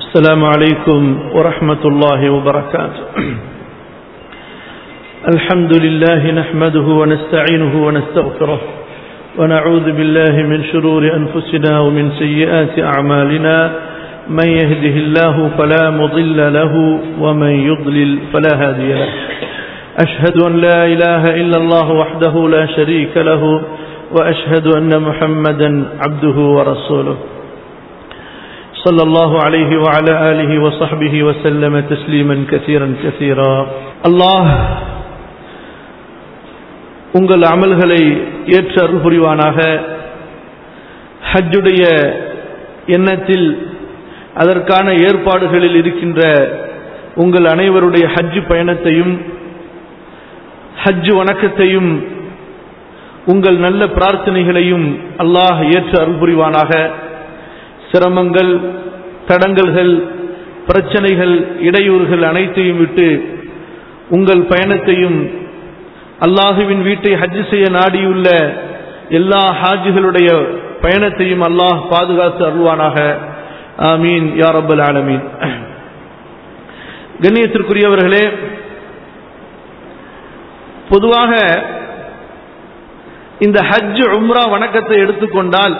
السلام عليكم ورحمة الله وبركاته الحمد لله نحمده ونستعينه ونستغفره ونعوذ بالله من شرور أنفسنا ومن سيئات أعمالنا من يهده الله فلا مضل له ومن يضلل فلا هادي له أشهد أن لا إله إلا الله وحده لا شريك له وأشهد أن محمدا عبده ورسوله صلى الله عليه وعلى آله وصحبه وسلم تسليما كثيرا كثيرا الله உங்கள் அமல்களை ஏற்று அருள் புரிவானாக ஹஜ்ஜுடைய எண்ணத்தில் அதற்கான ஏற்பாடுகளில் இருக்கின்ற உங்கள் அனைவருடைய ஹஜ் பயணத்தையும் ஹஜ் வணக்கத்தையும் உங்கள் நல்ல பிரார்த்தனைகளையும் அல்லாஹ் ஏற்று அருள் புரிவானாக சிரமங்கள் தடங்கல்கள் பிரச்சனைகள் இடையூறுகள் அனைத்தையும் விட்டு உங்கள் பயணத்தையும் அல்லாஹுவின் வீட்டை ஹஜ் செய்ய நாடியுள்ள எல்லா ஹாஜிகளுடைய பயணத்தையும் அல்லாஹ் பாதுகாத்து அருள்வானாக ஆமீன் யா ரப்பல் ஆலமீன் கண்ணியத்திற்குரியவர்களே பொதுவாக இந்த ஹஜ் உம்ரா வணக்கத்தை எடுத்துக்கொண்டால்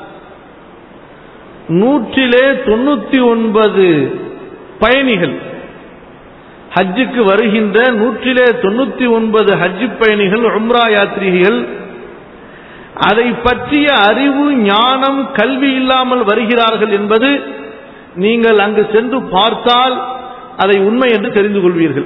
நூற்றிலே தொண்ணூத்தி ஒன்பது பயணிகள் ஹஜ்ஜுக்கு வருகின்ற நூற்றிலே தொண்ணூத்தி ஒன்பது ஹஜ் பயணிகள் உம்ரா யாத்ரிகள் அதை பற்றிய அறிவு ஞானம் கல்வி இல்லாமல் வருகிறார்கள் என்பது நீங்கள் அங்கு சென்று பார்த்தால் அதை உண்மை என்று தெரிந்து கொள்வீர்கள்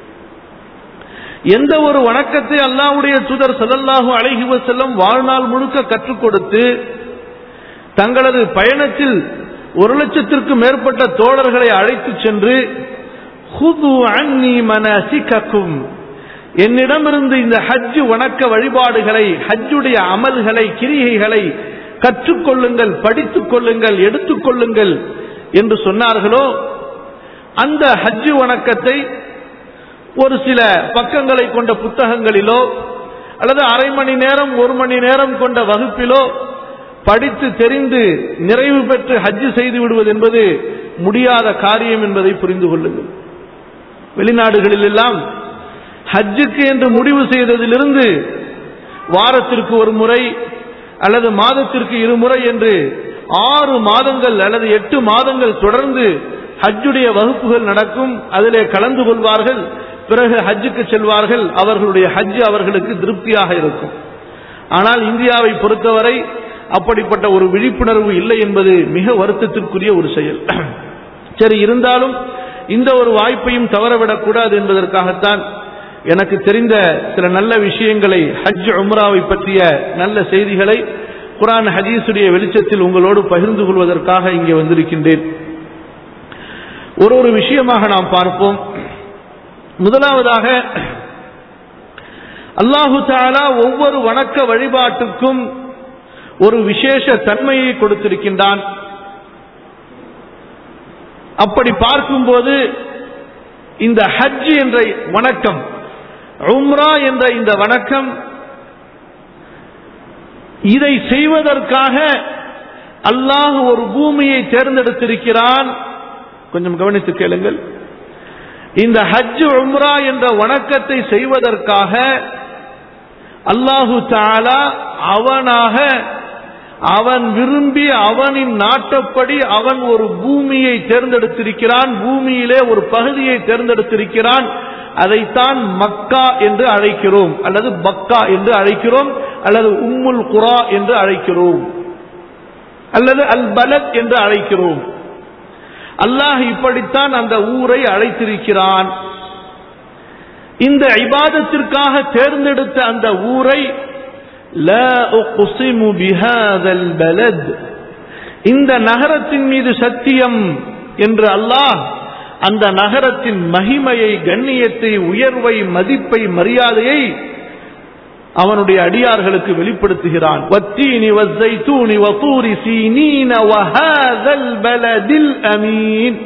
எந்த ஒரு வணக்கத்தை அல்லாவுடைய தூதர் சல்லல்லாஹு அழகி செல்லம் வாழ்நாள் முழுக்க கற்றுக் கொடுத்து தங்களது பயணத்தில் ஒரு லட்சத்திற்கு மேற்பட்ட தோழர்களை அழைத்து சென்று ஹுது அன்னி மனசிக்கும் என்னிடமிருந்து இந்த ஹஜ் வணக்க வழிபாடுகளை ஹஜ்ஜுடைய அமல்களை கிரிகைகளை கற்றுக்கொள்ளுங்கள் படித்துக் கொள்ளுங்கள் எடுத்துக்கொள்ளுங்கள் என்று சொன்னார்களோ அந்த ஹஜ் வணக்கத்தை ஒரு சில பக்கங்களை கொண்ட புத்தகங்களிலோ அல்லது அரை மணி நேரம் ஒரு மணி நேரம் கொண்ட வகுப்பிலோ படித்து தெரிந்து நிறைவு பெற்று ஹஜ்ஜு செய்து விடுவது என்பது முடியாத காரியம் என்பதை புரிந்து கொள்ளுங்கள் வெளிநாடுகளில் எல்லாம் ஹஜ்ஜுக்கு என்று முடிவு செய்ததிலிருந்து வாரத்திற்கு ஒரு முறை அல்லது மாதத்திற்கு இருமுறை என்று ஆறு மாதங்கள் அல்லது எட்டு மாதங்கள் தொடர்ந்து ஹஜ்ஜுடைய வகுப்புகள் நடக்கும் அதிலே கலந்து கொள்வார்கள் பிறகு ஹஜ்ஜுக்கு செல்வார்கள் அவர்களுடைய ஹஜ் அவர்களுக்கு திருப்தியாக இருக்கும் ஆனால் இந்தியாவை பொறுத்தவரை அப்படிப்பட்ட ஒரு விழிப்புணர்வு இல்லை என்பது மிக வருத்தத்திற்குரிய ஒரு செயல் சரி இருந்தாலும் இந்த ஒரு வாய்ப்பையும் தவறவிடக்கூடாது என்பதற்காகத்தான் எனக்கு தெரிந்த சில நல்ல விஷயங்களை ஹஜ் உம்ராவை பற்றிய நல்ல செய்திகளை குரான் ஹதீஸுடைய வெளிச்சத்தில் உங்களோடு பகிர்ந்து கொள்வதற்காக இங்கே வந்திருக்கின்றேன் ஒரு ஒரு விஷயமாக நாம் பார்ப்போம் முதலாவதாக அல்லாஹு தாலா ஒவ்வொரு வணக்க வழிபாட்டுக்கும் ஒரு விசேஷ தன்மையை கொடுத்திருக்கின்றான் அப்படி பார்க்கும்போது இந்த ஹஜ் என்ற வணக்கம் உம்ரா என்ற இந்த வணக்கம் இதை செய்வதற்காக அல்லாஹ் ஒரு பூமியை தேர்ந்தெடுத்திருக்கிறான் கொஞ்சம் கவனித்து கேளுங்கள் இந்த ஹஜ் உம்ரா என்ற வணக்கத்தை செய்வதற்காக அல்லாஹு தாலா அவனாக அவன் விரும்பி அவனின் நாட்டப்படி அவன் ஒரு பூமியை தேர்ந்தெடுத்திருக்கிறான் பூமியிலே ஒரு பகுதியை தேர்ந்தெடுத்திருக்கிறான் அதைத்தான் மக்கா என்று அழைக்கிறோம் அல்லது பக்கா என்று அழைக்கிறோம் அல்லது உம்முல் குரா என்று அழைக்கிறோம் அல்லது அல் பலத் என்று அழைக்கிறோம் அல்லாஹ் இப்படித்தான் அந்த ஊரை அழைத்திருக்கிறான் இந்த இபாதத்திற்காக தேர்ந்தெடுத்த அந்த ஊரை இந்த நகரத்தின் மீது சத்தியம் என்று அல்லாஹ் அந்த நகரத்தின் மகிமையை கண்ணியத்தை உயர்வை மதிப்பை மரியாதையை அவனுடைய அடியார்களுக்கு வெளிப்படுத்துகிறான் வத்தீனி வஸ்ஸைத்தூனி வதூரி சீனீன வஹாதல் பலதில் அமீன்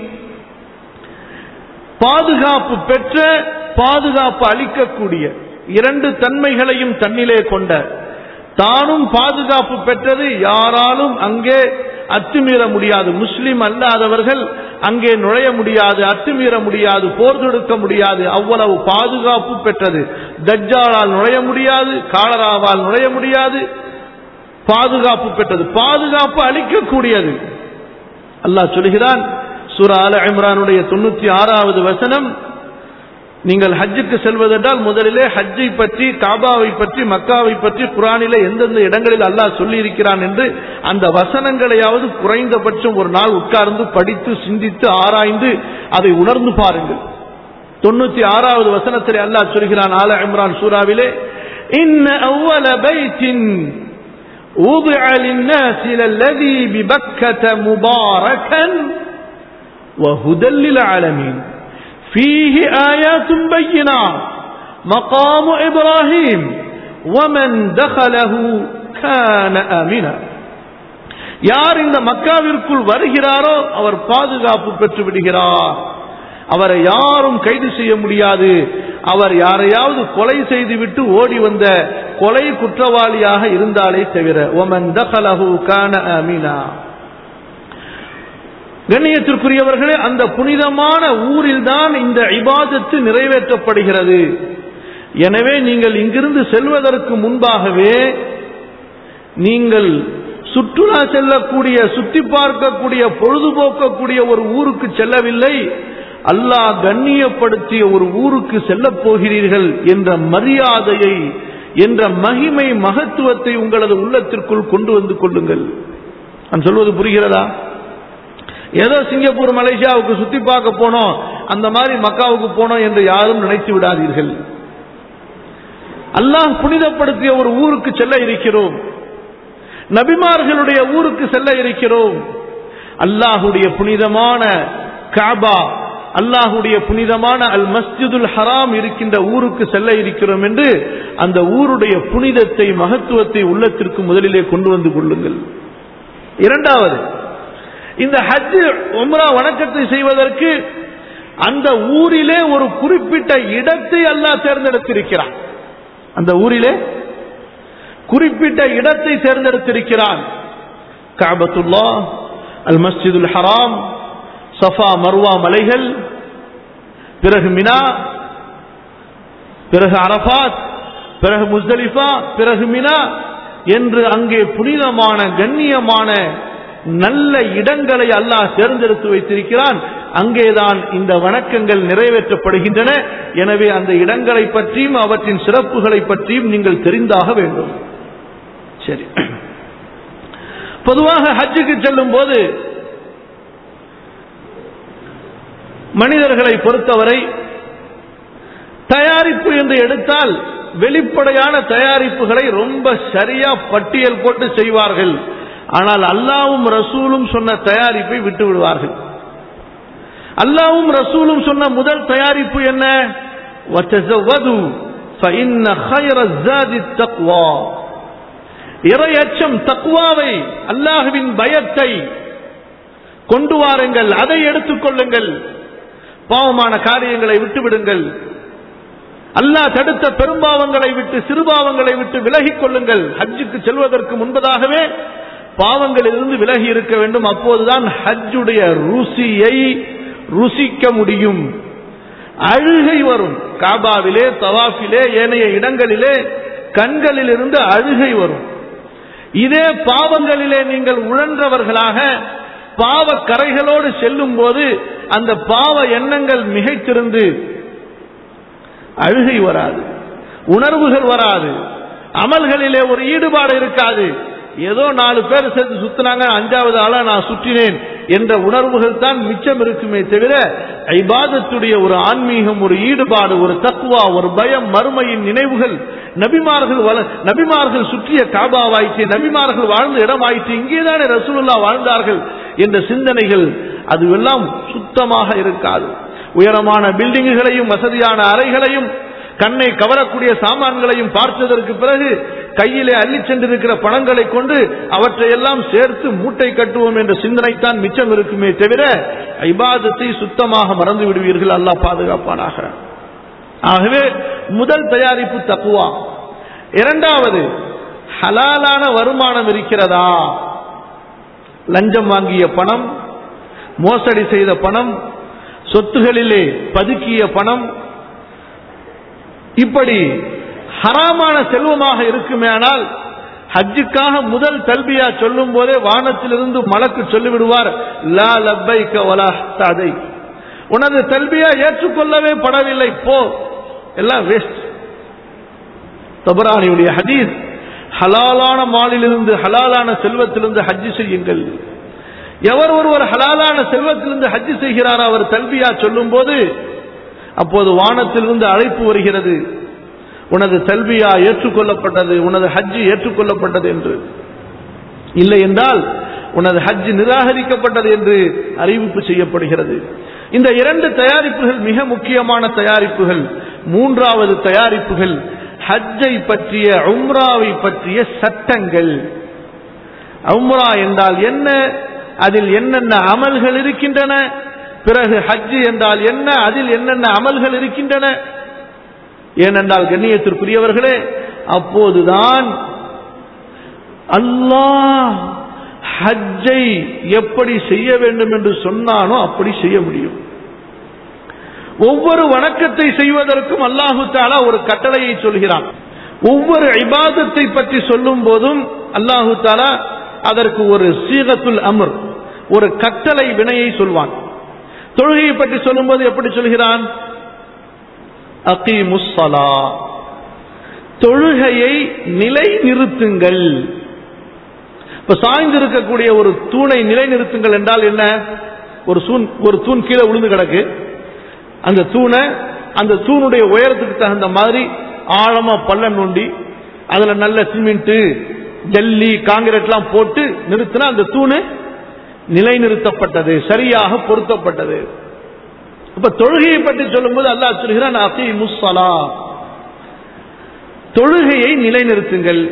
பாதுகாப்பு பெற்ற பாதுகாப்பு அளிக்கக்கூடிய இரண்டு தன்மைகளையும் தன்னிலே கொண்ட தானும் பாதுகாப்பு பெற்றது யாராலும் அங்கே அத்துமீற முடியாது முஸ்லிம் அல்லாதவர்கள் அங்கே நுழைய முடியாது அத்துமீற முடியாது போர் தொடுக்க முடியாது அவ்வளவு பாதுகாப்பு பெற்றது தஜ்ஜாலால் நுழைய முடியாது காலராவால் நுழைய முடியாது பாதுகாப்பு பெற்றது பாதுகாப்பு அளிக்கக்கூடியது அல்லாஹ் சொல்கிறான் சூரா ஆல இம்ரானுடைய தொண்ணூத்தி ஆறாவது வசனம் நீங்கள் ஹஜ்ஜுக்கு செல்வதென்றால் முதலிலே ஹஜ்ஜை பற்றி காபாவை பற்றி மக்காவை பற்றி குரானிலே எந்தெந்த இடங்களில் அல்லாஹ் சொல்லி இருக்கிறான் என்று அந்த வசனங்களையாவது குறைந்தபட்சம் ஒரு நாள் உட்கார்ந்து படித்து சிந்தித்து ஆராய்ந்து அதை உணர்ந்து பாருங்கள் தொண்ணூத்தி ஆறாவது வசனத்தில் அல்லாஹ் சொல்கிறான் ஆல இம்ரான் சூராவிலே இன்ன அவ்வல பைத்தின் وضع للناس للذي ببكة مباركا وهدى للعالمين فيه آيات بينات مقام إبراهيم ومن دخله كان آمنا யார் இந்த மக்காவிற்குள் வருகிறாரோ அவர் பாதுகாப்பு பெற்று விடுகிறார் அவரை யாரும் கைது செய்ய முடியாது அவர் யாரையாவது கொலை செய்துவிட்டு ஓடி வந்த கொலை குற்றவாளியாக இருந்தாலே தவிர ஒமன் தகலஹு கான அமீனா கண்ணியத்திற்குரியவர்களே அந்த புனிதமான ஊரில்தான் இந்த இபாதத்து நிறைவேற்றப்படுகிறது எனவே நீங்கள் இங்கிருந்து செல்வதற்கு முன்பாகவே நீங்கள் சுற்றுலா செல்லக்கூடிய சுற்றி பார்க்கக்கூடிய பொழுதுபோக்கக்கூடிய ஒரு ஊருக்கு செல்லவில்லை அல்லாஹ் கண்ணியப்படுத்திய ஒரு ஊருக்கு செல்லப் போகிறீர்கள் என்ற மரியாதையை என்ற மகிமை மகத்துவத்தை உங்களது உள்ளத்திற்குள் கொண்டு வந்து கொள்ளுங்கள் நான் சொல்வது புரிகிறதா ஏதோ சிங்கப்பூர் மலேசியாவுக்கு சுத்தி பார்க்க போனோம் அந்த மாதிரி மக்காவுக்கு போனோம் என்று யாரும் நினைத்து விடாதீர்கள் அல்லாஹ் புனிதப்படுத்திய ஒரு ஊருக்கு செல்ல இருக்கிறோம் நபிமார்களுடைய ஊருக்கு செல்ல இருக்கிறோம் அல்லாஹுடைய புனிதமான காபா அல்லாஹுடைய புனிதமான அல் மஸ்ஜிதுல் ஹராம் இருக்கின்ற ஊருக்கு செல்ல இருக்கிறோம் என்று அந்த ஊருடைய புனிதத்தை மகத்துவத்தை உள்ளத்திற்கு முதலிலே கொண்டு வந்து கொள்ளுங்கள் இரண்டாவது இந்த ஹஜ் உம்ரா வணக்கத்தை செய்வதற்கு அந்த ஊரிலே ஒரு குறிப்பிட்ட இடத்தை அல்லாஹ் தேர்ந்தெடுத்திருக்கிறான் அந்த ஊரிலே குறிப்பிட்ட இடத்தை தேர்ந்தெடுத்திருக்கிறான் காபத்துல்லா அல் மஸ்ஜிதுல் ஹராம் சஃபா மர்வா மலைகள் பிறகு மினா பிறகு அரபாத் பிறகு முஸ்தலிஃபா பிறகு மினா என்று அங்கே புனிதமான கண்ணியமான நல்ல இடங்களை அல்லாஹ் தேர்ந்தெடுத்து வைத்திருக்கிறான் அங்கேதான் இந்த வணக்கங்கள் நிறைவேற்றப்படுகின்றன எனவே அந்த இடங்களை பற்றியும் அவற்றின் சிறப்புகளை பற்றியும் நீங்கள் தெரிந்தாக வேண்டும் சரி பொதுவாக ஹஜ்ஜுக்கு செல்லும் போது மனிதர்களை பொறுத்தவரை தயாரிப்பு என்று எடுத்தால் வெளிப்படையான தயாரிப்புகளை ரொம்ப சரியா பட்டியல் போட்டு செய்வார்கள் ஆனால் அல்லாவும் ரசூலும் சொன்ன தயாரிப்பை விட்டு விடுவார்கள் அல்லாவும் ரசூலும் சொன்ன முதல் தயாரிப்பு என்ன وَتَزَوَّدُوا فَإِنَّ خَيْرَ الزَّادِ التَّقْوَى இறையச்சம் தக்குவாவை அல்லாஹுவின் பயத்தை கொண்டு வாருங்கள் அதை எடுத்துக் கொள்ளுங்கள் பாவமான காரியங்களை விட்டுவிடுங்கள் அல்லாஹ் தடுத்த பெரும்பாவங்களை விட்டு சிறுபாவங்களை விட்டு விலகிக் கொள்ளுங்கள் ஹஜ்ஜுக்கு செல்வதற்கு முன்பதாகவே பாவங்களிலிருந்து விலகி இருக்க வேண்டும் அப்போதுதான் ஹஜ்ஜுடைய ருசியை ருசிக்க முடியும் அழுகை வரும் காபாவிலே தவாஃபிலே ஏனைய இடங்களிலே கண்களிலிருந்து அழுகை வரும் இதே பாவங்களிலே நீங்கள் உழன்றவர்களாக பாவ கரைகளோடு செல்லும் போது அந்த பாவ எண்ணங்கள் மிகைத்திருந்து அழுகை வராது உணர்வுகள் வராது அமல்களிலே ஒரு ஈடுபாடு இருக்காது ஏதோ நாலு பேர் சேர்த்து சுத்தினாங்க அஞ்சாவது ஆளா நான் சுற்றினேன் என்ற உணர்வுகள் தான் மிச்சம் இருக்குமே தவிர ஐபாதத்துடைய ஒரு ஆன்மீகம் ஒரு ஈடுபாடு ஒரு தக்குவா ஒரு பயம் மறுமையின் நினைவுகள் நபிமார்கள் வள நபிமார்கள் சுற்றிய காபாவாயிற்று நபிமார்கள் வாழ்ந்த இடமாயிற்று இங்கேதானே ரசூலுல்லா வாழ்ந்தார்கள் என்ற சிந்தனைகள் அதுவெல்லாம் சுத்தமாக இருக்காது உயரமான பில்டிங்குகளையும் வசதியான அறைகளையும் கண்ணை கவரக்கூடிய சாமான்களையும் பார்த்ததற்கு பிறகு கையிலே அள்ளி சென்றிருக்கிற பணங்களை கொண்டு அவற்றை எல்லாம் சேர்த்து மூட்டை கட்டுவோம் என்ற சிந்தனைத்தான் மிச்சம் இருக்குமே தவிர ஐபாதத்தை சுத்தமாக மறந்து விடுவீர்கள் அல்லாஹ் பாதுகாப்பானாக ஆகவே முதல் தயாரிப்பு தக்குவா இரண்டாவது ஹலாலான வருமானம் இருக்கிறதா லஞ்சம் வாங்கிய பணம் மோசடி செய்த பணம் சொத்துகளிலே பதுக்கிய பணம் இப்படி ஹராமான செல்வமாக இருக்குமேனால் ஹஜ்ஜுக்காக முதல் தல்பியா சொல்லும் போதே வானத்திலிருந்து மலக்கு சொல்லிவிடுவார் லா லப்பைக்க வலா ததை உனது தல்பியா ஏற்றுக்கொள்ளவே படவில்லை போ எல்லாம் வேஸ்ட் தபரானியுடைய ஹதீஸ் ஹலாலான மாலிலிருந்து ஹலாலான செல்வத்திலிருந்து ஹஜ்ஜு செய்யுங்கள் எவர் ஒருவர் ஹலாலான செல்வத்திலிருந்து ஹஜ்ஜு செய்கிறார் அவர் தல்பியா சொல்லும் போது அப்போது வானத்திலிருந்து அழைப்பு வருகிறது உனது தல்பியா ஏற்றுக்கொள்ளப்பட்டது உனது ஹஜ்ஜு ஏற்றுக்கொள்ளப்பட்டது என்று இல்லை என்றால் உனது ஹஜ் நிராகரிக்கப்பட்டது என்று அறிவிப்பு செய்யப்படுகிறது இந்த இரண்டு தயாரிப்புகள் மிக முக்கியமான தயாரிப்புகள் மூன்றாவது தயாரிப்புகள் ஹஜ்ஜை பற்றிய உம்ராவை பற்றிய சட்டங்கள் உம்ரா என்றால் என்ன அதில் என்னென்ன அமல்கள் இருக்கின்றன பிறகு ஹஜ் என்றால் என்ன அதில் என்னென்ன அமல்கள் இருக்கின்றன ஏனென்றால் கண்ணியத்திற்குரியவர்களே அப்போதுதான் அல்லாஹ் ஹஜ்ஜை எப்படி செய்ய வேண்டும் என்று சொன்னானோ அப்படி செய்ய முடியும் ஒவ்வொரு வணக்கத்தை செய்வதற்கும் அல்லாஹு தாலா ஒரு கட்டளையை சொல்கிறான் ஒவ்வொரு இபாதத்தை பற்றி சொல்லும் போதும் அல்லாஹு தாலா அதற்கு ஒரு சீகத்துல் அமர் ஒரு கட்டளை வினையை சொல்வான் தொழுகையை பற்றி சொல்லும்போது எப்படி சொல்கிறான் அகீமுஸ்ஸலா தொழுகையை நிலை நிறுத்துங்கள் இப்ப சாய்ந்திருக்கக்கூடிய ஒரு தூணை நிலை நிறுத்துங்கள் என்றால் என்ன ஒரு தூண் ஒரு தூண் கீழே விழுந்து கிடக்கு அந்த தூணை அந்த தூணுடைய உயரத்துக்கு தகுந்த மாதிரி ஆழமா பள்ளம் நோண்டி அதுல நல்ல சிமெண்ட் ஜல்லி காங்கிரீட்லாம் போட்டு நிறுத்தினா அந்த தூணு நிலைநிறுத்தப்பட்டது சரியாக பொருத்தப்பட்டது இப்ப தொழுகையை பற்றி சொல்லும்போது அல்லாஹ் சொல்கிறான் அசி முஸ்ஸலா தொழுகையை நிலைநிறுத்துங்கள்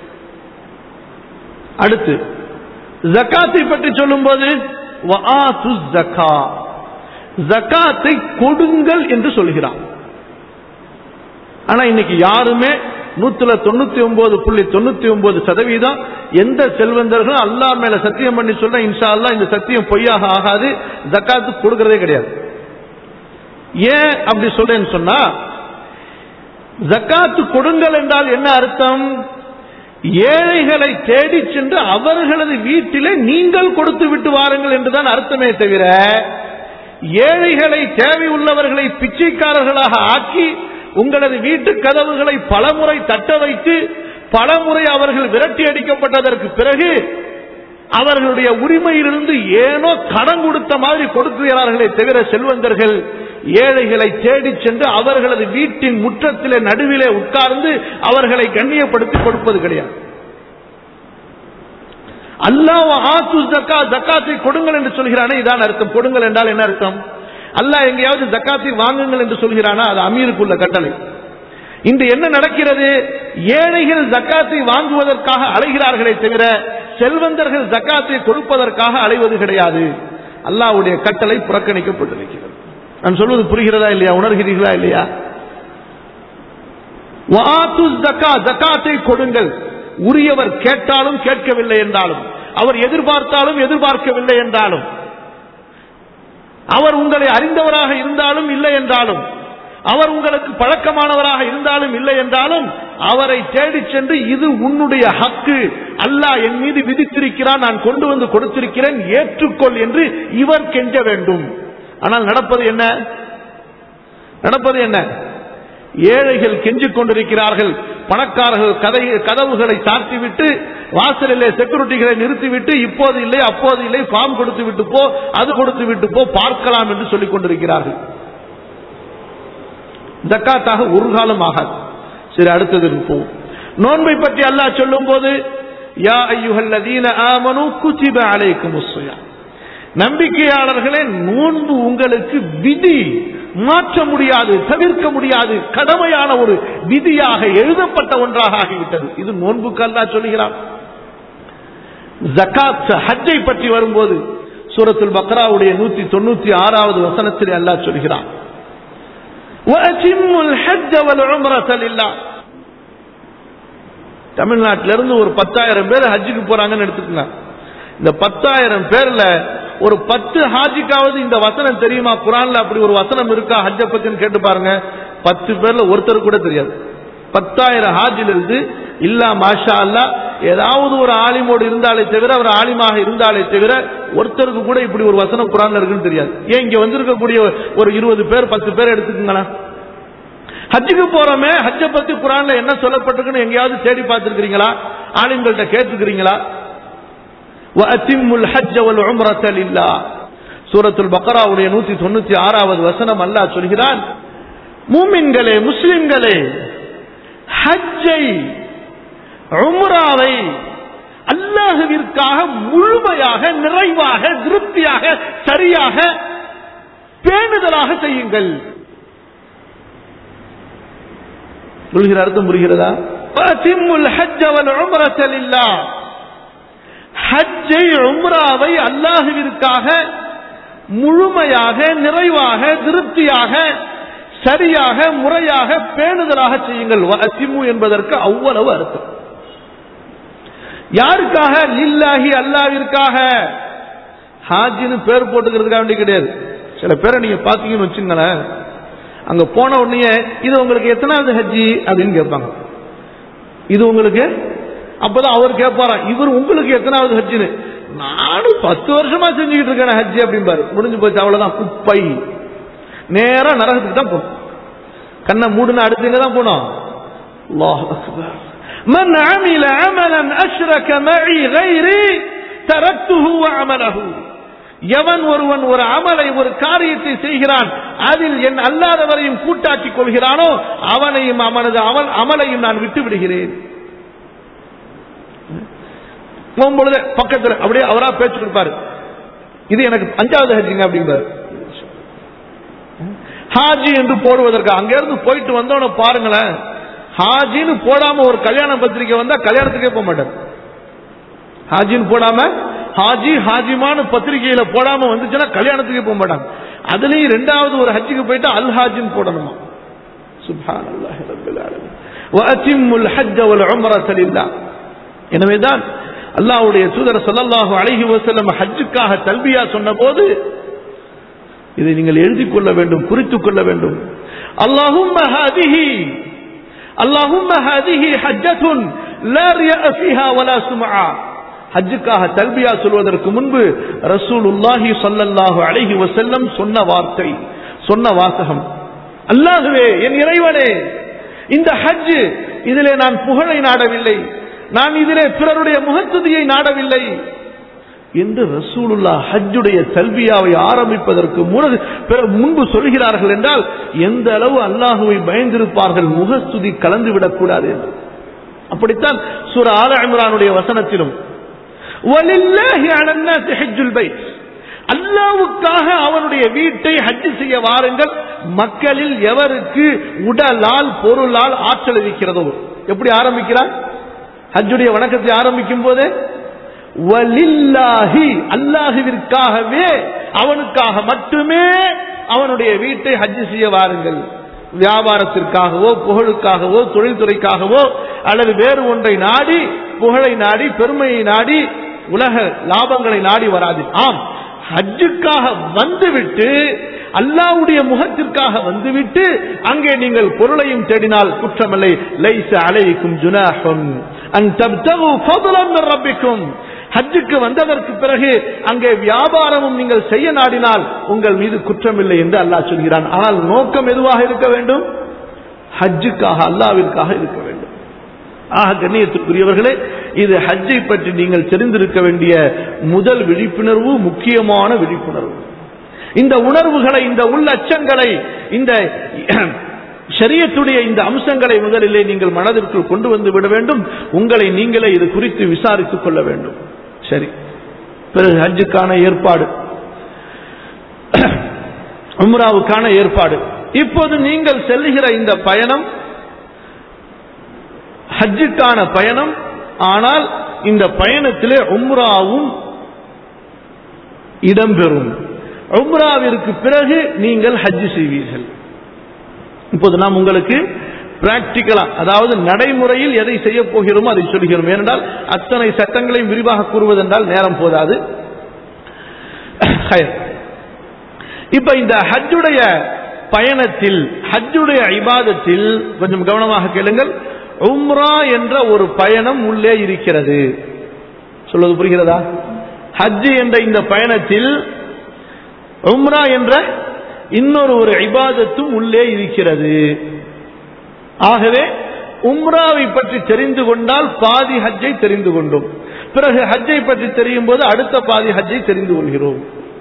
அடுத்து ஜக்காத்தை பற்றி சொல்லும்போது வஆத்து ஜக்கா ஜக்காத்தை கொடுங்கள் என்று சொல்கிறான் ஆனா இன்னைக்கு யாருமே நூத்துல தொண்ணூத்தி ஒன்பது புள்ளி தொண்ணூத்தி ஒன்பது சதவீதம் எந்த செல்வந்தர்களும் அல்லா மேல சத்தியம் பண்ணி சொல்ற இன்ஷா அல்லா இந்த சத்தியம் பொய்யாக ஆகாது ஜக்காத்து கொடுக்கறதே கிடையாது ஏன் அப்படி சொல்றேன்னு சொன்னா ஜக்காத்து கொடுங்கள் என்றால் என்ன அர்த்தம் ஏழைகளை தேடி சென்று அவர்களது வீட்டிலே நீங்கள் கொடுத்து விட்டு வாருங்கள் என்றுதான் அர்த்தமே தவிர ஏழைகளை தேவை உள்ளவர்களை பிச்சைக்காரர்களாக ஆக்கி உங்களது வீட்டு கதவுகளை பலமுறை தட்ட வைத்து பலமுறை அவர்கள் விரட்டி அடிக்கப்பட்டதற்கு பிறகு அவர்களுடைய உரிமையிலிருந்து ஏனோ கடன் கொடுத்த மாதிரி கொடுக்கிறார்களே தவிர செல்வந்தர்கள் ஏழைகளை தேடி சென்று அவர்களது வீட்டின் முற்றத்திலே நடுவிலே உட்கார்ந்து அவர்களை கண்ணியப்படுத்தி கொடுப்பது கிடையாது அல்லாஹ் ஆத்து ஜக்கா ஜக்காத்தை கொடுங்கள் என்று சொல்கிறானே இதான் அர்த்தம் கொடுங்கள் என்றால் என்ன அர்த்தம் அல்லாஹ் எங்கேயாவது ஜக்காத்தை வாங்குங்கள் என்று சொல்கிறானா அது அமீருக்குள்ள கட்டளை இன்று என்ன நடக்கிறது ஏழைகள் ஜக்காத்தை வாங்குவதற்காக அலைகிறார்களே தவிர செல்வந்தர்கள் ஜக்காத்தை கொடுப்பதற்காக அலைவது கிடையாது அல்லாவுடைய கட்டளை புறக்கணிக்கப்பட்டிருக்கிறது நான் சொல்வது புரிகிறதா இல்லையா உணர்கிறீர்களா இல்லையா ஜக்காத்தை கொடுங்கள் உரியவர் கேட்டாலும் கேட்கவில்லை என்றாலும் அவர் எதிர்பார்த்தாலும் எதிர்பார்க்கவில்லை என்றாலும் அவர் உங்களை அறிந்தவராக இருந்தாலும் இல்லை என்றாலும் அவர் உங்களுக்கு பழக்கமானவராக இருந்தாலும் இல்லை என்றாலும் அவரை தேடி சென்று இது உன்னுடைய ஹக்கு அல்லாஹ் என் மீது விதித்திருக்கிறான் நான் கொண்டு வந்து கொடுத்திருக்கிறேன் ஏற்றுக்கொள் என்று இவர் கெஞ்ச வேண்டும் ஆனால் நடப்பது என்ன நடப்பது என்ன ஏழைகள் கெஞ்சிக் கொண்டிருக்கிறார்கள் பணக்காரர்கள் கதை கதவுகளை சாத்திவிட்டு வாசலிலே செக்யூரிட்டிகளை நிறுத்திவிட்டு இப்போது இல்லை அப்போது இல்லை ஃபார்ம் கொடுத்து விட்டு போ அது கொடுத்து விட்டு போ பார்க்கலாம் என்று சொல்லிக் கொண்டிருக்கிறார்கள் ஜக்காத்தாக ஒரு காலம் ஆகாது சரி அடுத்ததுக்கு போவோம் நோன்பை பற்றி அல்லாஹ் சொல்லும் போது யா ஐயுஹல்லதீன ஆமனு குதிப அலைக்கும் நம்பிக்கையாளர்களே நோன்பு உங்களுக்கு விதி மாற்ற முடியாது தவிர்க்க முடியாது கடமையான ஒரு விதியாக எழுதப்பட்ட ஒன்றாக ஆகிவிட்டது இது நோன்புக்கு அல்லா சொல்லுகிறான் ஜக்காத் ஹஜ்ஜை பற்றி வரும்போது சூரத்துல் பக்ராவுடைய நூத்தி தொண்ணூத்தி ஆறாவது வசனத்தில் அல்லாஹ் சொல்கிறான் தமிழ்நாட்டில இருந்து ஒரு பத்தாயிரம் பேர் ஹஜ்ஜுக்கு போறாங்கன்னு எடுத்துக்கோங்க இந்த பத்தாயிரம் பேர்ல ஒரு பத்து ஹாஜிக்காவது இந்த வசனம் தெரியுமா குரான்ல அப்படி ஒரு வசனம் இருக்கா ஹஜ்ஜ பத்தின்னு கேட்டு பாருங்க பத்து பேர்ல ஒருத்தர் கூட தெரியாது பத்தாயிரம் ஹாஜில் இருந்து இல்லா மாஷா அல்லா ஏதாவது ஒரு ஆலிமோடு இருந்தாலே தவிர அவர் ஆலிமாக இருந்தாலே தவிர ஒருத்தருக்கு கூட இப்படி ஒரு வசனம் குரான்ல இருக்குன்னு தெரியாது ஏன் இங்க வந்திருக்கக்கூடிய ஒரு இருபது பேர் பத்து பேர் எடுத்துக்கங்களேன் ஹஜ்ஜுக்கு போறோமே ஹஜ்ஜ பத்தி குரான்ல என்ன சொல்லப்பட்டிருக்குன்னு எங்கேயாவது தேடி பார்த்திருக்கிறீங்களா ஆலிம்கள்ட்ட கேட்டுக்கிறீங்களா வஅத்திம்முல் ஹஜ்ஜ வல் உம்ரத லில்லாஹ் சூரத்துல் பக்ராவுடைய நூத்தி தொண்ணூத்தி ஆறாவது வசனம் அல்லாஹ் சொல்கிறான் மூமின்களே முஸ்லிம்களே ஹஜ்ஜை உம்ராவை அல்லாஹுவிற்காக முழுமையாக நிறைவாக திருப்தியாக சரியாக பேணுதலாக செய்யுங்கள் சொல்கிற அர்த்தம் புரிகிறதா வஅத்திம்முல் ஹஜ்ஜ வல் உம்ரத லில்லாஹ் ஹஜ்ஜை உம்ராவை அல்லாஹுவிற்காக முழுமையாக நிறைவாக திருப்தியாக சரியாக முறையாக பேணுதலாக செய்யுங்கள் அசிமு என்பதற்கு அவ்வளவு அர்த்தம் யாருக்காக லில்லாஹி அல்லாவிற்காக ஹாஜின்னு பேர் போட்டுக்கிறதுக்காக வேண்டி கிடையாது சில பேரை நீங்க பாத்தீங்கன்னு வச்சுங்களேன் அங்க போன உடனே இது உங்களுக்கு எத்தனாவது ஹஜ்ஜி அப்படின்னு கேட்பாங்க இது உங்களுக்கு அப்பதான் அவர் கேட்பாராம் இவர் உங்களுக்கு எத்தனாவது ஹஜ்ஜின்னு நானும் பத்து வருஷமா செஞ்சுக்கிட்டு இருக்கேன் ஹஜ்ஜி அப்படிம்பாரு முடிஞ்சு போச்சு அவ்வளவுதான் குப்பை நேரா நரகத்துக்கு தான் போகணும் கண்ணை மூடுன அடுத்து எங்க தான் போனோம் அல்லாஹ் அக்பர் من عمل عملا أشرك معي غيري تركته وعمله எவன் ஒருவன் ஒரு அமலை ஒரு காரியத்தை செய்கிறான் அதில் என் அல்லாதவரையும் கூட்டாக்கிக் கொள்கிறானோ அவனையும் அவனது அவன் அமலையும் நான் விட்டு விடுகிறேன் போகும்பொழுது பக்கத்தில் அப்படியே அவரா பேச்சு கொடுப்பாரு இது எனக்கு அஞ்சாவது ஹஜ்ஜிங்க அப்படிம்பாரு ஹாஜி என்று போடுவதற்கு அங்கிருந்து போயிட்டு வந்தோன்னு பாருங்களேன் ஹாஜின்னு போடாம ஒரு கல்யாண பத்திரிக்கை வந்தா கல்யாணத்துக்கே போக மாட்டார் ஹாஜின்னு போடாம ஹாஜி ஹாஜிமான பத்திரிகையில போடாம வந்துச்சுன்னா கல்யாணத்துக்கே போக மாட்டாங்க அதுலயும் ரெண்டாவது ஒரு ஹஜ்ஜுக்கு போயிட்டு அல் ஹாஜின்னு போடணுமா சுபான் அல்லாஹ் ரபில் ஆலமீன் வஅத்திம்முல் ஹஜ்ஜ வல் உம்ரத லில்லாஹ் எனவேதான் அல்லாஹ்வுடைய தூதர் ஸல்லல்லாஹு அலைஹி வஸல்லம் ஹஜ்ஜுக்காக தல்பியா சொன்னபோது இதை நீங்கள் எழுதிக் கொள்ள வேண்டும் குறித்துக் கொள்ள வேண்டும் அல்லாஹும்ம ஹாதிஹி அல்லாஹும்ம ஹாதிஹி ஹஜ்ஜத்துன் லா ரியா ஃபீஹா வலா சும்ஆ ஹஜ்ஜுக்காக தல்பியா சொல்வதற்கு முன்பு ரசூலுல்லாஹி ஸல்லல்லாஹு அலைஹி வஸல்லம் சொன்ன வார்த்தை சொன்ன வாசகம் அல்லாஹுவே என் இறைவனே இந்த ஹஜ் இதிலே நான் புகழை நாடவில்லை நான் இதிலே பிறருடைய முகத்துதியை நாடவில்லை என்று ரசூலுல்லா ஹஜ்ஜுடைய தல்பியாவை ஆரம்பிப்பதற்கு முன- பிற- முன்பு சொல்கிறார்கள் என்றால் எந்த அளவு அல்லாஹுவை பயந்திருப்பார்கள் முகஸ்துதி கலந்துவிடக் கூடாது என்று அப்படித்தான் சூர ஆல இம்ரானுடைய வசனத்திலும் வலில்லாஹி அலன்னாசி ஹஜ்ஜுல் பைத் அல்லாவுக்காக அவனுடைய வீட்டை ஹஜ் செய்ய வாருங்கள் மக்களில் எவருக்கு உடலால் பொருளால் ஆற்றல் இருக்கிறதோ எப்படி ஆரம்பிக்கிறார் ஹஜ்ஜுடைய வணக்கத்தை ஆரம்பிக்கும் போதே வலில்லாஹி அல்லாஹுவிற்காகவே அவனுக்காக மட்டுமே அவனுடைய வீட்டை ஹஜ் செய்ய வாருங்கள் வியாபாரத்திற்காகவோ புகழுக்காகவோ தொழில்துறைக்காகவோ அல்லது வேறு ஒன்றை நாடி புகழை நாடி பெருமையை நாடி உலக லாபங்களை நாடி வராது ஆம் ஹஜ்ஜுக்காக வந்துவிட்டு அல்லாவுடைய முகத்திற்காக வந்துவிட்டு அங்கே நீங்கள் பொருளையும் தேடினால் குற்றமில்லை லைச அலைக்கும் ஜுனாஹும் அன் தப்தகு ஃபضلا من ரப்பிக்கும் ஹஜ்ஜுக்கு வந்ததற்கு பிறகு அங்கே வியாபாரமும் நீங்கள் செய்ய நாடினால் உங்கள் மீது குற்றமில்லை என்று அல்லாஹ் சொல்கிறான் ஆனால் நோக்கம் எதுவாக இருக்க வேண்டும் ஹஜ்ஜுக்காக அல்லாவிற்காக இருக்க வேண்டும் ஆக கண்ணியத்திற்குரியவர்களே இது ஹஜ்ஜை பற்றி நீங்கள் தெரிந்திருக்க வேண்டிய முதல் விழிப்புணர்வு முக்கியமான விழிப்புணர்வு இந்த உணர்வுகளை இந்த உள்ளச்சங்களை இந்த ஷரியத்துடைய இந்த அம்சங்களை முதலிலே நீங்கள் மனதிற்குள் கொண்டு வந்து விட வேண்டும் உங்களை நீங்களே இது குறித்து விசாரித்துக் கொள்ள வேண்டும் சரி பிறகு ஹஜ்ஜுக்கான ஏற்பாடு உம்ராவுக்கான ஏற்பாடு இப்போது நீங்கள் செல்லுகிற இந்த பயணம் ஹஜ்ஜுக்கான பயணம் ஆனால் இந்த பயணத்திலே உம்ராவும் இடம்பெறும் உம்ராவிற்கு பிறகு நீங்கள் ஹஜ் செய்வீர்கள் இப்போது நாம் உங்களுக்கு பிராக்டிக்கலா அதாவது நடைமுறையில் எதை செய்ய போகிறோமோ அதை சொல்கிறோம் ஏனென்றால் அத்தனை சட்டங்களையும் விரிவாக கூறுவதென்றால் நேரம் போதாது ஹயர். இப்ப இந்த ஹஜ்ஜுடைய பயணத்தில் ஹஜ்ஜுடைய இபாதத்தில் கொஞ்சம் கவனமாக கேளுங்கள் உம்ரா என்ற ஒரு பயணம் உள்ளே இருக்கிறது சொல்வது புரிகிறதா ஹஜ் என்ற இந்த பயணத்தில் உம்ரா என்ற இன்னொரு ஒரு இபாதத்தும் உள்ளே இருக்கிறது ஆகவே உம்ராவை பற்றி தெரிந்து கொண்டால் பாதி ஹஜ்ஜை தெரிந்து கொண்டோம் பிறகு ஹஜ்ஜை பற்றி தெரியும் போது அடுத்த பாதி ஹஜ்ஜை தெரிந்து கொள்கிறோம்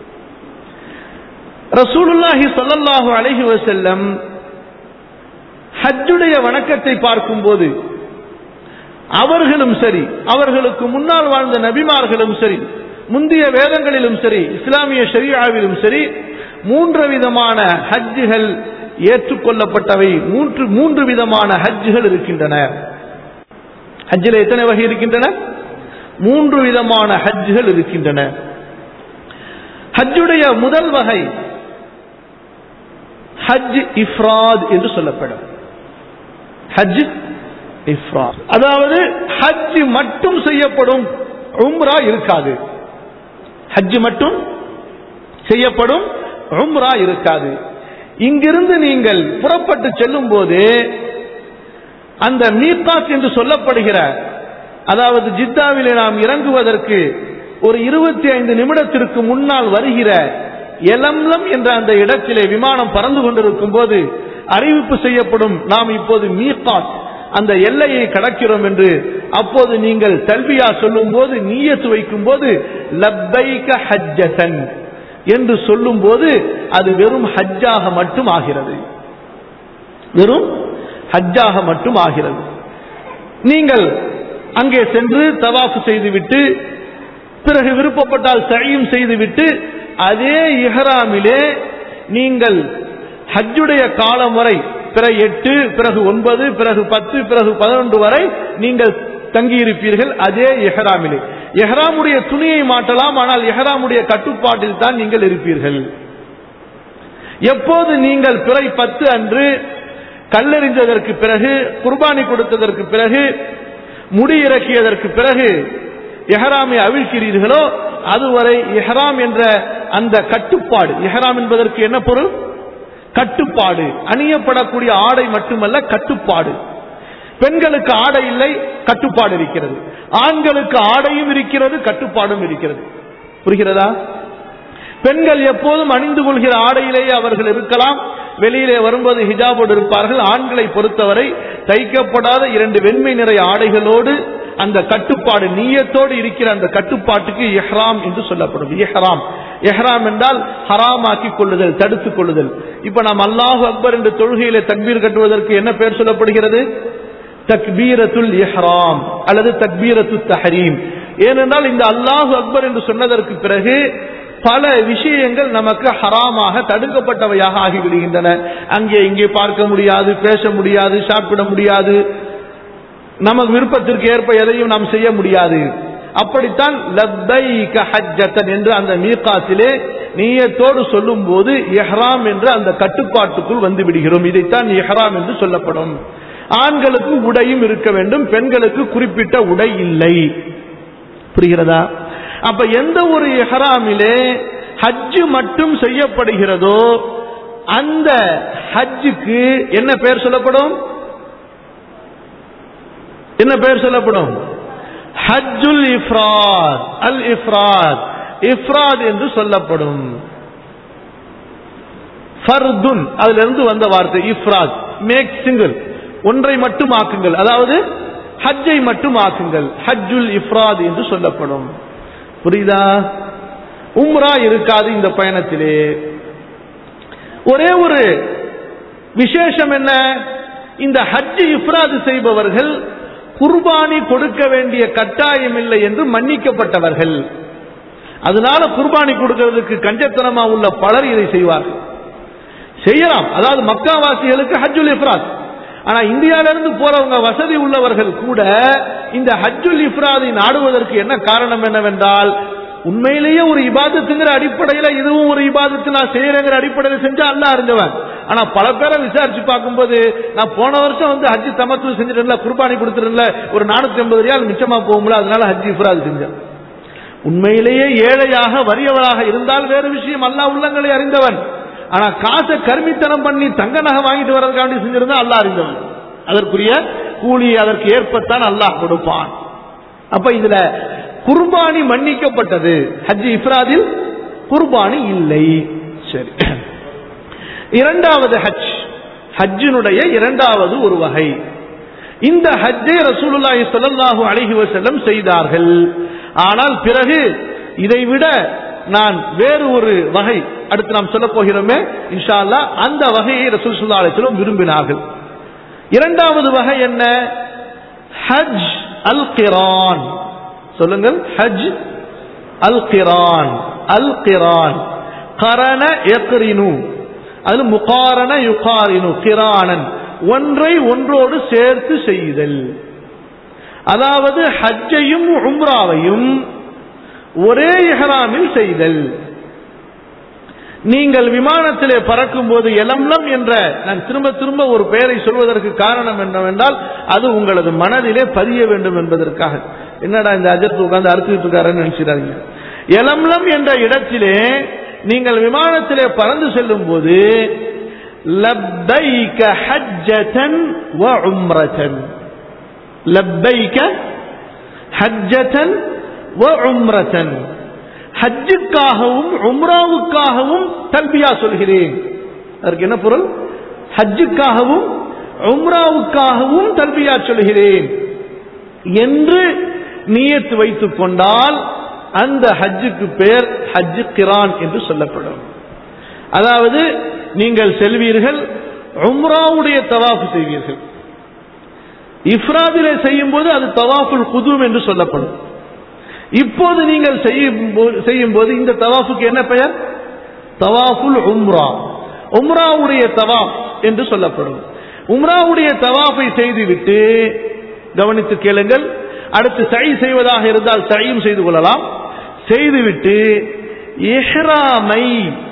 ரசூலுல்லாஹி ஸல்லல்லாஹு அலைஹி வஸல்லம் ஹஜ்ஜுடைய வணக்கத்தை பார்க்கும்போது அவர்களும் சரி அவர்களுக்கு முன்னால் வாழ்ந்த நபிமார்களும் சரி முந்தைய வேதங்களிலும் சரி இஸ்லாமிய ஷரியாவிலும் சரி மூன்று விதமான ஹஜ்ஜுகள் ஏற்றுக்கொள்ளப்பட்டவை மூன்று மூன்று விதமான ஹஜ்ஜுகள் இருக்கின்றன ஹஜ்ஜில் எத்தனை வகை இருக்கின்றன மூன்று விதமான ஹஜ்ஜுகள் இருக்கின்றன ஹஜ்ஜுடைய முதல் வகை ஹஜ் இஃப்ராத் என்று சொல்லப்படும் ஹஜ் இஃப்ராத் அதாவது ஹஜ் மட்டும் செய்யப்படும் உம்ரா இருக்காது ஹஜ் மட்டும் செய்யப்படும் உம்ரா இருக்காது இங்கிருந்து நீங்கள் புறப்பட்டு செல்லும் போது அந்த மீகாத் என்று சொல்லப்படுகிற அதாவது ஜித்தாவிலே நாம் இறங்குவதற்கு ஒரு இருபத்தி ஐந்து நிமிடத்திற்கு முன்னால் வருகிற எலம்லம் என்ற அந்த இடத்திலே விமானம் பறந்து கொண்டிருக்கும் போது அறிவிப்பு செய்யப்படும் நாம் இப்போது மீகாத் அந்த எல்லையை கடக்கிறோம் என்று அப்போது நீங்கள் தல்வியா சொல்லும் போது நீயத்து வைக்கும் போது லப்பைக ஹஜ்ஜசன் என்று சொல்லும் போது அது வெறும் ஹஜ்ஜாக மட்டும் ஆகிறது வெறும் ஹஜ்ஜாக மட்டும் ஆகிறது நீங்கள் அங்கே சென்று தவாஃப் செய்துவிட்டு பிறகு விருப்பப்பட்டால் சழியும் செய்துவிட்டு அதே இஹராமிலே நீங்கள் ஹஜ்ஜுடைய காலம் வரை பிறகு எட்டு பிறகு ஒன்பது பிறகு பத்து பிறகு பதினொன்று வரை நீங்கள் தங்கியிருப்பீர்கள் அதே எஹராமிலே எஹராமுடைய துணியை மாற்றலாம் ஆனால் எஹராமுடைய கட்டுப்பாட்டில் தான் நீங்கள் இருப்பீர்கள் எப்போது நீங்கள் பிறை பத்து அன்று கல்லெறிஞ்சதற்கு பிறகு குர்பானி கொடுத்ததற்கு பிறகு முடி இறக்கியதற்கு பிறகு எஹராமை அவிழ்க்கிறீர்களோ அதுவரை எஹராம் என்ற அந்த கட்டுப்பாடு எஹராம் என்பதற்கு என்ன பொருள் கட்டுப்பாடு அணியப்படக்கூடிய ஆடை மட்டுமல்ல கட்டுப்பாடு பெண்களுக்கு ஆடை இல்லை கட்டுப்பாடு இருக்கிறது ஆண்களுக்கு ஆடையும் இருக்கிறது கட்டுப்பாடும் இருக்கிறது புரிகிறதா பெண்கள் எப்போதும் அணிந்து கொள்கிற ஆடையிலேயே அவர்கள் இருக்கலாம் வெளியிலே வரும்போது ஹிஜாபோடு இருப்பார்கள் ஆண்களை பொறுத்தவரை தைக்கப்படாத இரண்டு வெண்மை நிறை ஆடைகளோடு அந்த கட்டுப்பாடு நீயத்தோடு இருக்கிற அந்த கட்டுப்பாட்டுக்கு எஹ்ராம் என்று சொல்லப்படும் எஹ்ராம் எஹ்ராம் என்றால் ஹராமாக்கி கொள்ளுதல் தடுத்துக் கொள்ளுதல் இப்ப நாம் அல்லாஹு அக்பர் என்று தொழுகையிலே தக்பீர் கட்டுவதற்கு என்ன பெயர் சொல்லப்படுகிறது தக்பீரத்துல் இஹ்ராம் அல்லது தக்பீரத்து தஹரீம் ஏனென்றால் இந்த அல்லாஹு அக்பர் என்று சொன்னதற்கு பிறகு பல விஷயங்கள் நமக்கு ஹராமாக தடுக்கப்பட்டவையாக ஆகிவிடுகின்றன அங்கே இங்கே பார்க்க முடியாது பேச முடியாது சாப்பிட முடியாது நமக்கு விருப்பத்திற்கு ஏற்ப எதையும் நாம் செய்ய முடியாது அப்படித்தான் லப்பைக ஹஜ்ஜத்தன் என்று அந்த மீகாத்திலே நீயத்தோடு சொல்லும் போது எஹ்ராம் என்று அந்த கட்டுப்பாட்டுக்குள் வந்து விடுகிறோம் இதைத்தான் எஹ்ராம் என்று சொல்லப்படும் ஆண்களுக்கு உடையும் இருக்க வேண்டும் பெண்களுக்கு குறிப்பிட்ட உடை இல்லை புரிகிறதா அப்ப எந்த ஒரு எஹராமிலே ஹஜ்ஜு மட்டும் செய்யப்படுகிறதோ அந்த ஹஜ்ஜுக்கு என்ன பெயர் சொல்லப்படும் என்ன பெயர் சொல்லப்படும் ஹஜ்ஜுல் இஃப்ராத் அல் இஃப்ராத் இஃப்ராத் என்று சொல்லப்படும் ஃபர்துன் அதுல இருந்து வந்த வார்த்தை இஃப்ராத் மேக் சிங்கிள் ஒன்றை மட்டும் ஆக்குங்கள் அதாவது ஹஜ்ஜை மட்டும் ஆக்குங்கள் ஹஜ்ஜுல் இஃப்ராத் என்று சொல்லப்படும் புரியுதா உம்ரா இருக்காது இந்த பயணத்திலே ஒரே ஒரு விசேஷம் என்ன இந்த ஹஜ் இஃப்ராது செய்பவர்கள் குர்பானி கொடுக்க வேண்டிய கட்டாயம் இல்லை என்று மன்னிக்கப்பட்டவர்கள் அதனால குர்பானி கொடுக்கிறதுக்கு கஞ்சத்தனமா உள்ள பலர் இதை செய்வார்கள் செய்யலாம் அதாவது மக்காவாசிகளுக்கு ஹஜ்ஜுல் இஃப்ராத் ஆனா இந்தியால இருந்து போறவங்க வசதி உள்ளவர்கள் கூட இந்த ஹஜ்ஜுல் இஃப்ராதை நாடுவதற்கு என்ன காரணம் என்னவென்றால் உண்மையிலேயே ஒரு இபாதத்துங்கிற அடிப்படையில இதுவும் ஒரு இபாதத்து நான் செய்யறேங்கிற அடிப்படையில் செஞ்சா அல்ல அறிஞ்சவன் ஆனா பல பேரை விசாரிச்சு பார்க்கும்போது நான் போன வருஷம் வந்து ஹஜ்ஜி தமத்து செஞ்சிட்டேன்ல குர்பானி கொடுத்துருல ஒரு நானூத்தி ஐம்பது ரியால் மிச்சமா போகும்ல அதனால ஹஜ்ஜி இஃப்ராது செஞ்சேன் உண்மையிலேயே ஏழையாக வறியவராக இருந்தால் வேறு விஷயம் அல்லாஹ் உள்ளங்களை அறிந்தவன் ஆனா காசை கருமித்தனம் பண்ணி தங்க நகை வாங்கிட்டு வர்றதுக்காண்டி செஞ்சிருந்தா அல்லாஹ் அறிந்தவன் அதற்குரிய கூலி அதற்கு ஏற்பத்தான் அல்லாஹ் கொடுப்பான் அப்ப இதுல குர்பானி மன்னிக்கப்பட்டது ஹஜ் இஃப்ராதில் குர்பானி இல்லை சரி இரண்டாவது ஹஜ் ஹஜ்ஜினுடைய இரண்டாவது ஒரு வகை இந்த ஹஜ்ஜை ரசூலுல்லாஹி ஸல்லல்லாஹு அலைஹி வஸல்லம் செய்தார்கள் ஆனால் பிறகு இதை விட நான் வேறு ஒரு வகை அடுத்து நாம் சொல்ல போகிறோமே இன்ஷா அல்லாஹ் அந்த வகையை ரசூல் ஸல்லல்லாஹு அலைஹி வஸல்லம் விரும்பினார்கள் இரண்டாவது வகை என்ன ஹஜ் அல் கிரான் சொல்லுங்கள் ஹஜ் அல் கிரான் அல் கிரான் கரண எக்ரினு அது முகாரண யுகாரினு கிரானன் ஒன்றை ஒன்றோடு சேர்த்து செய்தல் அதாவது ஹஜ்ஜையும் உம்ராவையும் ஒரே இஹ்ராமில் செய்தல் நீங்கள் விமானத்திலே பறக்கும் போது எலம்லம் என்ற நான் திரும்ப திரும்ப ஒரு பெயரை சொல்வதற்கு காரணம் என்னவென்றால் அது உங்களது மனதிலே பதிய வேண்டும் என்பதற்காக என்னடா இந்த அஜர்த்து உட்கார்ந்து அறுத்துக்கிட்டு இருக்காருன்னு நினைச்சிடாதீங்க எலம்லம் என்ற இடத்திலே நீங்கள் விமானத்திலே பறந்து செல்லும் போது லப்பைக ஹஜ்ஜதன் வ உம்ரதன் லப்பைக ஹஜ்ஜதன் வ உம்ரதன் ஹஜ்ஜுக்காகவும் உம்ராவுக்காகவும் தல்பியா சொல்கிறேன் அதற்கு என்ன பொருள் ஹஜ்ஜுக்காகவும் உம்ராவுக்காகவும் தல்பியா சொல்கிறேன் என்று நியத்து வைத்துக் கொண்டால் அந்த ஹஜ்ஜுக்கு பெயர் ஹஜ்ஜு கிரான் என்று சொல்லப்படும் அதாவது நீங்கள் செல்வீர்கள் உம்ராவுடைய தவாஃபு செய்வீர்கள் இஃப்ராதிலே செய்யும் போது அது தவாஃபுல் குதும் என்று சொல்லப்படும் இப்போது நீங்கள் செய்யும் போது இந்த தவாஃபுக்கு என்ன பெயர் தவாஃபுல் உம்ரா உம்ராவுடைய தவாஃப் என்று சொல்லப்படும் உம்ராவுடைய தவாஃபை செய்துவிட்டு கவனித்து கேளுங்கள் அடுத்து சை செய்வதாக இருந்தால் சையும் செய்து கொள்ளலாம் செய்துவிட்டு இஹ்ராமை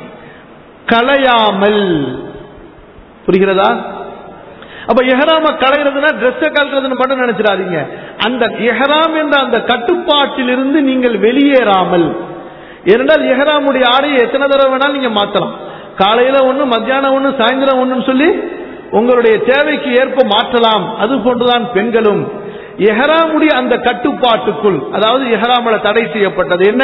களையாமல் புரிகிறதா அப்ப எஹராம களைகிறதுனா ட்ரெஸ் கலட்டுறதுன்னு மட்டும் நினைச்சிடாதீங்க அந்த எஹராம் என்ற அந்த கட்டுப்பாட்டிலிருந்து நீங்கள் வெளியேறாமல் ஏனென்றால் எஹராமுடைய ஆடையை எத்தனை தடவை வேணாலும் நீங்க மாத்தலாம் காலையில ஒண்ணு மத்தியானம் ஒண்ணு சாயந்தரம் ஒண்ணுன்னு சொல்லி உங்களுடைய தேவைக்கு ஏற்ப மாற்றலாம் அது போன்றுதான் பெண்களும் எஹராமுடைய அந்த கட்டுப்பாட்டுக்குள் அதாவது எஹராமல தடை செய்யப்பட்டது என்ன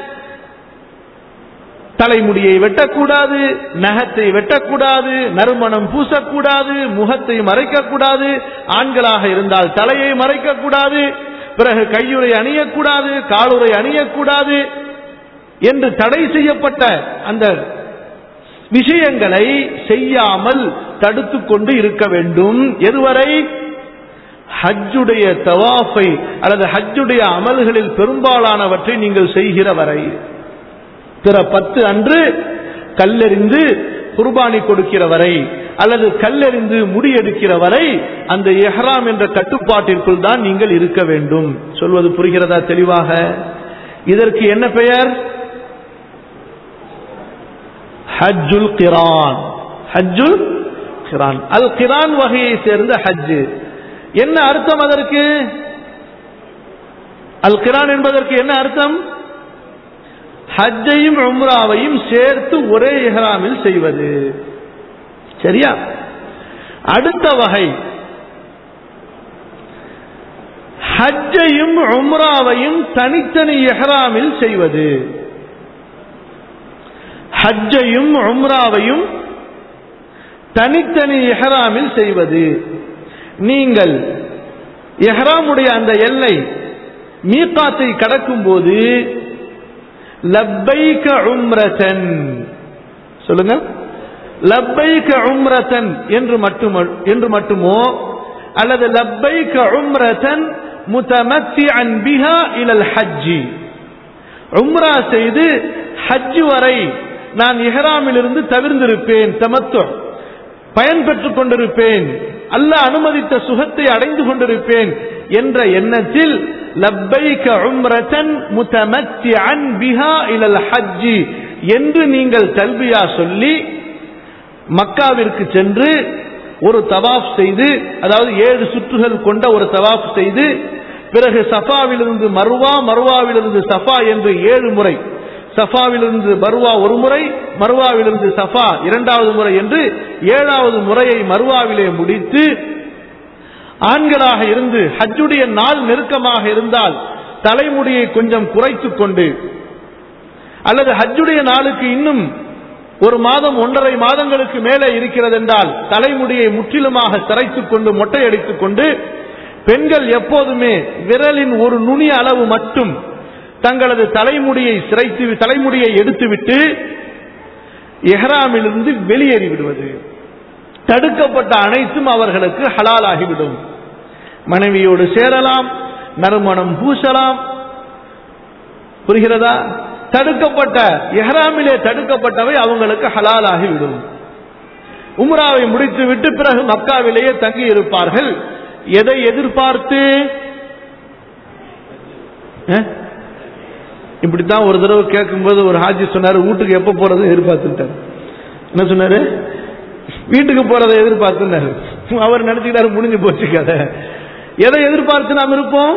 தலைமுடியை வெட்டக்கூடாது நகத்தை வெட்டக்கூடாது நறுமணம் பூசக்கூடாது முகத்தை மறைக்கக்கூடாது ஆண்களாக இருந்தால் தலையை மறைக்கக்கூடாது பிறகு கையுறை அணியக்கூடாது காலுறை அணியக்கூடாது என்று தடை செய்யப்பட்ட அந்த விஷயங்களை செய்யாமல் தடுத்து கொண்டு இருக்க வேண்டும் எதுவரை ஹஜ்ஜுடைய தவாஃபை அல்லது ஹஜ்ஜுடைய அமல்களில் பெரும்பாலானவற்றை நீங்கள் செய்கிற வரை பிற பத்து அன்று கல்லெறிந்து குர்பானி கொடுக்கிற வரை அல்லது கல்லெறிந்து முடியெடுக்கிற வரை அந்த எஹ்ராம் என்ற கட்டுப்பாட்டிற்குள் தான் நீங்கள் இருக்க வேண்டும் சொல்வது புரிகிறதா தெளிவாக இதற்கு என்ன பெயர் ஹஜ்ஜுல் கிரான் ஹஜ்ஜுல் கிரான் அல் கிரான் வகையை சேர்ந்த ஹஜ்ஜு என்ன அர்த்தம் அதற்கு அல் கிரான் என்பதற்கு என்ன அர்த்தம் ஹஜ்ஜையும் உம்ராவையும் சேர்த்து ஒரே இஹ்ராமில் செய்வது சரியா அடுத்த வகை ஹஜ்ஜையும் உம்ராவையும் தனித்தனி இஹ்ராமில் செய்வது ஹஜ்ஜையும் உம்ராவையும் தனித்தனி இஹ்ராமில் செய்வது நீங்கள் எஹ்ராமுடைய அந்த எல்லை மீகாத்தை கடக்கும் போது லப்பைக உம்ரதன் சொல்லுங்க லப்பைக உம்ரதன் என்று மட்டும் என்று மட்டுமோ அல்லது லப்பைக உம்ரதன் முத்தமத்திஅன் பிஹா இலல் ஹஜ்ஜி உம்ரா செய்து ஹஜ் வரை நான் இஹ்ராமிலிருந்து தவிர்ந்திருப்பேன் தமத்து பயன் பெற்றுக் கொண்டிருப்பேன் அல்லாஹ் அனுமதித்த சுகத்தை அடைந்து கொண்டிருப்பேன் என்ற எண்ணத்தில் லப்பைக உம்ரதன் முத்தமத்திஅன் பிஹா இலல் ஹஜ்ஜி என்று நீங்கள் தல்பியா சொல்லி மக்காவிற்கு சென்று ஒரு தவாஃப் செய்து அதாவது ஏழு சுற்றுகள் கொண்ட ஒரு தவாஃப் செய்து பிறகு சஃபாவிலிருந்து மருவா மருவாவிலிருந்து சஃபா என்று ஏழு முறை சஃபாவிலிருந்து மருவா ஒரு முறை மருவாவிலிருந்து சஃபா இரண்டாவது முறை என்று ஏழாவது முறையை மருவாவிலே முடித்து ஆண்களாக இருந்து ஹஜ்ஜுடைய நாள் நெருக்கமாக இருந்தால் தலைமுடியை கொஞ்சம் குறைத்துக் கொண்டு அல்லது ஹஜ்ஜுடைய நாளுக்கு இன்னும் ஒரு மாதம் ஒன்றரை மாதங்களுக்கு மேலே இருக்கிறது என்றால் தலைமுடியை முற்றிலுமாக சிரைத்துக் கொண்டு மொட்டையடித்துக் கொண்டு பெண்கள் எப்போதுமே விரலின் ஒரு நுனி அளவு மட்டும் தங்களது தலைமுடியை சிரைத்து தலைமுடியை எடுத்துவிட்டு எஹ்ராமிலிருந்து வெளியேறி விடுவது தடுக்கப்பட்ட அனைத்தும் அவர்களுக்கு ஹலாலாகிவிடும் மனைவியோடு சேரலாம் நறுமணம் பூசலாம் புரிகிறதா தடுக்கப்பட்ட எஹ்ராமிலே தடுக்கப்பட்டவை அவங்களுக்கு ஹலாலாகிவிடும் உம்ராவை முடித்துவிட்டு பிறகு மக்காவிலேயே தங்கி இருப்பார்கள் எதை எதிர்பார்த்து அஹ்? இப்படித்தான் ஒரு தடவை கேட்கும்போது ஒரு ஹாஜி சொன்னாரு வீட்டுக்கு எப்ப போறது எதிர்பார்த்துட்டார் என்ன சொன்னாரு வீட்டுக்கு போறதை எதிர்பார்த்துனாரு அவர் நினைச்சுக்கிட்டாரு முடிஞ்சு போச்சு கதை எதை எதிர்பார்த்து நாம் இருப்போம்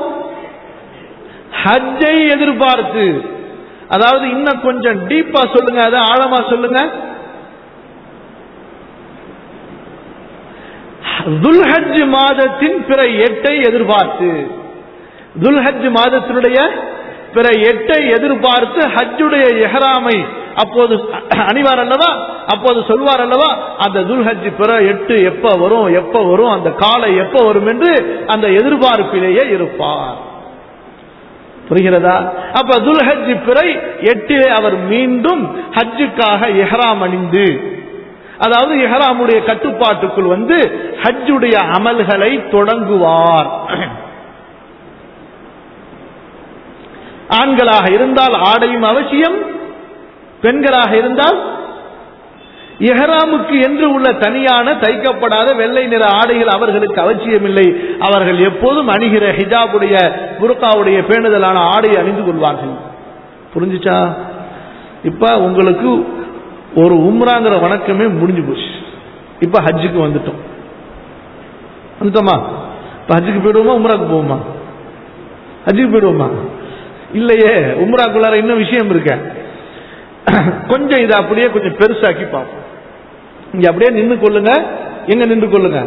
ஹஜ்ஜை எதிர்பார்த்து அதாவது இன்னும் கொஞ்சம் டீப்பா சொல்லுங்க அதை ஆழமா சொல்லுங்க துல்ஹஜ் மாதத்தின் பிற எட்டை எதிர்பார்த்து துல்ஹஜ் மாதத்தினுடைய பிற எட்டை எதிர்பார்த்து ஹஜ்ஜுடைய எஹராமை அப்போது அணிவார் அல்லவா அப்போது சொல்வார் அல்லவா அந்த துல்ஹஜ் பிற எட்டு எப்ப வரும் எப்ப வரும் அந்த காலை எப்ப வரும் என்று அந்த எதிர்பார்ப்பிலேயே இருப்பார் புரிகிறதா அப்ப துல்ஹஜ் பிறை எட்டிலே அவர் மீண்டும் ஹஜ்ஜுக்காக எஹராம் அணிந்து அதாவது எஹராமுடைய கட்டுப்பாட்டுக்குள் வந்து ஹஜ்ஜுடைய அமல்களை தொடங்குவார் ஆண்களாக இருந்தால் ஆடையும் அவசியம் பெண்களாக இருந்தால் எஹராமுக்கு என்று உள்ள தனியான தைக்கப்படாத வெள்ளை நிற ஆடைகள் அவர்களுக்கு அவசியமில்லை அவர்கள் எப்போதும் அணிகிற ஹிஜாபுடைய புருக்காவுடைய பேணுதலான ஆடையை அணிந்து கொள்வார்கள் புரிஞ்சுச்சா இப்ப உங்களுக்கு ஒரு உம்ராங்கிற வணக்கமே முடிஞ்சு போச்சு இப்ப ஹஜ்ஜுக்கு வந்துட்டோம் வந்துட்டோமா இப்ப ஹஜ்ஜுக்கு போயிடுவோமா உம்ராக்கு போவோமா ஹஜ்ஜுக்கு போயிடுவோமா இல்லையே உம்ராக்குள்ளார இன்னும் விஷயம் இருக்க கொஞ்சம் இதை அப்படியே கொஞ்சம் பெருசாக்கி பார்ப்போம் இங்க அப்படியே நின்று கொள்ளுங்க எங்க நின்று கொள்ளுங்க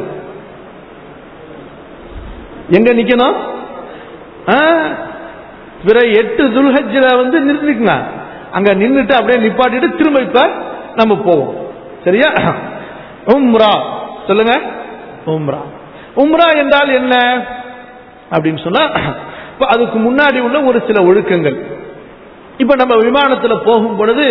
எங்க நிக்கணும் ஆ, பிற எட்டு துல்ஹஜ்ல வந்து நிறுத்திக்குங்க அங்க நின்னுட்டு அப்படியே நிப்பாட்டிட்டு திரும்ப இப்ப நம்ம போவோம் சரியா உம்ரா சொல்லுங்க உம்ரா உம்ரா என்றால் என்ன அப்படின்னு சொன்னா இப்ப அதுக்கு முன்னாடி உள்ள ஒரு சில ஒழுக்கங்கள் இப்ப நம்ம விமானத்துல போகும் பொழுது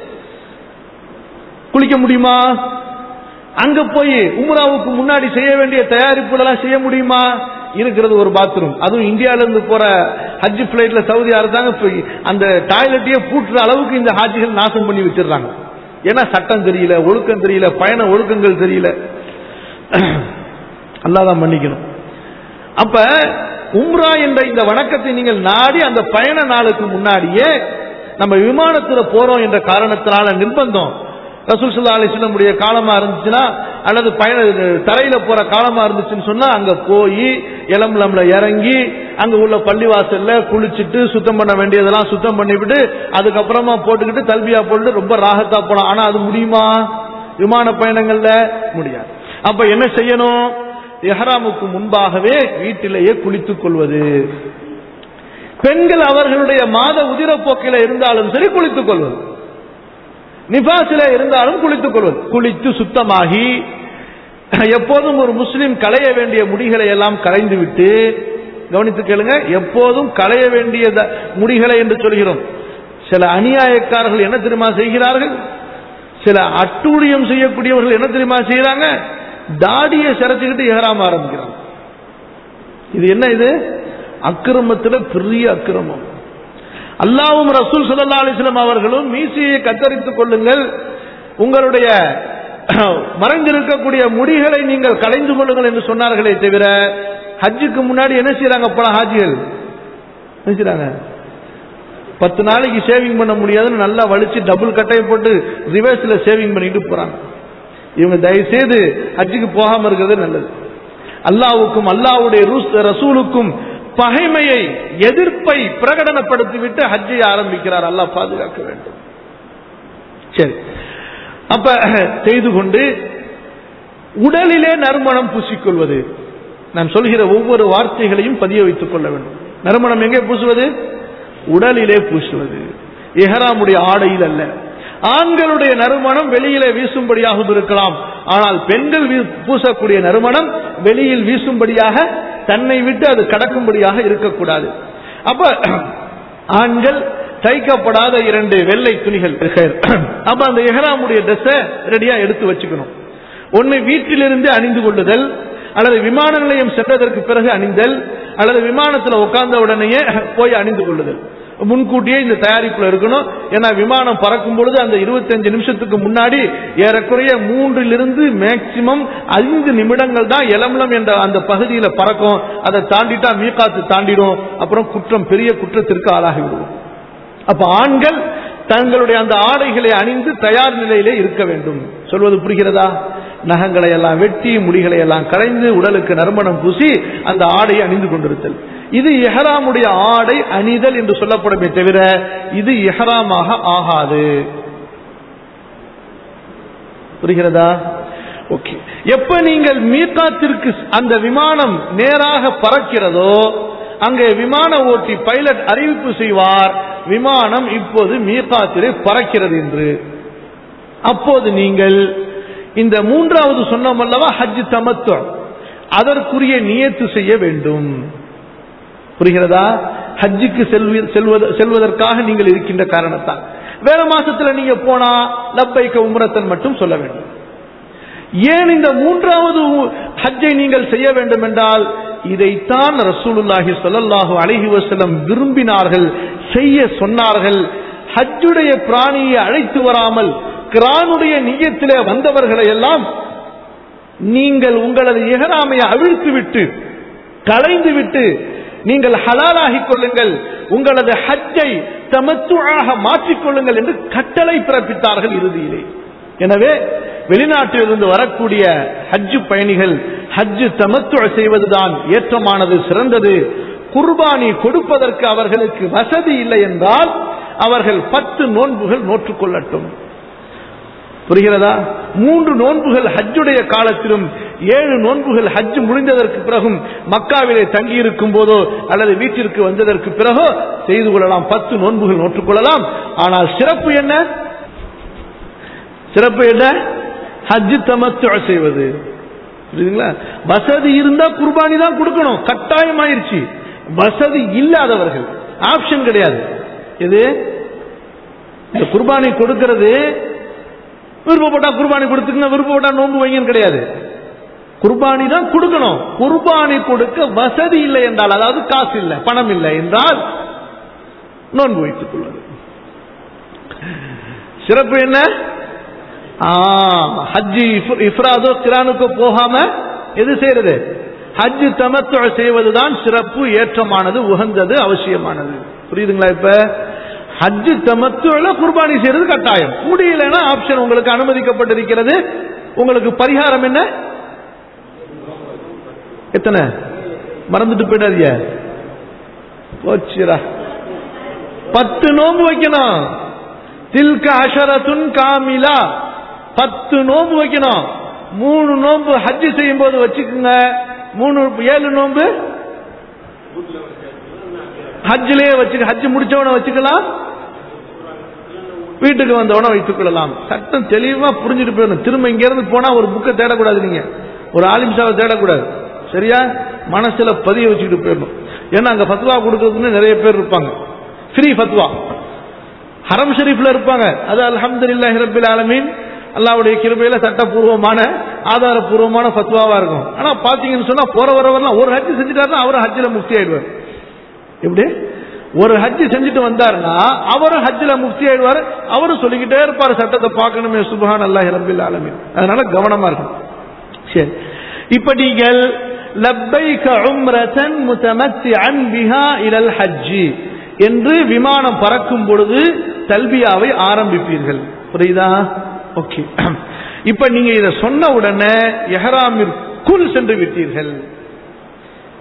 குளிக்க முடியுமா அங்க போய் உம்ராவுக்கு முன்னாடி செய்ய வேண்டிய தயாரிப்புகள் எல்லாம் செய்ய முடியுமா இருக்கிறது ஒரு பாத்ரூம் அதுவும் இந்தியால இருந்து போற ஹஜ் பிளைட்ல சவுதி அரசாங்க இப்ப அந்த டாய்லெட்டையே பூட்டுற அளவுக்கு இந்த ஹாஜிகள் நாசம் பண்ணி வச்சிடுறாங்க ஏன்னா சட்டம் தெரியல ஒழுக்கம் தெரியல பயண ஒழுக்கங்கள் தெரியல அல்லாதான் மன்னிக்கணும் அப்ப உம்ரா என்ற இந்த வணக்கத்தை நீங்கள் நாடி அந்த பயண நாளுக்கு முன்னாடியே நம்ம விமானத்துல போறோம் என்ற காரணத்தினால நிர்பந்தம் ரசூல் சல்லா அலிஸ்லமுடைய காலமா இருந்துச்சுன்னா அல்லது பயண தரையில போற காலமா இருந்துச்சுன்னு சொன்னா அங்க போய் இளம்பலம்ல இறங்கி அங்க உள்ள பள்ளிவாசல்ல குளிச்சுட்டு சுத்தம் பண்ண வேண்டியதெல்லாம் சுத்தம் பண்ணிவிட்டு அதுக்கப்புறமா போட்டுக்கிட்டு தல்பியா போட்டு ரொம்ப ராகத்தா போலாம் ஆனா அது முடியுமா விமான பயணங்கள்ல முடியாது அப்ப என்ன செய்யணும் எஹராமுக்கு முன்பாகவே வீட்டிலேயே குளித்துக் கொள்வது பெண்கள் அவர்களுடைய மாத உதிரப்போக்கில இருந்தாலும் சரி குளித்துக் கொள்வது நிபாசில இருந்தாலும் குளித்துக் கொள்வது குளித்து சுத்தமாகி எப்போதும் ஒரு முஸ்லிம் களைய வேண்டிய முடிகளை எல்லாம் களைந்து விட்டு கவனித்து கேளுங்க எப்போதும் களைய வேண்டிய த- முடிகளை என்று சொல்கிறோம் சில அநியாயக்காரர்கள் என்ன தெரியுமா செய்கிறார்கள் சில அட்டூழியம் செய்யக்கூடியவர்கள் என்ன தெரியுமா செய்யறாங்க தாடியை சிரைச்சுக்கிட்டு ஏறாம ஆரம்பிக்கிறாங்க இது என்ன இது அக்கிரமத்துல பெரிய அக்கிரமம் அல்லாவும் ரசூல் ஸல்லல்லாஹு அலைஹி வஸல்லம் அவர்களும் மீசையை கத்தரித்துக் கொள்ளுங்கள் உங்களுடைய மறைந்திருக்கக்கூடிய முடிகளை நீங்கள் களைந்து கொள்ளுங்கள் என்று சொன்னார்களே தவிர ஹஜ்ஜுக்கு முன்னாடி என்ன செய்யறாங்க பல ஹாஜிகள் என்ன செய்யறாங்க பத்து நாளைக்கு சேவிங் பண்ண முடியாதுன்னு நல்லா வலிச்சு டபுள் கட்டையை போட்டு ரிவர்ஸ்ல சேவிங் பண்ணிட்டு போறாங்க இவங்க தயவு செய்து ஹஜ்ஜுக்கு போகாம இருக்கிறது நல்லது அல்லாவுக்கும் அல்லாவுடைய ரூஸ்- ரசூலுக்கும் பகைமையை எதிர்ப்பை பிரகடனப்படுத்திவிட்டு ஹஜ்ஜை ஆரம்பிக்கிறார் அல்லாஹ் பாதுகாக்க வேண்டும் சரி அப்ப செய்து கொண்டு உடலிலே நறுமணம் பூசிக்கொள்வது நான் சொல்கிற ஒவ்வொரு வார்த்தைகளையும் பதிய வைத்துக் கொள்ள வேண்டும் நறுமணம் எங்கே பூசுவது உடலிலே பூசுவது எஹராமுடைய ஆடையில் அல்ல ஆண்களுடைய நறுமணம் வெளியிலே வீசும்படியாகவும் இருக்கலாம் ஆனால் பெண்கள் வீ- பூசக்கூடிய நறுமணம் வெளியில் வீசும்படியாக தன்னை விட்டு அது கடக்கும்படியாக இருக்கக்கூடாது அப்ப ஆண்கள் தைக்கப்படாத இரண்டு வெள்ளை துணிகள் அப்ப அந்த எஹராமுடைய ட்ரெஸ்ஸை ரெடியா எடுத்து வச்சுக்கணும் ஒன்னு வீட்டிலிருந்து அணிந்து கொள்ளுதல் அல்லது விமான நிலையம் சென்றதற்கு பிறகு அணிந்தல் அல்லது விமானத்தில் உட்கார்ந்த உடனேயே போய் அணிந்து கொள்ளுதல் முன்கூட்டியே இந்த தயாரிப்புல இருக்கணும் ஏன்னா விமானம் பறக்கும் பொழுது அந்த 25 நிமிஷத்துக்கு முன்னாடி ஏறக்குறைய மூன்றிலிருந்து மேக்சிமம் ஐந்து நிமிடங்கள் தான் எலமலம் என்ற அந்த பகுதியில பறக்கும் அதை தாண்டிட்டா மீகாத்து தாண்டிடும் அப்புறம் குற்றம் பெரிய குற்றத்திற்கு ஆளாகி விடுவோம் அப்ப ஆண்கள் தங்களுடைய அந்த ஆடைகளை அணிந்து தயார் நிலையிலே இருக்க வேண்டும் சொல்வது புரிகிறதா நகங்களை எல்லாம் வெட்டி முடிகளை எல்லாம் களைந்து உடலுக்கு நறுமணம் பூசி அந்த ஆடையை அணிந்து கொண்டிருத்தல் இது எஹராமுடைய ஆடை அணிதல் என்று சொல்லப்படுமே தவிர இது எஹராமாக ஆகாது புரிகிறதா ஓகே எப்ப நீங்கள் மீகாத்திற்கு அந்த விமானம் நேராக பறக்கிறதோ அங்கே விமான ஓட்டி பைலட் அறிவிப்பு செய்வார் விமானம் இப்போது மீகாத்திலே பறக்கிறது என்று அப்போது நீங்கள் இந்த மூன்றாவது சொன்னோம் அல்லவா ஹஜ் தமத்து அதற்குரிய நியத்து செய்ய வேண்டும் புரிகிறதா ஹஜ்ஜுக்கு செல்வி செல்வத- செல்வதற்காக நீங்கள் இருக்கின்ற காரணத்தால் வேற மாசத்துல நீங்க போனா லப்பைக்க உம்ரத்தன் மட்டும் சொல்ல வேண்டும் ஏன் இந்த மூன்றாவது உ- ஹஜ்ஜை நீங்கள் செய்ய வேண்டும் என்றால் இதைத்தான் ரசூலுல்லாஹி ஸல்லல்லாஹு அலைஹி வஸல்லம் விரும்பினார்கள் செய்ய சொன்னார்கள் ஹஜ்ஜுடைய பிராணியை அழைத்து வராமல் கிரானுடைய நியத்திலே வந்தவர்களை எல்லாம் நீங்கள் உங்களது எகராமையை அவிழ்த்து விட்டு களைந்து விட்டு நீங்கள் ஹலாலாகிக் கொள்ளுங்கள் உங்களது ஹஜ்ஜை தமத்துவாக மாற்றிக் கொள்ளுங்கள் என்று கட்டளை பிறப்பித்தார்கள் இறுதியிலே எனவே வெளிநாட்டிலிருந்து வரக்கூடிய ஹஜ்ஜு பயணிகள் ஹஜ்ஜு தமத்துவ செய்வதுதான் ஏற்றமானது சிறந்தது குர்பானி கொடுப்பதற்கு அவர்களுக்கு வசதி இல்லை என்றால் அவர்கள் பத்து நோன்புகள் நோற்றுக் கொள்ளட்டும் புரிகிறதா மூன்று நோன்புகள் ஹஜ்ஜுடைய காலத்திலும் ஏழு நோன்புகள் ஹஜ் முடிந்ததற்கு பிறகும் மக்காவிலே தங்கியிருக்கும் போதோ அல்லது வீட்டிற்கு வந்ததற்கு பிறகோ செய்து கொள்ளலாம் பத்து நோன்புகள் நோற்றுக் கொள்ளலாம் ஆனால் சிறப்பு என்ன சிறப்பு என்ன ஹஜ் தமத்து செய்வது புரியுதுங்களா வசதி இருந்தா குர்பானி தான் கொடுக்கணும் கட்டாயம் ஆயிருச்சு வசதி இல்லாதவர்கள் ஆப்ஷன் கிடையாது இது இந்த குர்பானி கொடுக்கிறது விருப்பப்பட்டா குர்பானி கொடுத்துக்கங்க விருப்பப்பட்டா நோன்பு வைங்கன்னு கிடையாது குர்பானி தான் கொடுக்கணும் குர்பானி கொடுக்க வசதி இல்லை என்றால் அதாவது காசு இல்லை பணம் இல்லை என்றால் நோன்பு வைத்துக் கொள்வது சிறப்பு என்ன ஆ, ஹஜ்ஜி இஃப்- இஃப்ராதோ கிரானுக்கோ போகாம எது செய்யறது ஹஜ் தமத்து செய்வதுதான் சிறப்பு ஏற்றமானது உகந்தது அவசியமானது புரியுதுங்களா இப்ப ஹஜ் தமத்துல குர்பானி செய்யறது கட்டாயம் முடியலன்னா ஆப்ஷன் உங்களுக்கு அனுமதிக்கப்பட்டிருக்கிறது உங்களுக்கு பரிகாரம் என்ன எத்தனை மறந்துட்டு போயிடாதீங்க போச்சுரா பத்து நோன்பு வைக்கணும் தில்க அஷரத்துன் காமிலா பத்து நோன்பு வைக்கணும் மூணு நோன்பு ஹஜ் செய்யும் போது வச்சுக்கோங்க மூணு ஏழு நோன்பு ஹஜ்லயே வச்சு ஹஜ் முடிச்சவன வச்சுக்கலாம் வீட்டுக்கு வந்தவன வைத்துக் கொள்ளலாம் சட்டம் தெளிவா புரிஞ்சுட்டு போயிடணும் திரும்ப இங்க இருந்து போனா ஒரு புக்கை தேடக்கூடாது நீங்க ஒரு ஆலிம்சாவை தேடக்கூடாது சரியா மனசுல பதிய வச்சுக்கிட்டு போயிடணும் ஏன்னா அங்க ஃபத்வா கொடுக்கறதுன்னு நிறைய பேர் இருப்பாங்க ஃப்ரீ ஃபத்வா ஹரம் ஷரீஃப்ல இருப்பாங்க அது அல்ஹம்துலில்லாஹி ரப்பில் ஆலமீன் அல்லாஹ்வுடைய கிருபையில சட்டப்பூர்வமான ஆதாரப்பூர்வமான ஃபத்வாவா இருக்கும் ஆனா பாத்தீங்கன்னு சொன்னா போற வரவரெல்லாம் ஒரு ஹஜ் செஞ்சுட்டாருன்னா அவர் ஹஜ்ஜில் முக்தி ஆயிடுவார் எப்படி ஒரு ஹஜ் செஞ்சுட்டு வந்தாருன்னா அவரும் ஹஜ்ஜில் முக்தி ஆயிடுவார் அவரும் சொல்லிக்கிட்டே இருப்பார் சட்டத்தை பார்க்கணுமே சுபஹான் அல்லாஹ் ரப்பில் ஆலமீன் அதனால கவனமா இருக்கும் சரி இப்ப நீங்கள் லப்பைக உம்ரதன் முத்தமத்திஅன் பிஹா இலல் ஹஜ்ஜி என்று விமானம் பறக்கும் பொழுது தல்பியாவை ஆரம்பிப்பீர்கள் புரியுதா ஓகே இப்ப நீங்க இத சொன்ன உடனே எஹராமிற்குள் சென்று விட்டீர்கள்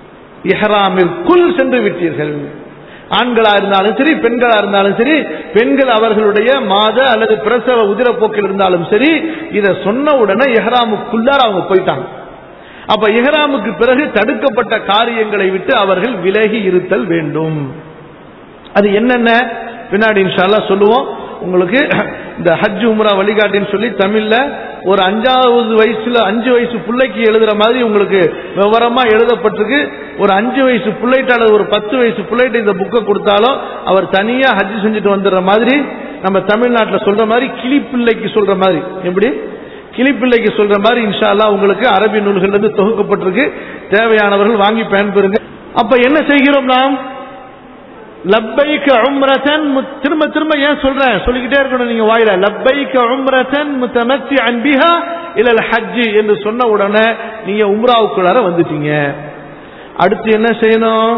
இஹ்ராமிற்குள் சென்று விட்டீர்கள் ஆண்களா இருந்தாலும் சரி பெண்களா இருந்தாலும் சரி பெண்கள் அவர்களுடைய மாத அல்லது பிரசவ உதிரப்போக்கில் இருந்தாலும் சரி இத சொன்ன உடனே இஹ்ராமுக்குள்ளார அவங்க போயிட்டாங்க அப்ப இஹ்ராமுக்கு பிறகு தடுக்கப்பட்ட காரியங்களை விட்டு அவர்கள் விலகி இருத்தல் வேண்டும் அது என்னென்ன பின்னாடி இன்ஷால்லா சொல்லுவோம் உங்களுக்கு இந்த ஹஜ் உம்ரா வழிகாட்டின்னு சொல்லி தமிழ்ல ஒரு அஞ்சாவது வயசுல அஞ்சு வயசு பிள்ளைக்கு எழுதுற மாதிரி உங்களுக்கு விவரமா எழுதப்பட்டிருக்கு ஒரு அஞ்சு வயசு பிள்ளைகிட்ட அல்லது ஒரு பத்து வயசு பிள்ளைகிட்ட இந்த புக்கை கொடுத்தாலும் அவர் தனியா ஹஜ் செஞ்சுட்டு வந்துடுற மாதிரி நம்ம தமிழ்நாட்டில் சொல்ற மாதிரி கிளிப்பிள்ளைக்கு சொல்ற மாதிரி எப்படி கிளிப்பிள்ளைக்கு சொல்ற மாதிரி இன்ஷா அல்லாஹ் உங்களுக்கு அரபி நூல்கள் இருந்து தொகுக்கப்பட்டிருக்கு தேவையானவர்கள் வாங்கி பயன்பெறுங்க அப்ப என்ன செய்கிறோம் நாம் லப்பைக்க உம்ரதன் மு- திரும்ப திரும்ப ஏன் சொல்றேன் சொல்லிக்கிட்டே இருக்கணும் நீங்க வாயில லப்பைக்க உம்ரதன் முத்தமத்தி அன்பிஹா இல்ல ஹஜ் என்று சொன்ன உடனே நீங்க உம்ராவுக்குள்ளார வந்துட்டீங்க அடுத்து என்ன செய்யணும்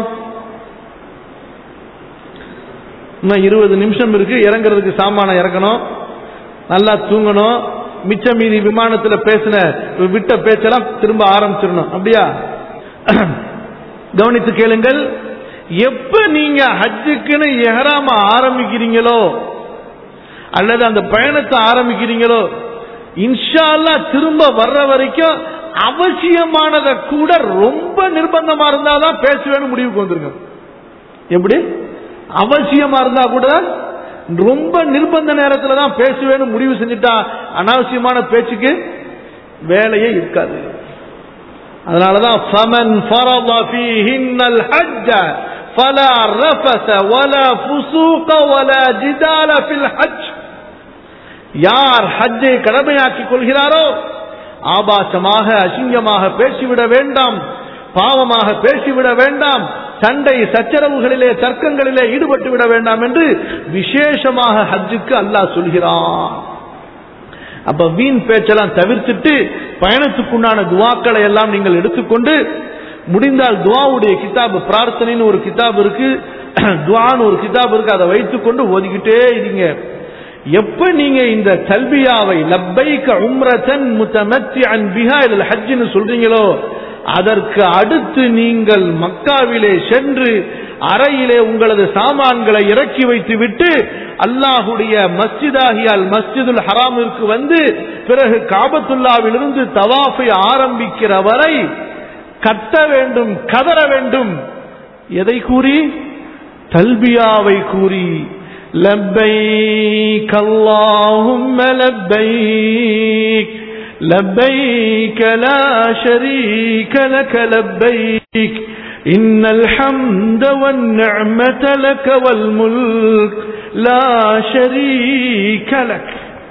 இன்னும் இருபது நிமிஷம் இருக்கு இறங்குறதுக்கு சாமான இறக்கணும் நல்லா தூங்கணும் மிச்ச மீதி விமானத்துல பேசின விட்ட பேச்செல்லாம் திரும்ப ஆரம்பிச்சிடணும் அப்படியா கவனித்து கேளுங்கள் எப்ப நீங்க ஹஜ்ஜுக்குன்னு எஹராம ஆரம்பிக்கிறீங்களோ அல்லது அந்த பயணத்தை ஆரம்பிக்கிறீங்களோ இன்ஷா அல்லாஹ் திரும்ப வர்ற வரைக்கும் அவசியமானதை கூட ரொம்ப நிர்பந்தமா இருந்தாதான் பேசுவேன்னு முடிவுக்கு வந்துருங்க எப்படி அவசியமா இருந்தா கூட ரொம்ப நிர்பந்த நேரத்துல தான் பேசுவேன்னு முடிவு செஞ்சுட்டா அனாவசியமான பேச்சுக்கு வேலையே இருக்காது அதனாலதான் ஃபமன் ஃபரض فيهن الحج فلا رفث ولا فسوق ولا جدال في الحج யார் ஹஜ்ஜை கடமையாக்கிக் கொள்கிறாரோ ஆபாசமாக அசிங்கமாக பேசிவிட வேண்டாம் பாவமாக பேசிவிட வேண்டாம் சண்டை சச்சரவுகளிலே தர்க்கங்களிலே ஈடுபட்டு விட வேண்டாம் என்று விசேஷமாக ஹஜ்ஜுக்கு அல்லாஹ் சொல்கிறான் அப்ப வீண் பேச்செல்லாம் தவிர்த்துட்டு பயணத்துக்குண்டான துவாக்களை எல்லாம் நீங்கள் எடுத்துக்கொண்டு முடிந்தால் துவாவுடைய கிதாபு பிரார்த்தனைன்னு ஒரு கிதாப் இருக்கு துவான்னு ஒரு கிதாப் இருக்கு அதை வைத்துக்கொண்டு ஓதிக்கிட்டே இருங்க எப்ப நீங்க இந்த தல்பியாவை லப்பைக்க உம்ரதன் முத்தமத்தி அன் பிஹா இல்ல ஹஜ்ஜின்னு சொல்றீங்களோ அதற்கு அடுத்து நீங்கள் மக்காவிலே சென்று அறையிலே உங்களது சாமான்களை இறக்கி வைத்து விட்டு அல்லாஹுடைய மஸ்ஜிதாகியால் மஸ்ஜிதுல் ஹராமிற்கு வந்து பிறகு காபத்துல்லாவிலிருந்து தவாஃபை ஆரம்பிக்கிற வரை கத்த வேண்டும் கதற வேண்டும் எதை கூறி தல்பியாவை கூறி لبيك اللهم لبيك لبيك لا شريك لك لبيك إن الحمد والنعمة لك والملك لا شريك لك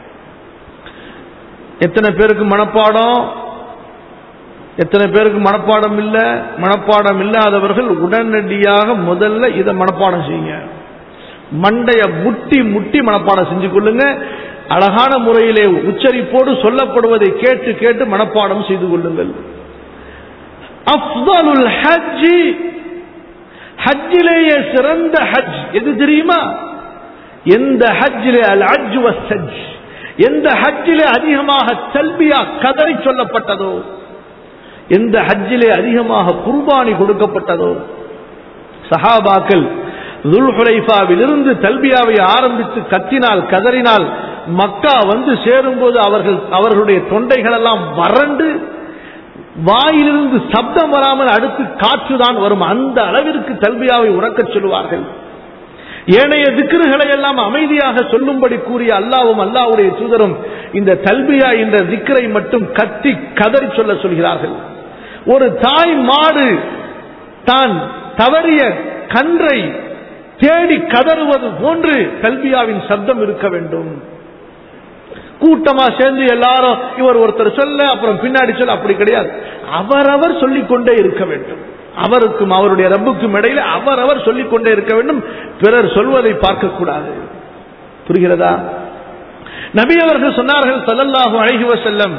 எத்தனை பேருக்கு மனப்பாடம் எத்தனை பேருக்கு மனப்பாடம் இல்ல மனப்பாடம் இல்லாதவர்கள் உடனடியாக முதல்ல இதை மனப்பாடம் செய்யுங்க மண்டைய முட்டி முட்டி மனப்பாடம் செஞ்சு கொள்ளுங்க அழகான முறையிலே உச்சரிப்போடு சொல்லப்படுவதை கேட்டு கேட்டு மனப்பாடம் செய்து கொள்ளுங்கள் அஃதலுல் ஹஜ்ஜி ஹஜ்ஜிலேயே சிறந்த ஹஜ் எது தெரியுமா எந்த ஹஜ்ஜிலே அல் ஹஜ் வஸ்ஸஜ் எந்த ஹஜ்ஜிலே அதிகமாக தல்பியா கதறி சொல்லப்பட்டதோ எந்த ஹஜ்ஜிலே அதிகமாக குர்பானி கொடுக்கப்பட்டதோ சஹாபாக்கள் இருந்து தல்பியாவை ஆரம்பித்து கத்தினால் கதறினால் மக்கா வந்து சேரும்போது அவர்கள் அவர்களுடைய தொண்டைகள் எல்லாம் வறண்டு வாயிலிருந்து சப்தம் வராமல் அடுத்து காற்றுதான் வரும் அந்த அளவிற்கு தல்பியாவை உறக்கச் சொல்லுவார்கள் ஏனைய திக்ருகளை எல்லாம் அமைதியாக சொல்லும்படி கூறிய அல்லாவும் அல்லாவுடைய தூதரும் இந்த தல்பியா என்ற திக்கரை மட்டும் கத்தி கதறி சொல்ல சொல்கிறார்கள் ஒரு தாய் மாடு தான் தவறிய கன்றை தேடி கதறுவது போன்று கல்வியாவின் சப்தம் இருக்க வேண்டும் கூட்டமா சேர்ந்து எல்லாரும் இவர் ஒருத்தர் சொல்ல அப்புறம் பின்னாடி சொல்ல அப்படி கிடையாது அவரவர் சொல்லிக் கொண்டே இருக்க வேண்டும் அவருக்கும் அவருடைய ரப்புக்கும் இடையில அவரவர் சொல்லிக் கொண்டே இருக்க வேண்டும் பிறர் சொல்வதை பார்க்க கூடாது புரிகிறதா நபி அவர்கள் சொன்னார்கள் சல்லல்லாஹு அழகி செல்லம்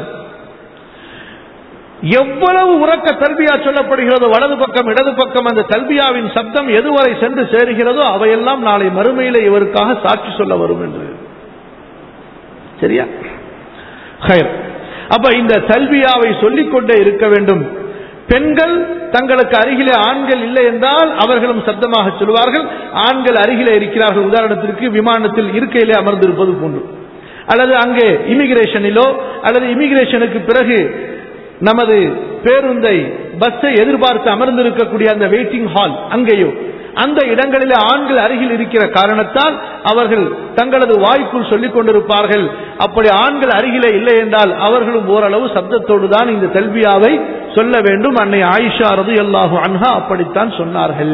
எவ்வளவு உறக்க தல்பியா சொல்லப்படுகிறதோ வலது பக்கம் இடது பக்கம் அந்த தல்பியாவின் சப்தம் எதுவரை சென்று சேருகிறதோ அவையெல்லாம் நாளை மறுமையில இவருக்காக சாட்சி சொல்ல வரும் என்று சரியா ஹயர் அப்ப இந்த தல்பியாவை சொல்லிக் கொண்டே இருக்க வேண்டும் பெண்கள் தங்களுக்கு அருகிலே ஆண்கள் இல்லை என்றால் அவர்களும் சப்தமாக சொல்வார்கள் ஆண்கள் அருகிலே இருக்கிறார்கள் உதாரணத்திற்கு விமானத்தில் இருக்கையிலே அமர்ந்திருப்பது போன்று அல்லது அங்கே இமிகிரேஷனிலோ அல்லது இமிகிரேஷனுக்கு பிறகு நமது பேருந்தை பஸ்ஸை எதிர்பார்த்து அமர்ந்திருக்கக்கூடிய அந்த வெயிட்டிங் ஹால் அங்கேயோ அந்த இடங்களிலே ஆண்கள் அருகில் இருக்கிற காரணத்தால் அவர்கள் தங்களது வாய்க்குள் சொல்லிக் கொண்டிருப்பார்கள் அப்படி ஆண்கள் அருகிலே இல்லை என்றால் அவர்களும் ஓரளவு சப்தத்தோடு தான் இந்த தெல்பியாவை சொல்ல வேண்டும் அன்னை ஆயிஷா ரது அல்லாஹு அன்ஹா அப்படித்தான் சொன்னார்கள்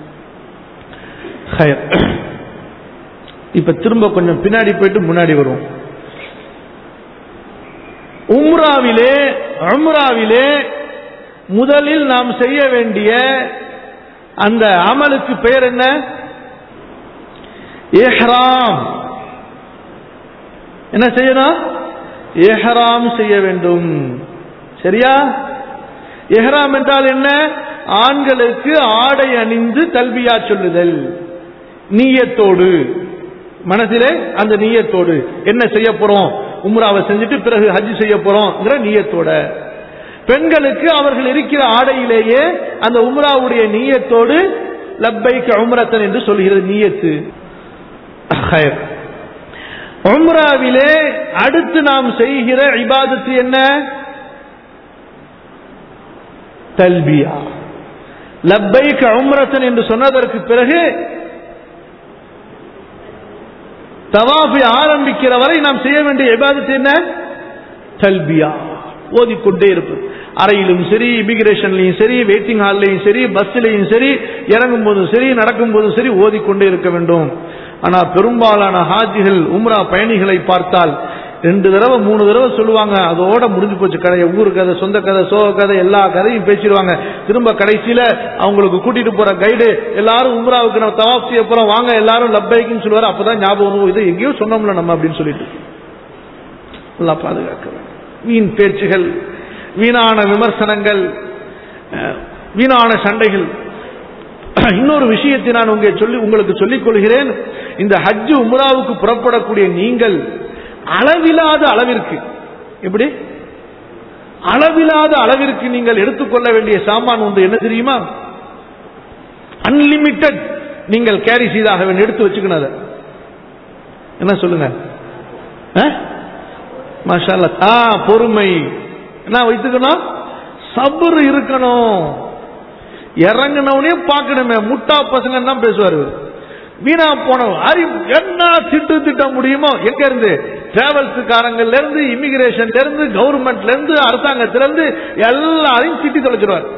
ஹைர். இப்ப திரும்ப கொஞ்சம் பின்னாடி போயிட்டு முன்னாடி வருவோம் உம்ராவிலே உம்ராவிலே முதலில் நாம் செய்ய வேண்டிய அந்த அமலுக்கு பெயர் என்ன ஏஹ்ராம் என்ன செய்யணும் ஏஹ்ராம் செய்ய வேண்டும் சரியா எஹ்ராம் என்றால் என்ன ஆண்களுக்கு ஆடை அணிந்து தல்வியா சொல்லுதல் நீயத்தோடு மனதிலே அந்த நீயத்தோடு என்ன செய்ய போறோம் உம்ராவை செஞ்சுட்டு பிறகு ஹஜ் செய்ய போறோம்ங்கிற நீயத்தோட பெண்களுக்கு அவர்கள் இருக்கிற ஆடையிலேயே அந்த உம்ராவுடைய நீயத்தோடு லப்பைக்கு உம்ரத்தன் என்று சொல்கிறது நீயத்து ஹைர். உம்ராவிலே அடுத்து நாம் செய்கிற இபாதத்து என்ன தல்பியா லப்பைக்க உம்ரத்தன் என்று சொன்னதற்கு பிறகு தவாஃபை ஆரம்பிக்கிற வரை நாம் செய்ய வேண்டிய இபாதத்து என்ன தல்பியா ஓதிக்கொண்டே இருப்பது அறையிலும் சரி இமிகிரேஷன்லையும் சரி வெயிட்டிங் ஹால்லையும் சரி பஸ்லையும் சரி இறங்கும் போதும் சரி நடக்கும் போதும் சரி ஓதிக்கொண்டே இருக்க வேண்டும் ஆனா பெரும்பாலான ஹாஜிகள் உம்ரா பயணிகளை பார்த்தால் ரெண்டு தடவை மூணு தடவை சொல்லுவாங்க அதோட முடிஞ்சு போச்சு கதை ஊர் கதை சொந்த கதை சோக கதை எல்லா கதையும் பேசிடுவாங்க திரும்ப கடைசியில அவங்களுக்கு கூட்டிட்டு போற கைடு எல்லாரும் உம்ராவுக்கு நம்ம தவாப் செய்ய போறோம் வாங்க எல்லாரும் லப்பைக்குன்னு சொல்லுவாரு அப்பதான் ஞாபகம் வரும் இது எங்கேயோ சொன்னோம்ல நம்ம அப்படின்னு சொல்லிட்டு நல்லா பாதுகாக்க வேண்டும். வீண் பேச்சுகள் வீணான விமர்சனங்கள் அஹ், வீணான சண்டைகள் இன்னொரு விஷயத்தை நான் உங்க சொல்லி உங்களுக்கு சொல்லிக் கொள்கிறேன் இந்த ஹஜ் உம்ராவுக்கு புறப்படக்கூடிய நீங்கள் அளவிலாத அளவிற்கு எப்படி அளவிலாத அளவிற்கு நீங்கள் எடுத்துக்கொள்ள வேண்டிய சாமான் ஒன்று என்ன தெரியுமா அன்லிமிட்டெட் நீங்கள் கேரி செய்தாக வேண்டும் எடுத்து வச்சுக்கணும் அதை என்ன சொல்லுங்க அஹ்? மாஷா அல்லாஹ். ஆ பொறுமை என்ன வைத்துக்கணும் சபுர் இருக்கணும் இறங்கினவனே பார்க்கணுமே முட்டா பசங்க தான் பேசுவாரு இவரு. வீணா போனவன் அறி என்ன திட்டு திட்ட முடியுமோ எங்க இருந்து டிராவல்ஸ்காரங்கள்ல இருந்து இமிகிரேஷன்ல இருந்து கவர்மெண்ட்ல இருந்து அரசாங்கத்தில இருந்து எல்லாரையும் திட்டி தொலைச்சிருவார்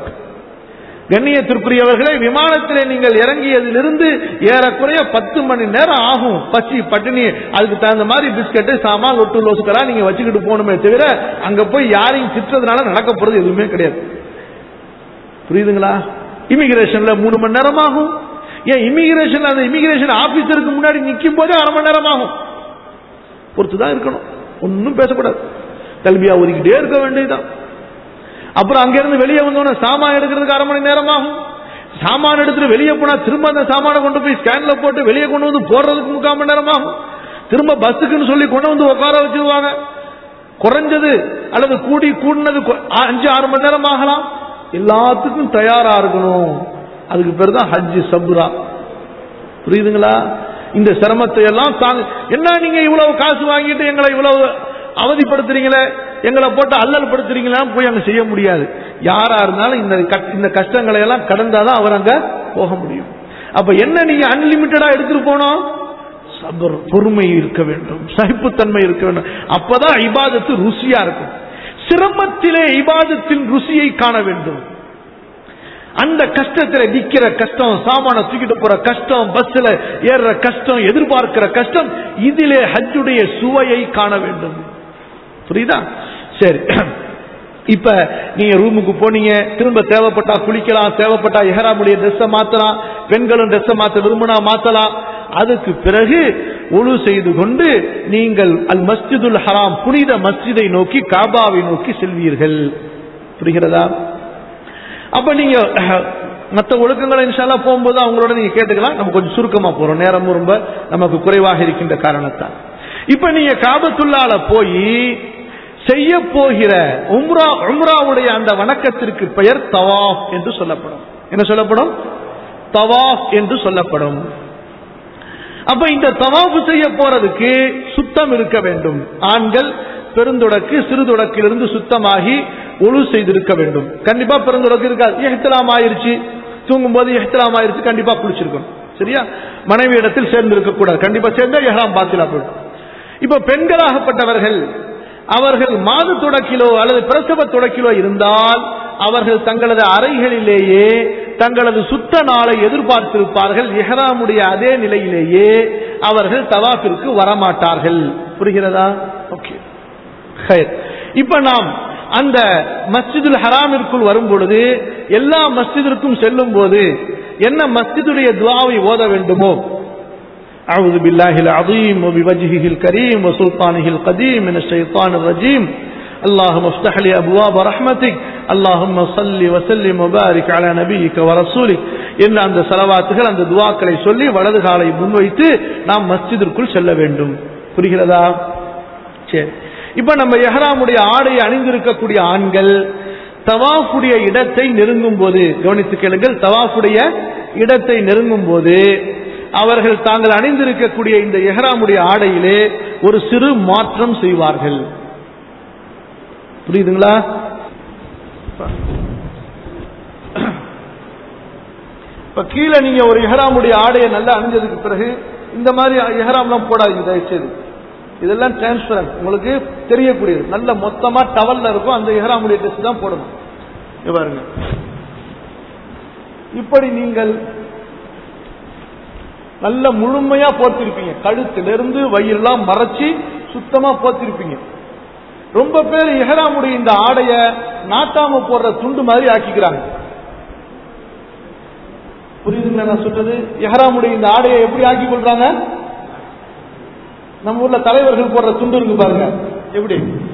கண்ணியத்திற்குரியவர்களே விமானத்திலே நீங்கள் இறங்கியதிலிருந்து ஏறக்குறைய பத்து மணி நேரம் ஆகும் பசி பட்டினி அதுக்கு தகுந்த மாதிரி பிஸ்கட்டு சாமான் ஒட்டு லோசுக்கரா நீங்க வச்சுக்கிட்டு போகணுமே தவிர அங்க போய் யாரையும் திட்டுறதுனால நடக்க போறது எதுவுமே கிடையாது புரியுதுங்களா இமிகிரேஷன்ல மூணு மணி நேரம் ஆகும் ஏன் இமிகிரேஷன் அந்த இமிகிரேஷன் ஆபீசருக்கு முன்னாடி நிற்கும் போதே அரை மணி நேரம் ஆகும் பொறுத்து தான் இருக்கணும் ஒன்றும் பேசக்கூடாது கல்வியா ஒதுக்கிட்டே இருக்க வேண்டியதுதான் அப்புறம் அங்கிருந்து வெளியே வந்தோடனே சாமான் எடுக்கிறதுக்கு அரை மணி நேரம் ஆகும் சாமான் எடுத்துட்டு வெளியே போனா திரும்ப அந்த சாமானை கொண்டு போய் ஸ்கேன்ல போட்டு வெளியே கொண்டு வந்து போடுறதுக்கு முக்கால் மணி நேரம் ஆகும் திரும்ப பஸ்ஸுக்குன்னு சொல்லி கொண்டு வந்து உட்கார வச்சிருவாங்க குறைஞ்சது அல்லது கூடி கூடினது கொ- ஆ- அஞ்சு ஆறு மணி நேரம் ஆகலாம் எல்லாத்துக்கும் தயாரா இருக்கணும் அதுக்கு பேர் தான் ஹஜ் சப்ரா புரியுதுங்களா இந்த சிரமத்தை எல்லாம் தாங்க என்ன நீங்க இவ்வளவு காசு வாங்கிட்டு எங்களை இவ்வளவு அவதிப்படுத்துறீங்களே எங்களை போட்டு அல்லல் படுத்துறீங்களா போய் அங்க செய்ய முடியாது யாரா இருந்தாலும் இந்த கஷ்ட- இந்த கஷ்டங்களை எல்லாம் கடந்தாதான் அவர் அங்க போக முடியும் அப்ப என்ன நீங்க அன்லிமிட்டடா எடுத்துட்டு போனோம் சபர் பொறுமை இருக்க வேண்டும் சகிப்புத்தன்மை இருக்க வேண்டும் அப்பதான் இபாதத்து ருசியா இருக்கும் சிரமத்திலே இபாதத்தின் ருசியை காண வேண்டும் அந்த கஷ்டத்துல நிக்கிற கஷ்டம் சாமான தூக்கிட்டு போற கஷ்டம் பஸ்ல ஏறுற கஷ்டம் எதிர்பார்க்கிற கஷ்டம் இதிலே ஹஜ்ஜுடைய சுவையை காண வேண்டும் புரியுதா சரி இப்ப நீங்க ரூமுக்கு போனீங்க திரும்ப தேவைப்பட்டா குளிக்கலாம் தேவைப்பட்டா எஹராமுடைய ட்ரெஸ்ஸை மாத்தலாம் பெண்களும் ட்ரெஸ்ஸை மாத்த விரும்பினா மாத்தலாம் அதுக்கு பிறகு ஒழு செய்து கொண்டு நீங்கள் அல் மஸ்ஜிதுல் ஹராம் புனித மஸ்ஜிதை நோக்கி காபாவை நோக்கி செல்வீர்கள் புரிகிறதா அப்ப நீங்க அஹ், மத்த ஒழுக்கங்களை இன்ஷால்லா போகும்போது அவங்களோட நீங்க கேட்டுக்கலாம் நம்ம கொஞ்சம் சுருக்கமா போறோம் நேரமும் ரொம்ப நமக்கு குறைவாக இருக்கின்ற காரணத்தால் இப்ப நீங்க காபத்துள்ளால போய் செய்ய போகிற உம்ரா உம்ராவுடைய அந்த வணக்கத்திற்கு பெயர் தவாஃப் என்று சொல்லப்படும் என்ன சொல்லப்படும் தவாஃப் என்று சொல்லப்படும் அப்ப இந்த தவாஃப் செய்ய போறதுக்கு சுத்தம் இருக்க வேண்டும் ஆண்கள் பெருந்தொடக்கு சிறுதொடக்கிலிருந்து சுத்தமாகி ஒழு செய்திருக்க வேண்டும் கண்டிப்பா பெருந்தொடக்கு இருக்காது எஹ்தலாம் ஆயிருச்சு தூங்கும் போது எஹ்தலாம் ஆயிருச்சு கண்டிப்பா குளிச்சிருக்கணும் சரியா மனைவி இடத்தில் சேர்ந்து இருக்க கூடாது கண்டிப்பா சேர்ந்தா எஹ்ராம் பாத்திலா போயிடும் இப்ப பெண்களாகப்பட்டவர்கள் அவர்கள் மாத தொடக்கிலோ அல்லது பிரசவ தொடக்கிலோ இருந்தால் அவர்கள் தங்களது அறைகளிலேயே தங்களது சுத்த நாளை எதிர்பார்த்திருப்பார்கள் எஹராமுடைய அதே நிலையிலேயே அவர்கள் தவாஃபிற்கு வரமாட்டார்கள் புரிகிறதா ஓகே இப்ப நாம் அந்த மஸ்ஜிதுல் ஹராமிற்குள் வரும் பொழுது எல்லா மஸ்ஜிதிற்கும் செல்லும் போது என்ன மஸ்ஜிதுடைய துவாவை ஓத வேண்டுமோ أعوذ بالله العظيم وبوجهه الكريم وسلطانه القديم من الشيطان الرجيم اللهم افتح لي أبواب رحمتك اللهم صل وسلم وبارك على نبيك ورسولك என்ற அந்த செலவாத்துகள் அந்த துவாக்களை சொல்லி வலது காலை முன்வைத்து நாம் மஸ்ஜிதிற்குள் செல்ல வேண்டும் புரிகிறதா சரி இப்ப நம்ம எஹராமுடைய ஆடையை அணிந்திருக்கக்கூடிய ஆண்கள் தவாஃபுடைய இடத்தை நெருங்கும் போது கவனித்து கேளுங்கள் தவாஃபுடைய இடத்தை நெருங்கும் போது அவர்கள் தாங்கள் அணிந்திருக்கக்கூடிய இந்த எஹராமுடைய ஆடையிலே ஒரு சிறு மாற்றம் செய்வார்கள் புரியுதுங்களா இப்ப கீழே நீங்க ஒரு எஹராமுடைய ஆடையை நல்லா அணிஞ்சதுக்கு பிறகு இந்த மாதிரி எஹராம்லாம் போடாதீங்க தயவுசெய்து இதெல்லாம் டிரான்ஸ்பரண்ட் உங்களுக்கு தெரியக்கூடியது நல்ல மொத்தமா டவல்ல இருக்கும் அந்த எஹராமுடைய ட்ரெஸ் தான் போடணும் இங்க பாருங்க இப்படி நீங்கள் நல்ல முழுமையா போத்திருப்பீங்க கழுத்திலிருந்து வயிறெல்லாம் மறைச்சி சுத்தமா போத்திருப்பீங்க ரொம்ப பேர் எஹராமுடைய இந்த ஆடைய நாட்டாம போடுற துண்டு மாதிரி ஆக்கிக்கிறாங்க புரியுதுங்களா நான் சொல்றது எஹராமுடைய இந்த ஆடையை எப்படி ஆக்கி கொள்றாங்க நம்ம ஊர்ல தலைவர்கள் போடுற துண்டு இருக்கு பாருங்க எப்படி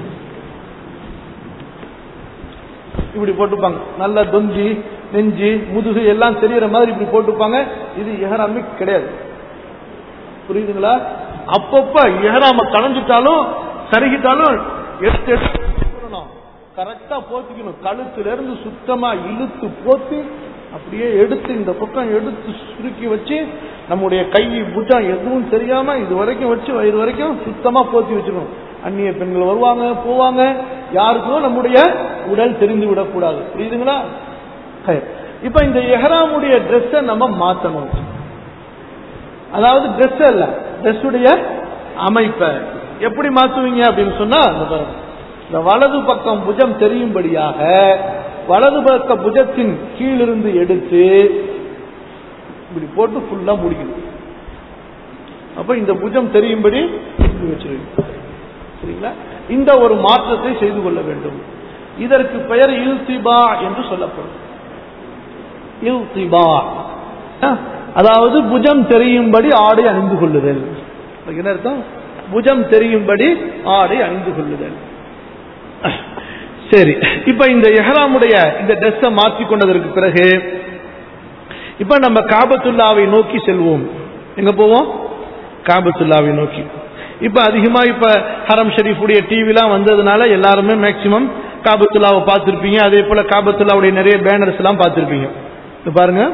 இப்படி போட்டுப்பாங்க நல்ல தொஞ்சி நெஞ்சு முதுகு எல்லாம் தெரியற மாதிரி இப்படி போட்டுப்பாங்க இது எஹராமி கிடையாது புரியுதுங்களா அப்பப்ப எஹராம களைஞ்சிட்டாலும் சருகிட்டாலும் எடுத்து எடுத்து கரெக்டா போத்திக்கணும் கழுத்துல இருந்து சுத்தமா இழுத்து போத்தி அப்படியே எடுத்து இந்த பக்கம் எடுத்து சுருக்கி வச்சு நம்முடைய கை புஜம் எதுவும் தெரியாம இது வரைக்கும் வச்சு வயிறு வரைக்கும் சுத்தமா போத்தி வச்சிருக்கணும் அந்நிய பெண்கள் வருவாங்க போவாங்க யாருக்கும் நம்முடைய உடல் தெரிந்து விடக்கூடாது புரியுதுங்களா இப்ப இந்த எஹராமுடைய ட்ரெஸ்ஸ நம்ம மாத்தணும் அதாவது ட்ரெஸ் அல்ல ட்ரெஸ் உடைய அமைப்பை எப்படி மாத்துவீங்க அப்படின்னு சொன்னா இந்த வலது பக்கம் புஜம் தெரியும்படியாக வலது பக்க புஜத்தின் கீழிருந்து எடுத்து இப்படி போட்டு ஃபுல்லா முடிக்கணும் அப்ப இந்த புஜம் தெரியும்படி வச்சிருக்கீங்க சரிங்களா இந்த ஒரு மாற்றத்தை செய்து கொள்ள வேண்டும் இதற்கு பெயர் இல்திபா என்று சொல்லப்படும் இல்திபா அதாவது புஜம் தெரியும்படி ஆடை அணிந்து கொள்ளுதல் என்ன அர்த்தம் புஜம் தெரியும்படி ஆடை அணிந்து கொள்ளுதல் சரி இப்ப இந்த எஹராமுடைய இந்த ட்ரெஸ்ஸை மாற்றி கொண்டதற்கு பிறகு இப்ப நம்ம காபத்துல்லாவை நோக்கி செல்வோம் எங்க போவோம் காபத்துல்லாவை நோக்கி இப்ப அதிகமா இப்ப ஹரம் ஷரீஃபுடைய டிவிலாம் வந்ததுனால எல்லாருமே மேக்சிமம் காபத்துல்லாவை பார்த்திருப்பீங்க அதே போல காபத்துல்லாவுடைய நிறைய பேனர்ஸ் எல்லாம் பார்த்திருப்பீங்க பாருங்க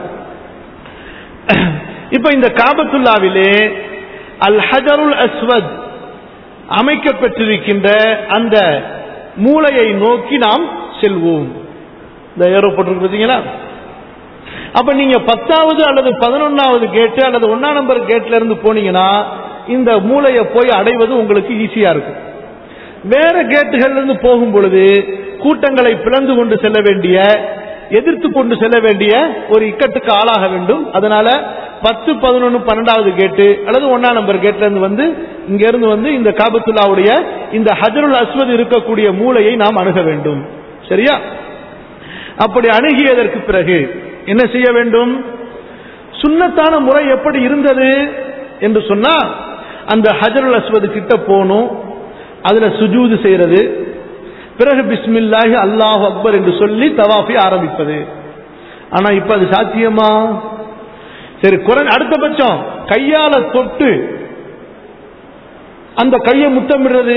இப்ப இந்த காபத்துல்லாவிலே அல் ஹஜருல் அஸ்வத் அமைக்கப்பட்டிருக்கின்ற அந்த மூளையை நோக்கி நாம் செல்வோம் இந்த ஏரோப்பட்டிருக்கு பார்த்தீங்களா அப்ப நீங்க பத்தாவது அல்லது பதினொன்னாவது கேட்டு அல்லது ஒன்னா நம்பர் கேட்ல இருந்து போனீங்கன்னா இந்த மூளையை போய் அடைவது உங்களுக்கு ஈஸியா இருக்கும் வேற கேட்டுகள்ல இருந்து போகும் பொழுது கூட்டங்களை பிளந்து கொண்டு செல்ல வேண்டிய எதிர்த்து கொண்டு செல்ல வேண்டிய ஒரு இக்கட்டுக்கு ஆளாக வேண்டும் அதனால பத்து பதினொன்னு பன்னெண்டாவது கேட்டு அல்லது ஒன்னா நம்பர் கேட்ல இருந்து வந்து இங்க இருந்து வந்து இந்த காபத்துல்லாவுடைய இந்த ஹஜருல் அஸ்வத் இருக்கக்கூடிய மூளையை நாம் அணுக வேண்டும் சரியா அப்படி அணுகியதற்கு பிறகு என்ன செய்ய வேண்டும் சுண்ணத்தான முறை எப்படி இருந்தது என்று சொன்னா அந்த ஹஜருல் அஸ்வது கிட்ட போகணும் அதுல சுஜூது செய்யறது பிறகு பிஸ்மில்லாஹி அல்லாஹ் அக்பர் என்று சொல்லி தவாஃபை ஆரம்பிப்பது ஆனா இப்ப அது சாத்தியமா சரி குறை அடுத்தபட்சம் கையால தொட்டு அந்த கையை முத்தமிடுறது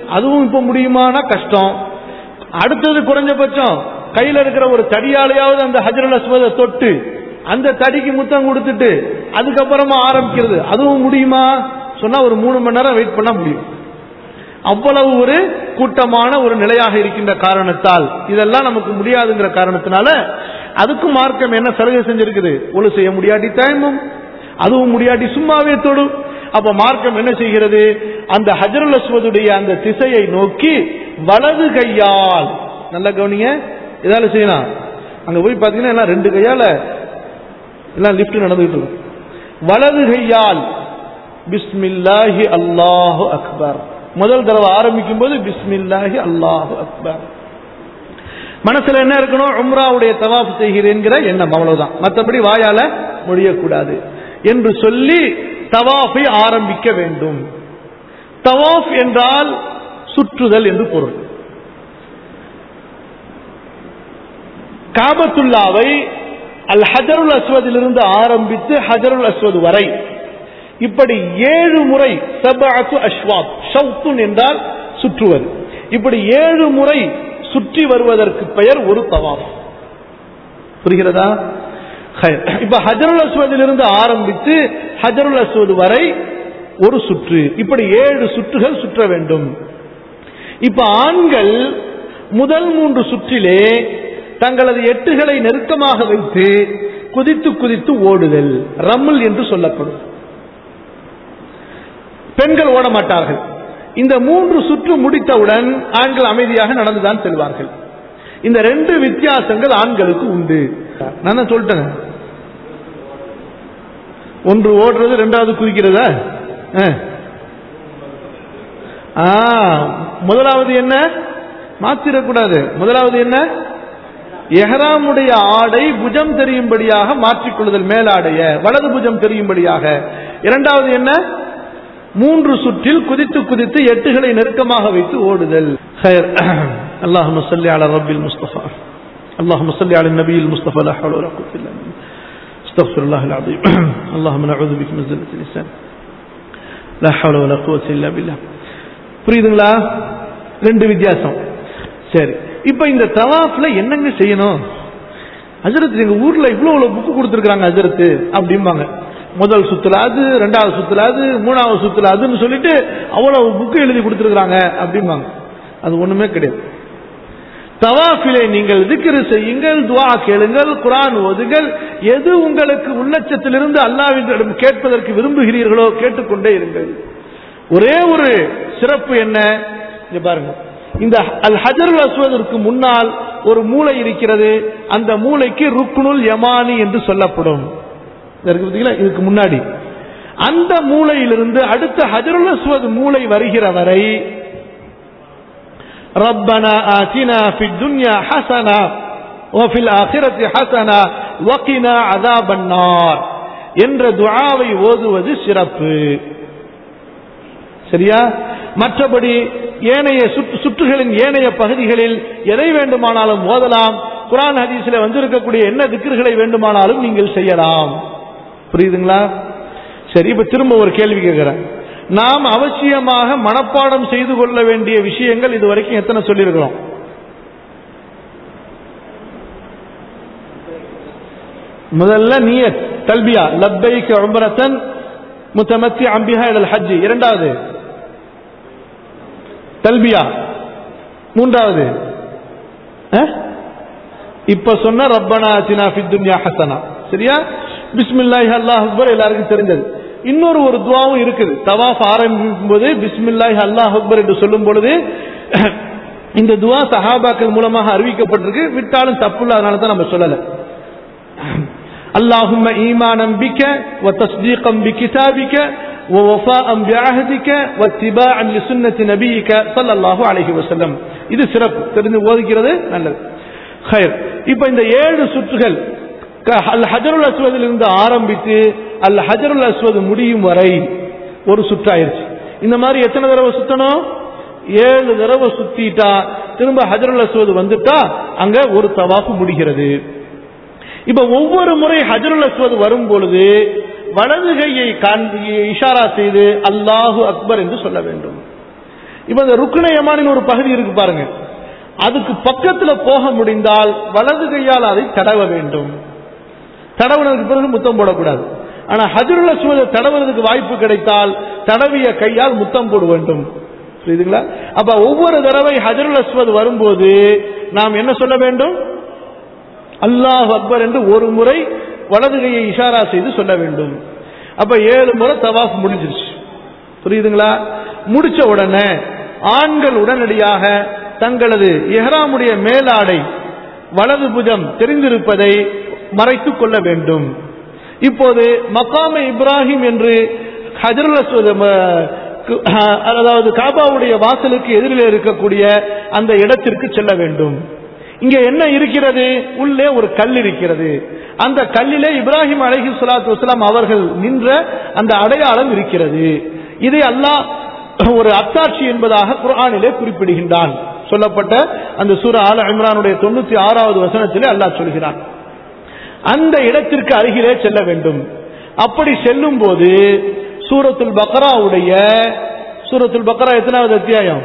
அதுவும் இப்ப முடியுமானா கஷ்டம் அடுத்தது குறைஞ்சபட்சம் கையில இருக்கிற ஒரு தடியாலையாவது அந்த ஹஜரல் அஸ்வதை தொட்டு அந்த தடிக்கு முத்தம் கொடுத்துட்டு அதுக்கப்புறமா ஆரம்பிக்கிறது அதுவும் முடியுமா சொன்னா ஒரு மூணு மணி நேரம் வெயிட் பண்ண முடியும் அவ்வளவு ஒரு கூட்டமான ஒரு நிலையாக இருக்கின்ற காரணத்தால் இதெல்லாம் நமக்கு முடியாதுங்கிற காரணத்தினால அதுக்கும் மார்க்கம் என்ன சலுகை செஞ்சிருக்குது ஒழு செய்ய முடியாட்டி தயமும் அதுவும் முடியாட்டி சும்மாவே தொடும் அப்ப மார்க்கம் என்ன செய்கிறது அந்த ஹஜருல் அஸ்வதுடைய அந்த திசையை நோக்கி வலது கையால் நல்ல கவனிங்க இதால செய்யலாம் அங்க போய் பாத்தீங்கன்னா எல்லாம் ரெண்டு கையால எல்லாம் லிப்ட் நடந்துகிட்டு இருக்கும் வலது கையால் பிஸ்மில்லாஹி அல்லாஹு அக்பர் முதல் தடவை ஆரம்பிக்கும் போது பிஸ்மில்லாஹி அல்லாஹு அக்பர் மனசுல என்ன இருக்கணும் உம்ராவுடைய தவாஃப் செய்கிறேங்கிற எண்ணம் அவ்வளவுதான் மற்றபடி வாயால மொழியக்கூடாது என்று சொல்லி தவாஃபை ஆரம்பிக்க வேண்டும் தவாஃப் என்றால் சுற்றுதல் என்று பொருள் காபத்துல்லாவை அல் ஹஜருல் அஸ்வதிலிருந்து ஆரம்பித்து ஹஜருல் அஸ்வத் வரை இப்படி ஏழு முறை சபாத்து அஷ்வாப் ஷவுத்துன் என்றால் சுற்றுவது இப்படி ஏழு முறை சுற்றி வருவதற்கு பெயர் ஒரு தவாஃப் புரிகிறதா ஹைர். இப்ப ஹஜருல் அஸ்வதிலிருந்து ஆரம்பித்து ஹஜருல் அஸ்வத் வரை ஒரு சுற்று இப்படி ஏழு சுற்றுகள் சுற்ற வேண்டும் இப்ப ஆண்கள் முதல் மூன்று சுற்றிலே தங்களது எட்டுகளை நெருக்கமாக வைத்து குதித்து குதித்து ஓடுதல் ரம்முல் என்று சொல்லப்படும் பெண்கள் ஓட மாட்டார்கள் இந்த மூன்று சுற்று முடித்தவுடன் ஆண்கள் அமைதியாக நடந்துதான் செல்வார்கள் இந்த ரெண்டு வித்தியாசங்கள் ஆண்களுக்கு உண்டு நான் தான் சொல்லிட்டேன் ஒன்று ஓடுறது ரெண்டாவது குதிக்கிறதா ஆ. ஆ, முதலாவது என்ன மாத்திரக்கூடாது முதலாவது என்ன எஹராமுடைய ஆடை புஜம் தெரியும்படியாக மாற்றிக்கொள்ளுதல் மேலாடைய வலது புஜம் தெரியும்படியாக இரண்டாவது என்ன மூன்று சுற்றில் குதித்து குதித்து எட்டுகளை நெருக்கமாக வைத்து ஓடுதல் ஹைர் அல்லாஹும் சொல்லி அல ரபில் முஸ்தபா اللهم صل على النبي المصطفى لا حول ولا قوة إلا بالله استغفر الله العظيم اللهم نعوذ بك من زلة اللسان لا حول ولا قوة إلا بالله புரியுதுங்களா ரெண்டு வித்தியாசம் சரி இப்ப இந்த தவாஃப்ல என்னங்க செய்யணும் அஜரத் எங்க ஊர்ல இவ்வளவு புக்கு கொடுத்துருக்காங்க அஜரத்து அப்படிம்பாங்க முதல் சுத்துல அது ரெண்டாவது சுத்துல அது மூணாவது சுத்துல அதுன்னு சொல்லிட்டு அவ்வளவு புக்கு எழுதி கொடுத்துருக்காங்க அப்படிம்பாங்க அது ஒண்ணுமே கிடையாது தவாஃபிலே நீங்கள் திக்ரு செய்யுங்கள் துவா கேளுங்கள் குரான் ஓதுங்கள் எது உங்களுக்கு உள்ளச்சத்திலிருந்து அல்லாவிடம் கேட்பதற்கு விரும்புகிறீர்களோ கேட்டுக்கொண்டே இருங்கள் ஒரே ஒரு சிறப்பு என்ன இங்க பாருங்க இந்த அல் ஹஜருல் அஸ்வதற்கு முன்னால் ஒரு மூளை இருக்கிறது அந்த மூளைக்கு ருக்குனுல் யமானி என்று சொல்லப்படும் இது இருக்கு பாத்தீங்களா? இதுக்கு முன்னாடி அந்த மூளையிலிருந்து அடுத்த ஹஜருல் அஸ்வத் மூளை வருகிற வரை ربنا آتنا في الدنيا حسنة وفي الآخرة حسنة وقنا عذاب النار என்ற துஆவை ஓதுவது சிறப்பு சரியா மற்றபடி ஏனைய சுற்று- சுற்றுகளின் ஏனைய பகுதிகளில் எதை வேண்டுமானாலும் ஓதலாம் குரான் ஹதீஸில் வந்திருக்கக்கூடிய என்ன திக்ருகளை வேண்டுமானாலும் நீங்கள் செய்யலாம் புரியுதுங்களா சரி இப்ப திரும்ப ஒரு கேள்வி கேட்கிறேன் நாம் அவசியமாக மனப்பாடம் செய்து கொள்ள வேண்டிய விஷயங்கள் இதுவரைக்கும் எத்தனை சொல்லியிருக்கிறோம் முதல்ல நியத் தல்பியா லப்பைக் உம்ரத்தன் முத்தமத்தி அம்பிஹா இலல் ஹஜ்ஜி இரண்டாவது தல்பியா மூன்றாவது அஹ்? இப்ப சொன்ன ரப்பனா அத்தினா ஃபித் துன்யா ஹசனா சரியா பிஸ்மில்லாஹி அல்லாஹ் அக்பர் எல்லாருக்கும் தெரிஞ்சது இன்னொரு ஒரு துவாவும் இருக்குது தவாஃப் ஆரம்பிக்கும் போது பிஸ்மில்லாஹி அல்லாஹ் அக்பர் என்று சொல்லும் பொழுது இந்த துவா சஹாபாக்கள் மூலமாக அறிவிக்கப்பட்டிருக்கு விட்டாலும் தப்பு இல்லை அதனால தான் நம்ம சொல்லல اللهم إيمانا بك وتصديقا بكتابك ووفاء بعهدك واتباعا لسنة نبيك صلى الله عليه وسلم இது சிறப்பு தெரிந்து ஓதுகிறது நல்லது ஹைர் இப்ப இந்த ஏழு சுற்றுகள் க- அல் ஹஜருல் அஸ்வதில் இருந்து ஆரம்பித்து அல் ஹஜருல் அஸ்வத் முடியும் வரை ஒரு சுற்றாயிருச்சு இந்த மாதிரி எத்தனை தடவை சுத்தணும் ஏழு தடவை சுத்திட்டா திரும்ப ஹஜருல் அஸ்வத் வந்துட்டா அங்க ஒரு தவாஃபு முடிகிறது இப்ப ஒவ்வொரு முறை ஹஜருல் அஸ்வத் வரும் பொழுது வலது கையை காண்பி இஷாரா செய்து அல்லாஹு அக்பர் என்று சொல்ல வேண்டும் இப்ப இந்த ருக்குன யமானின் ஒரு பகுதி இருக்கு பாருங்க அதுக்கு பக்கத்துல போக முடிந்தால் வலது கையால் அதை தடவ வேண்டும் தடவுனதுக்கு பிறகு முத்தம் போடக்கூடாது ஆனா ஹஜருல் அஸ்வதை தடவுறதுக்கு வாய்ப்பு கிடைத்தால் தடவிய கையால் முத்தம் போட வேண்டும் புரியுதுங்களா அப்ப ஒவ்வொரு தடவை ஹஜருல் அஸ்வத் வரும்போது நாம் என்ன சொல்ல வேண்டும் அல்லாஹ் அக்பர் என்று ஒரு முறை வலது கையை இஷாரா செய்து சொல்ல வேண்டும் அப்ப ஏழு முறை தவாஃப் முடிஞ்சிருச்சு புரியுதுங்களா முடிச்ச உடனே ஆண்கள் உடனடியாக தங்களது எஹ்ராமுடைய மேலாடை வலது புஜம் தெரிந்திருப்பதை மறைத்துக் கொள்ள வேண்டும் இப்போது மக்காம இப்ராஹிம் என்று ஹஜருல் அஸ்வத் ம- கு- அதாவது காபாவுடைய வாசலுக்கு எதிரில் இருக்கக்கூடிய அந்த இடத்திற்கு செல்ல வேண்டும் இங்க என்ன இருக்கிறது உள்ளே ஒரு கல் இருக்கிறது அந்த கல்லிலே இப்ராஹிம் அலைஹி ஸலாத்து வஸலாம் அவர்கள் நின்ற அந்த அடையாளம் இருக்கிறது இதை அல்லாஹ் ஒரு அத்தாட்சி என்பதாக குர்ஆனிலே குறிப்பிடுகின்றான் சொல்லப்பட்ட அந்த சூரா ஆல இம்ரானுடைய தொண்ணூத்தி ஆறாவது வசனத்திலே அல்லாஹ் சொல்கிறான் அந்த இடத்திற்கு அருகிலே செல்ல வேண்டும் அப்படி செல்லும் போது சூரத்துல் பக்ராவுடைய சூரத்துல் பக்ரா எத்தனாவது அத்தியாயம்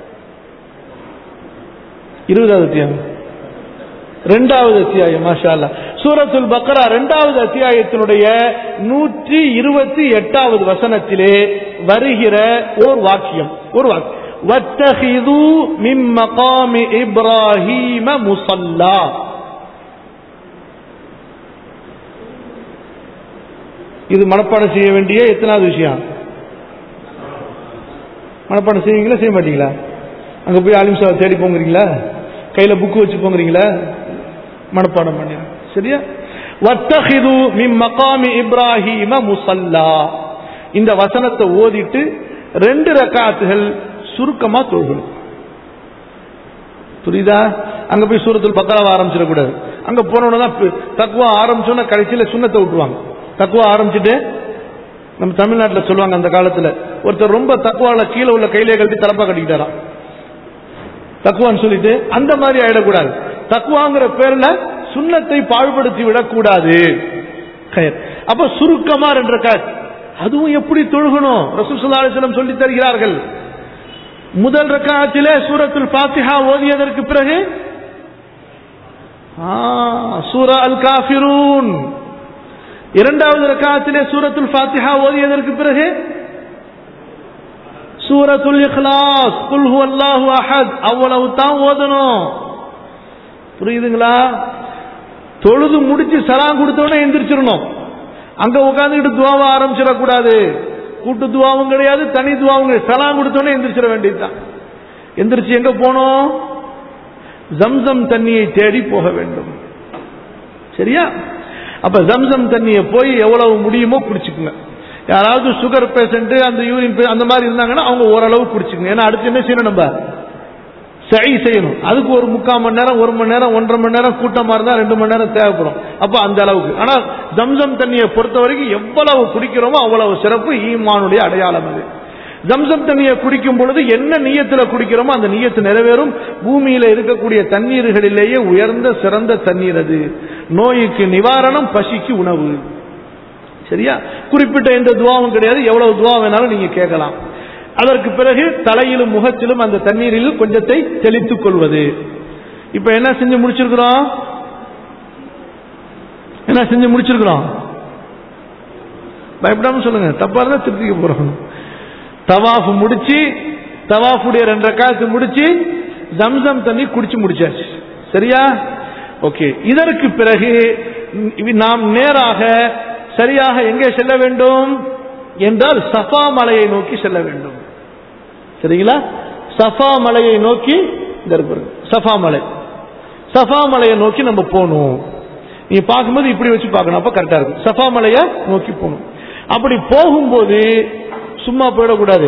இருபதாவது அத்தியாயம் ரெண்டாவது அத்தியாயம் மாஷா அல்லாஹ். சூரத்துல் பக்ரா ரெண்டாவது அத்தியாயத்தினுடைய நூற்றி இருபத்தி எட்டாவது வசனத்திலே வருகிற ஓர் வாக்கியம் ஒரு வாக்கியம் வத்தஹிது மின் மகாமி இப்ராஹீம முசல்லா இது மனப்பாடம் செய்ய வேண்டிய எத்தனாவது விஷயம் மனப்பாடம் செய்வீங்களா செய்ய மாட்டீங்களா அங்க போய் ஆலிம் சார் தேடி போங்கிறீங்களா கையில புக்கு வச்சு போங்கிறீங்களா மனப்பாடம் பண்ணி சரியா வத்தஹிது மின் மகாமி இப்ராஹிம முசல்லா இந்த வசனத்தை ஓதிட்டு ரெண்டு ரக்காத்துகள் சுருக்கமா தொழுகணும் புரியுதா அங்க போய் சூரத்தில் பக்கராவ ஆரம்பிச்சிடக்கூடாது அங்க போனோம்னா தக்குவா ஆரம்பிச்சோன்னா கடைசியில சுண்ணத்தை விட்டுருவாங்க தக்குவா ஆரம்பிச்சுட்டு நம்ம தமிழ்நாட்டில் சொல்லுவாங்க அந்த காலத்துல ஒருத்தர் ரொம்ப தக்குவால கீழே உள்ள கையிலே கழட்டி தலப்பா கட்டிக்கிட்டாராம் தக்குவான்னு சொல்லிட்டு அந்த மாதிரி ஆயிடக்கூடாது தக்குவாங்கிற பேர்ல சுண்ணத்தை பாழ்படுத்தி விடக்கூடாது கயர். அப்ப சுருக்கமா ரெண்டு ரக்காத் அதுவும் எப்படி தொழுகணும் ரசூல் ஸல்லல்லாஹு அலைஹி வஸல்லம் சொல்லி தருகிறார்கள் முதல் ரக்காத்திலே சூரத்துல் ஃபாத்திஹா ஓதியதற்கு பிறகு ஆ, சூரா அல் காஃபிரூன் இரண்டாவது ரக்காத்திலே சூரத்துல் ஃபாத்திஹா ஓதியதற்கு பிறகு சூரத்துல் இக்லாஸ் குல் ஹுவல்லாஹு அஹத் அவ்வளவு தான் ஓதணும் புரியுதுங்களா தொழுது முடிச்சு சலாம் கொடுத்த உடனே எந்திரிச்சிடணும் அங்க உட்காந்துக்கிட்டு துவாவை ஆரம்பிச்சிடக்கூடாது கூட்டு துவாவும் கிடையாது தனி துவாவும் கிடையாது சலாம் கொடுத்த உடனே எந்திரிச்சிட வேண்டியதுதான் எந்திரிச்சு எங்க போனோம் ஜம்சம் தண்ணியை தேடி போக வேண்டும் சரியா அப்ப ஜம்சம் தண்ணியை போய் எவ்வளவு முடியுமோ குடிச்சுக்குங்க யாராவது சுகர் பேஷண்ட் அந்த யூரின் அந்த மாதிரி இருந்தாங்கன்னா அவங்க ஓரளவு குடிச்சுக்கங்க ஏன்னா அடுத்து என்ன செய்யணும் நம்ம சரி செய்யணும் அதுக்கு ஒரு முக்கால் மணி நேரம் ஒரு மணி நேரம் ஒன்றரை மணி நேரம் கூட்டமா இருந்தா ரெண்டு மணி நேரம் தேவைப்படும் அப்ப அந்த அளவுக்கு ஆனா ஜம்சம் தண்ணியை பொறுத்த வரைக்கும் எவ்வளவு குடிக்கிறோமோ அவ்வளவு சிறப்பு ஈமானுடைய அடையாளம் அது ஜம்சம் தண்ணியை குடிக்கும் பொழுது என்ன நீயத்துல குடிக்கிறோமோ அந்த நீயத்து நிறைவேறும் பூமியில இருக்கக்கூடிய தண்ணீர்களிலேயே உயர்ந்த சிறந்த தண்ணீர் அது நோய்க்கு நிவாரணம் பசிக்கு உணவு சரியா குறிப்பிட்ட எந்த துவாவும் கிடையாது எவ்வளவு துவா வேணாலும் நீங்க கேட்கலாம் அதற்கு பிறகு தலையிலும் முகத்திலும் அந்த தண்ணீரில் கொஞ்சத்தை தெளித்துக் கொள்வது இப்ப என்ன செஞ்சு முடிச்சிருக்கிறோம் என்ன செஞ்சு முடிச்சிருக்கிறோம் பயப்படாம சொல்லுங்க தப்பா இருந்தா திருத்திக்க போறோம் தவாஃப் முடிச்சு தவாஃபுடைய ரெண்டு ரக்காத்து முடிச்சு ஜம்சம் தண்ணி குடிச்சு முடிச்சாச்சு சரியா ஓகே இதற்கு பிறகு ம், நாம் நேராக சரியாக எங்கே செல்ல வேண்டும் என்றால் சஃபா மலையை நோக்கி செல்ல வேண்டும் சரிங்களா சஃபா மலையை நோக்கி இந்த இருக்கு பாருங்க, சஃபா மலை சஃபா மலையை நோக்கி நம்ம போகணும் நீங்க பார்க்கும்போது இப்படி வச்சு பார்க்கணும் அப்ப கரெக்டா இருக்கும் சஃபா மலையை நோக்கி போகணும் அப்படி போகும்போது சும்மா போயிடக்கூடாது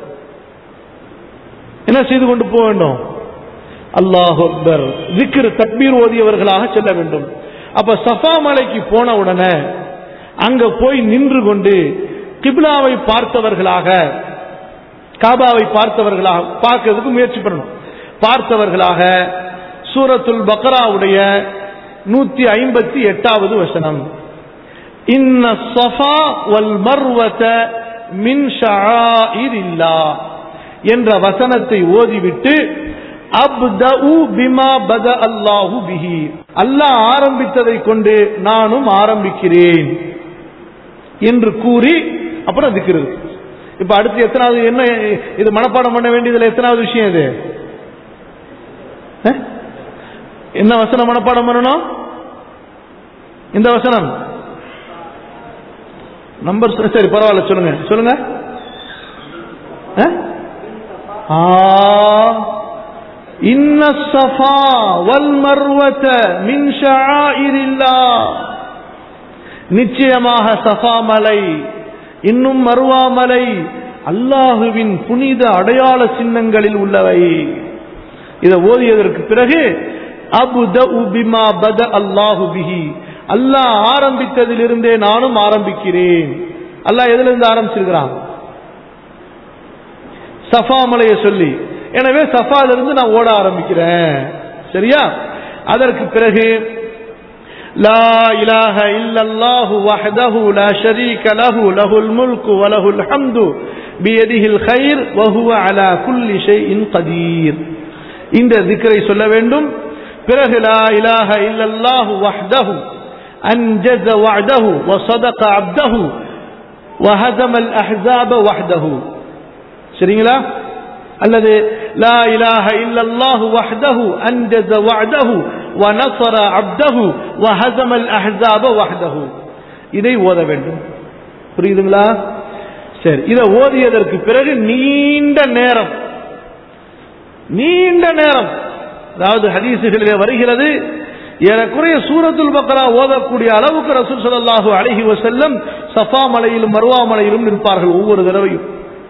என்ன செய்து கொண்டு போக வேண்டும் அல்லாஹ் அக்பர் விக்ர் தக்பீர் ஓதியவர்களாக செல்ல வேண்டும் அப்ப சஃபா மலைக்கு போன உடனே அங்க போய் நின்று கொண்டு கிப்லாவை பார்த்தவர்களாக காபாவை பார்த்தவர்களாக பார்க்கிறதுக்கு முயற்சி பண்ணணும் பார்த்தவர்களாக சூரத்துல் பக்ராவுடைய நூத்தி ஐம்பத்தி எட்டாவது வசனம் இன்ன ஸஃபா வல் மர்வத மின் ஷஆயிரில்லா என்ற வசனத்தை ஓதிவிட்டு அப்தஉ பிமா பத அல்லாஹு பிஹி அல்லாஹ் ஆரம்பித்ததை கொண்டு நானும் ஆரம்பிக்கிறேன் என்று கூறி அப்புறம் திக்கிறது இப்ப அடுத்து எத்தனாவது என்ன இது மனப்பாடம் பண்ண வேண்டியதுல எத்தனாவது விஷயம் இது அஹ்? என்ன வசனம் மனப்பாடம் பண்ணணும் இந்த வசனம் நம்பர் சொ- சரி பரவாயில்ல சொல்லுங்க சொல்லுங்க அஹ்? ஆ இன்ன ஸஃபா வல் மர்வத மின் ஷஆயிரில்லாஹ் நிச்சயமாக சஃபா மலை இன்னும் மருவா மலை அல்லாஹுவின் புனித அடையாள சின்னங்களில் உள்ளவை இதை ஓதியதற்கு பிறகு அபுதஉ பிமா பத அல்லாஹு பிஹி அல்லாஹ் ஆரம்பித்ததிலிருந்தே நானும் ஆரம்பிக்கிறேன் அல்லாஹ் எதிலிருந்து ஆரம்பிச்சிருக்கிறான் சஃபா மலையை சொல்லி எனவே சஃபாலிருந்து நான் ஓட ஆரம்பிக்கிறேன் சரியா அதற்கு பிறகு لا إله إلا الله وحده لا شريك له له الملك وله الحمد بيده الخير وهو على كل شيء قدير இந்த திக்கரை சொல்ல வேண்டும் பிறகு லா இலாஹ இல்லல்லாஹு வஹ்தஹு அன்ஜஸ வஅதஹு வஸதக அப்தஹு وهزم الأحزاب وحده சரிங்களா அல்லது லா இலாஹ இல்லல்லாஹு வஹ்தஹு அன்ஜஸ வஅதஹு வநஸர அப்தஹு வஹஸம அல்-அஹ்ஸாப வஹ்தஹு இதை ஓத வேண்டும் புரியுதுங்களா சரி இதை ஓதியதற்கு பிறகு நீண்ட நேரம் நீண்ட நேரம் அதாவது ஹதீசுகளிலே வருகிறது ஏறக்குறைய சூரத்துல் பக்கரா ஓதக்கூடிய அளவுக்கு ரசூல் ஸல்லல்லாஹு அலைஹி வஸல்லம் சஃபா மலையிலும் மர்வா மலையிலும் நிற்பார்கள் ஒவ்வொரு தடவையும்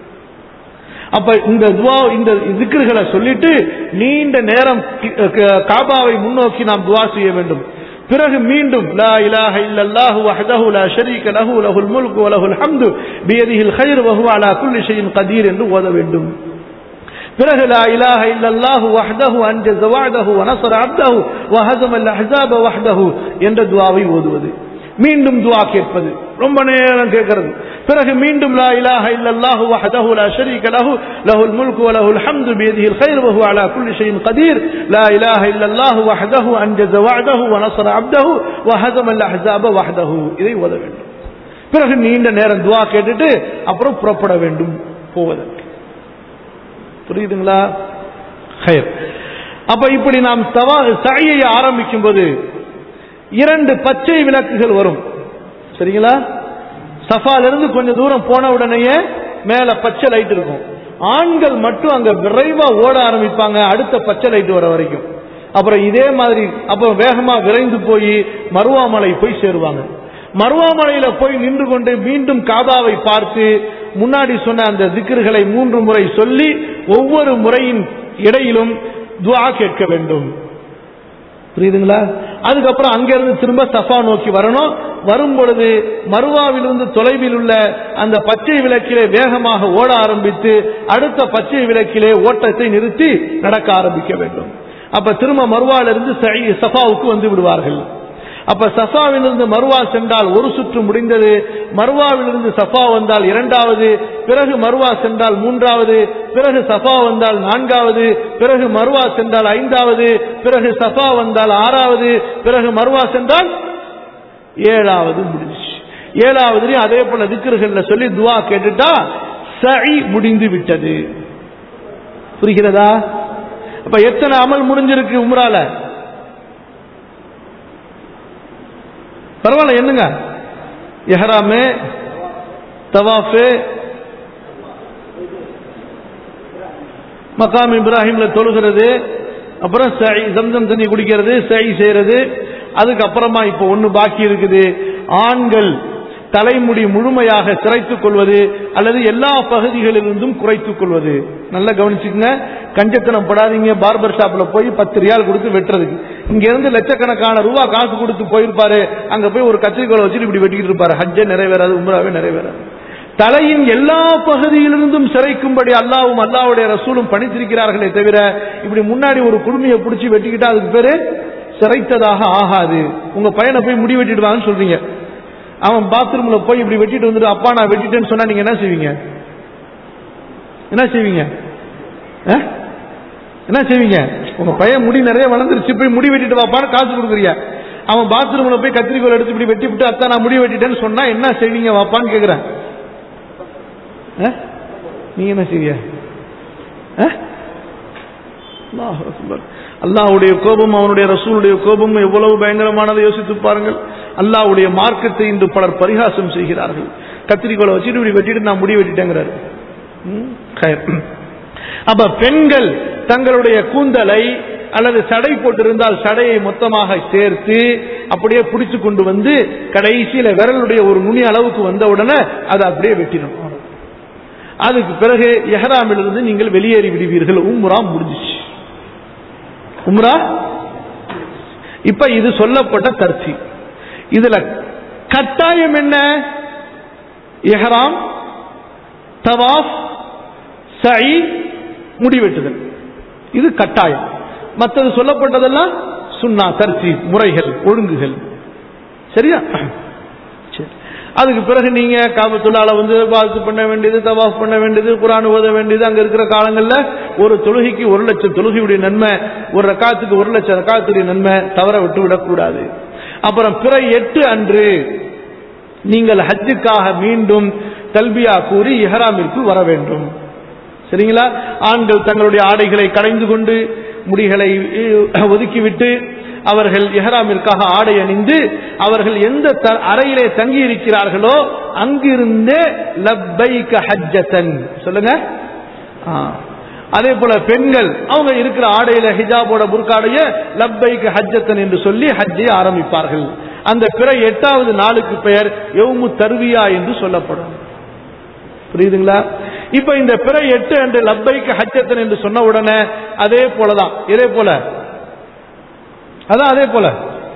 அப்ப இந்த துவா இந்த திக்ருகளை சொல்லிட்டு நீண்ட நேரம் கி- க- காபாவை முன்னோக்கி நாம் துவா செய்ய வேண்டும் பிறகு மீண்டும் லா இலாஹ இல்லல்லாஹு வஹ்தஹு லா ஷரீக லஹு லஹுல் முல்கு வ லஹுல் ஹம்து பியதிஹில் கைர் வ ஹுவ அலா குல்லி ஷைஇன் கதீர் என்று ஓத வேண்டும் பிறகு லா இலாஹ இல்லல்லாஹு வஹ்தஹு அன்ஜஸ வஅதஹு வ நஸர அப்தஹு வ ஹஸம அல் அஹ்ஸாப வஹ்தஹு என்ற துஆவை ஓதுவது மீண்டும் துஆ கேட்பது ரொம்ப நேரம் கேட்கிறது பிறகு மீண்டும் லா இலாஹ இல்லல்லாஹு வஹ்தஹு லா ஷரீக லஹு லஹுல் முல்கு வ லஹுல் ஹம்து பியதிஹில் கைர் வ ஹுவ அலா குல்லி ஷைஇன் கதீர் லா இலாஹ இல்லல்லாஹு வஹ்தஹு அன்ஜஸ வஅதஹு வ நஸர அப்தஹு வ ஹஸம அல் அஹ்ஸாப வஹ்தஹு இதை ஓத வேண்டும் பிறகு நீண்ட நேரம் துஆ கேட்டுட்டு அப்புறம் புறப்பட வேண்டும் போவதற்கு புரியுதுங்களா ஹயர் அப்ப இப்படி நாம் சவா சாயை ஆரம்பிக்கும் போது இரண்டு பச்சை விளக்குகள் வரும் சரிங்களா சஃபால இருந்து கொஞ்சம் தூரம் போன உடனேயே மேல பச்சை லைட் இருக்கும் ஆண்கள் மட்டும் அங்க விரைவா ஓட ஆரம்பிப்பாங்க அடுத்த பச்சை லைட் வர வரைக்கும் அப்புறம் இதே மாதிரி அப்புறம் வேகமா விரைந்து போய் மருவாமலை போய் சேருவாங்க மருவாமலையில போய் நின்று கொண்டு மீண்டும் காபாவை பார்த்து முன்னாடி சொன்ன அந்த திக்ருகளை மூன்று முறை சொல்லி ஒவ்வொரு முறையின் இடையிலும் துஆ கேட்க வேண்டும் புரியுதுங்களா அதுக்கப்புறம் அங்கிருந்து திரும்ப சஃபா நோக்கி வரணும் வரும் பொழுது மருவாவிலிருந்து தொலைவில் உள்ள அந்த பச்சை விளக்கிலே வேகமாக ஓட ஆரம்பித்து அடுத்த பச்சை விளக்கிலே ஓட்டத்தை நிறுத்தி நடக்க ஆரம்பிக்க வேண்டும் அப்ப திரும்ப மருவாலிருந்து சை- சஃபாவுக்கு வந்து விடுவார்கள் அப்ப சஃபாவிலிருந்து மருவா சென்றால் ஒரு சுற்று முடிந்தது மருவாவிலிருந்து சஃபா வந்தால் இரண்டாவது பிறகு மருவா சென்றால் மூன்றாவது பிறகு சஃபா வந்தால் நான்காவது பிறகு மருவா சென்றால் ஐந்தாவது பிறகு சஃபா வந்தால் ஆறாவது பிறகு மருவா சென்றால் ஏழாவது முடிஞ்சுச்சு ஏழாவதுலயும் அதே போல திக்கர்கள்ல சொல்லி துவா கேட்டுட்டா சை முடிந்து விட்டது புரிகிறதா அப்ப எத்தனை அமல் முடிஞ்சிருக்கு உம்ரால பரவாயில்ல என்னங்க எஹராமு தவாஃபு மகாம் இப்ராஹிம்ல தொழுகிறது அப்புறம் சை- ஜம்சம் தண்ணி குடிக்கிறது சை செய்யறது அதுக்கப்புறமா இப்போ ஒண்ணு பாக்கி இருக்குது ஆண்கள் தலைமுடி முழுமையாக சிரைத்துக் கொள்வது அல்லது எல்லா பகுதிகளிலிருந்தும் குறைத்துக் கொள்வது நல்லா கவனிச்சுக்கங்க கஞ்சத்தனம் படாதீங்க பார்பர் ஷாப்ல போய் பத்து ரியால் கொடுத்து வெட்டுறதுக்கு இங்க இருந்து லட்சக்கணக்கான ரூபா காசு கொடுத்து போயிருப்பாரு அங்க போய் ஒரு கத்திரிக்கோலை வச்சுட்டு இப்படி வெட்டிக்கிட்டு இருப்பாரு ஹஜ்ஜே நிறைவேறாது உம்ராவே நிறைவேறாது தலையின் எல்லா பகுதியிலிருந்தும் சிறைக்கும்படி அல்லாவும் அல்லாவுடைய ரசூலும் பணித்திருக்கிறார்களே தவிர இப்படி முன்னாடி ஒரு குடுமையை பிடிச்சி வெட்டிக்கிட்டா அதுக்கு பேரு சிறைத்ததாக ஆகாது உங்க பையனை போய் முடி வெட்டிட்டு வாங்கன்னு சொல்றீங்க அவன் பாத்ரூம்ல போய் இப்படி வெட்டிட்டு வந்துட்டு அப்பா நான் வெட்டிட்டேன்னு சொன்னா நீங்க என்ன செய்வீங்க என்ன செய்வீங்க ஆ? என்ன செய்வீங்க உங்க பையன் முடி நிறைய வளர்ந்துருச்சு போய் முடி வெட்டிட்டு வாப்பான்னு காசு கொடுக்குறிய அவன் பாத்ரூம்ல போய் கத்திரிக்கோல் எடுத்து இப்படி வெட்டி விட்டு அத்தா நான் முடி வெட்டிட்டேன்னு சொன்னா என்ன செய்வீங்க வாப்பான்னு கேக்குறேன் ஆ? நீங்க என்ன செய்வீங்க ஆ? அல்லாஹ் அக்பர். அல்லாஹ்வுடைய கோபம் அவனுடைய ரசூலுடைய கோபம் எவ்வளவு பயங்கரமானதை யோசித்து பாருங்கள் அல்லாஹ்வுடைய மார்க்கத்தை இன்று பலர் பரிகாசம் செய்கிறார்கள் கத்திரிக்கோலை வச்சுட்டு இப்படி வெட்டிட்டு நான் முடி வெட்டிட்டேங்கிறாரு ம், கயர். அப்ப பெண்கள் தங்களுடைய கூந்தலை அல்லது சடை போட்டிருந்தால் சடையை மொத்தமாக சேர்த்து அப்படியே பிடிச்சு கொண்டு வந்து கடைசியில விரலுடைய ஒரு நுனி அளவுக்கு வந்த உடனே அதை அப்படியே வெட்டிடும் அதுக்கு பிறகு எஹராமிலிருந்து நீங்கள் வெளியேறி விடுவீர்கள் உம்ரா முடிஞ்சிச்சு உம்ரா இப்ப இது சொல்லப்பட்ட தர்த்தி இதுல கட்டாயம் என்ன எஹராம் தவாஃப் சை முடிவெட்டுதல் இது கட்டாயம் மற்றது சொல்லப்பட்டதெல்லாம் சுன்னா தர்த்தி முறைகள் ஒழுங்குகள் சரியா சரி அதுக்கு பிறகு நீங்க காபத்துள்ளால வந்து வாழ்த்து பண்ண வேண்டியது தவாஃப் பண்ண வேண்டியது குரான் ஓத வேண்டியது அங்க இருக்கிற காலங்கள்ல ஒரு தொழுகைக்கு ஒரு லட்சம் தொழுகையுடைய நன்மை ஒரு ரக்காத்துக்கு ஒரு லட்சம் ரக்காத்துடைய நன்மை தவற விட்டு விடக்கூடாது அப்புறம் பிற எட்டு அன்று நீங்கள் ஹஜ்ஜுக்காக மீண்டும் தல்பியா கூறி இஹராமிற்கு வர வேண்டும் சரிங்களா ஆண்கள் தங்களுடைய ஆடைகளை கடைந்து கொண்டு முடிகளை அஹ், ஒதுக்கிவிட்டு அவர்கள் இஹராமிற்காக ஆடை அணிந்து அவர்கள் எந்த த- அறையிலே தங்கி இருக்கிறார்களோ அங்கிருந்தே லப்பைக ஹஜ்ஜத்தன் சொல்லுங்க ஆ. அதே போல பெண்கள் அவங்க இருக்கிற ஆடையில ஹிஜாபோட புர்காடைய லப்பைக்கு ஹஜ்ஜத்தன் என்று சொல்லி ஹஜ்ஜை ஆரம்பிப்பார்கள் அந்த பிற எட்டாவது நாளுக்கு பெயர் யௌமு தருவியா என்று சொல்லப்படும் புரியுதுங்களா இப்ப இந்த பிற எட்டு என்று லப்பைக்கு ஹஜ்ஜத்தன் என்று சொன்ன உடனே அதே போலதான் இதே போல அதான் அதே போல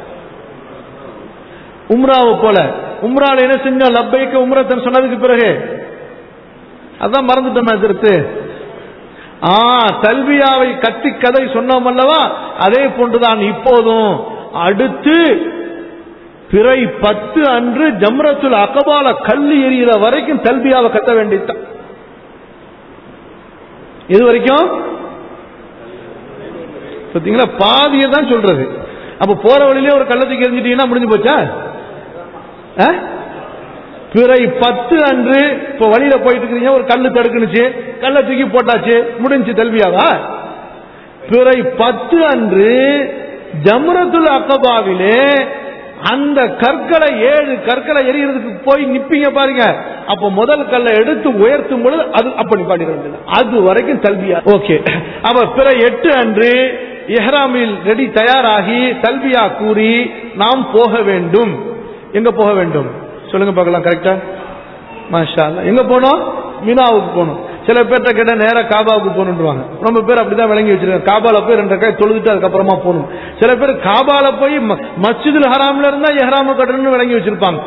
உம்ராவை போல உம்ரால என்ன செஞ்சோம் லப்பைக்கு உம்ரத்தன் சொன்னதுக்கு பிறகு அதான் மறந்துட்டோமே திருத்து ஆ தல்வியாவை கத்தி கதை சொன்னோம் அல்லவா அதே போன்றுதான் இப்போதும் அடுத்து பிறை பத்து அன்று ஜம்ரத்துல் அகபால கல்லு எரியிற வரைக்கும் தல்பியாவை கத்த வேண்டியதுதான் எது வரைக்கும் பாத்தீங்களா பாதியை தான் சொல்றது அப்ப போற வழியிலே ஒரு கள்ளத்துக்கு எரிஞ்சிட்டீங்கன்னா முடிஞ்சு போச்சா ஆ? பிறை பத்து அன்று இப்ப வழியில போயிட்டு இருக்கிறீங்க ஒரு கல்லு தடுக்குனுச்சு கல்லை தூக்கி போட்டாச்சு முடிஞ்சு தல்வியாவா பிறை பத்து அன்று ஜம்ரத்துல் அக்கபாவிலே அந்த கற்களை ஏழு கற்களை எரியறதுக்கு போய் நிப்பீங்க பாருங்க அப்ப முதல் கல்லை எடுத்து உயர்த்தும் பொழுது அது அப்படி பாடிட வேண்டியது அது வரைக்கும் தல்பியா ஓகே அப்ப பிற எட்டு அன்று இஹ்ராமில் ரெடி தயாராகி தல்பியா கூறி நாம் போக வேண்டும் எங்க போக வேண்டும் சொல்லுங்க பார்க்கலாம் கரெக்டா மாஷா அல்லாஹ். எங்க போனோம் மீனாவுக்கு போகணும் சில பேர்ட்ட கேட்டா நேரா காபாவுக்கு போகணுன்றாங்க ரொம்ப பேர் அப்படிதான் விளங்கி வச்சிருக்காங்க காபால போய் ரெண்டு காய் தொழுதுட்டு அதுக்கப்புறமா போகணும் சில பேர் காபால போய் ம- மஸ்ஜிதுல் ஹராம்ல இருந்தா எஹ்ராம கட்டணும்னு விளங்கி வச்சிருப்பாங்க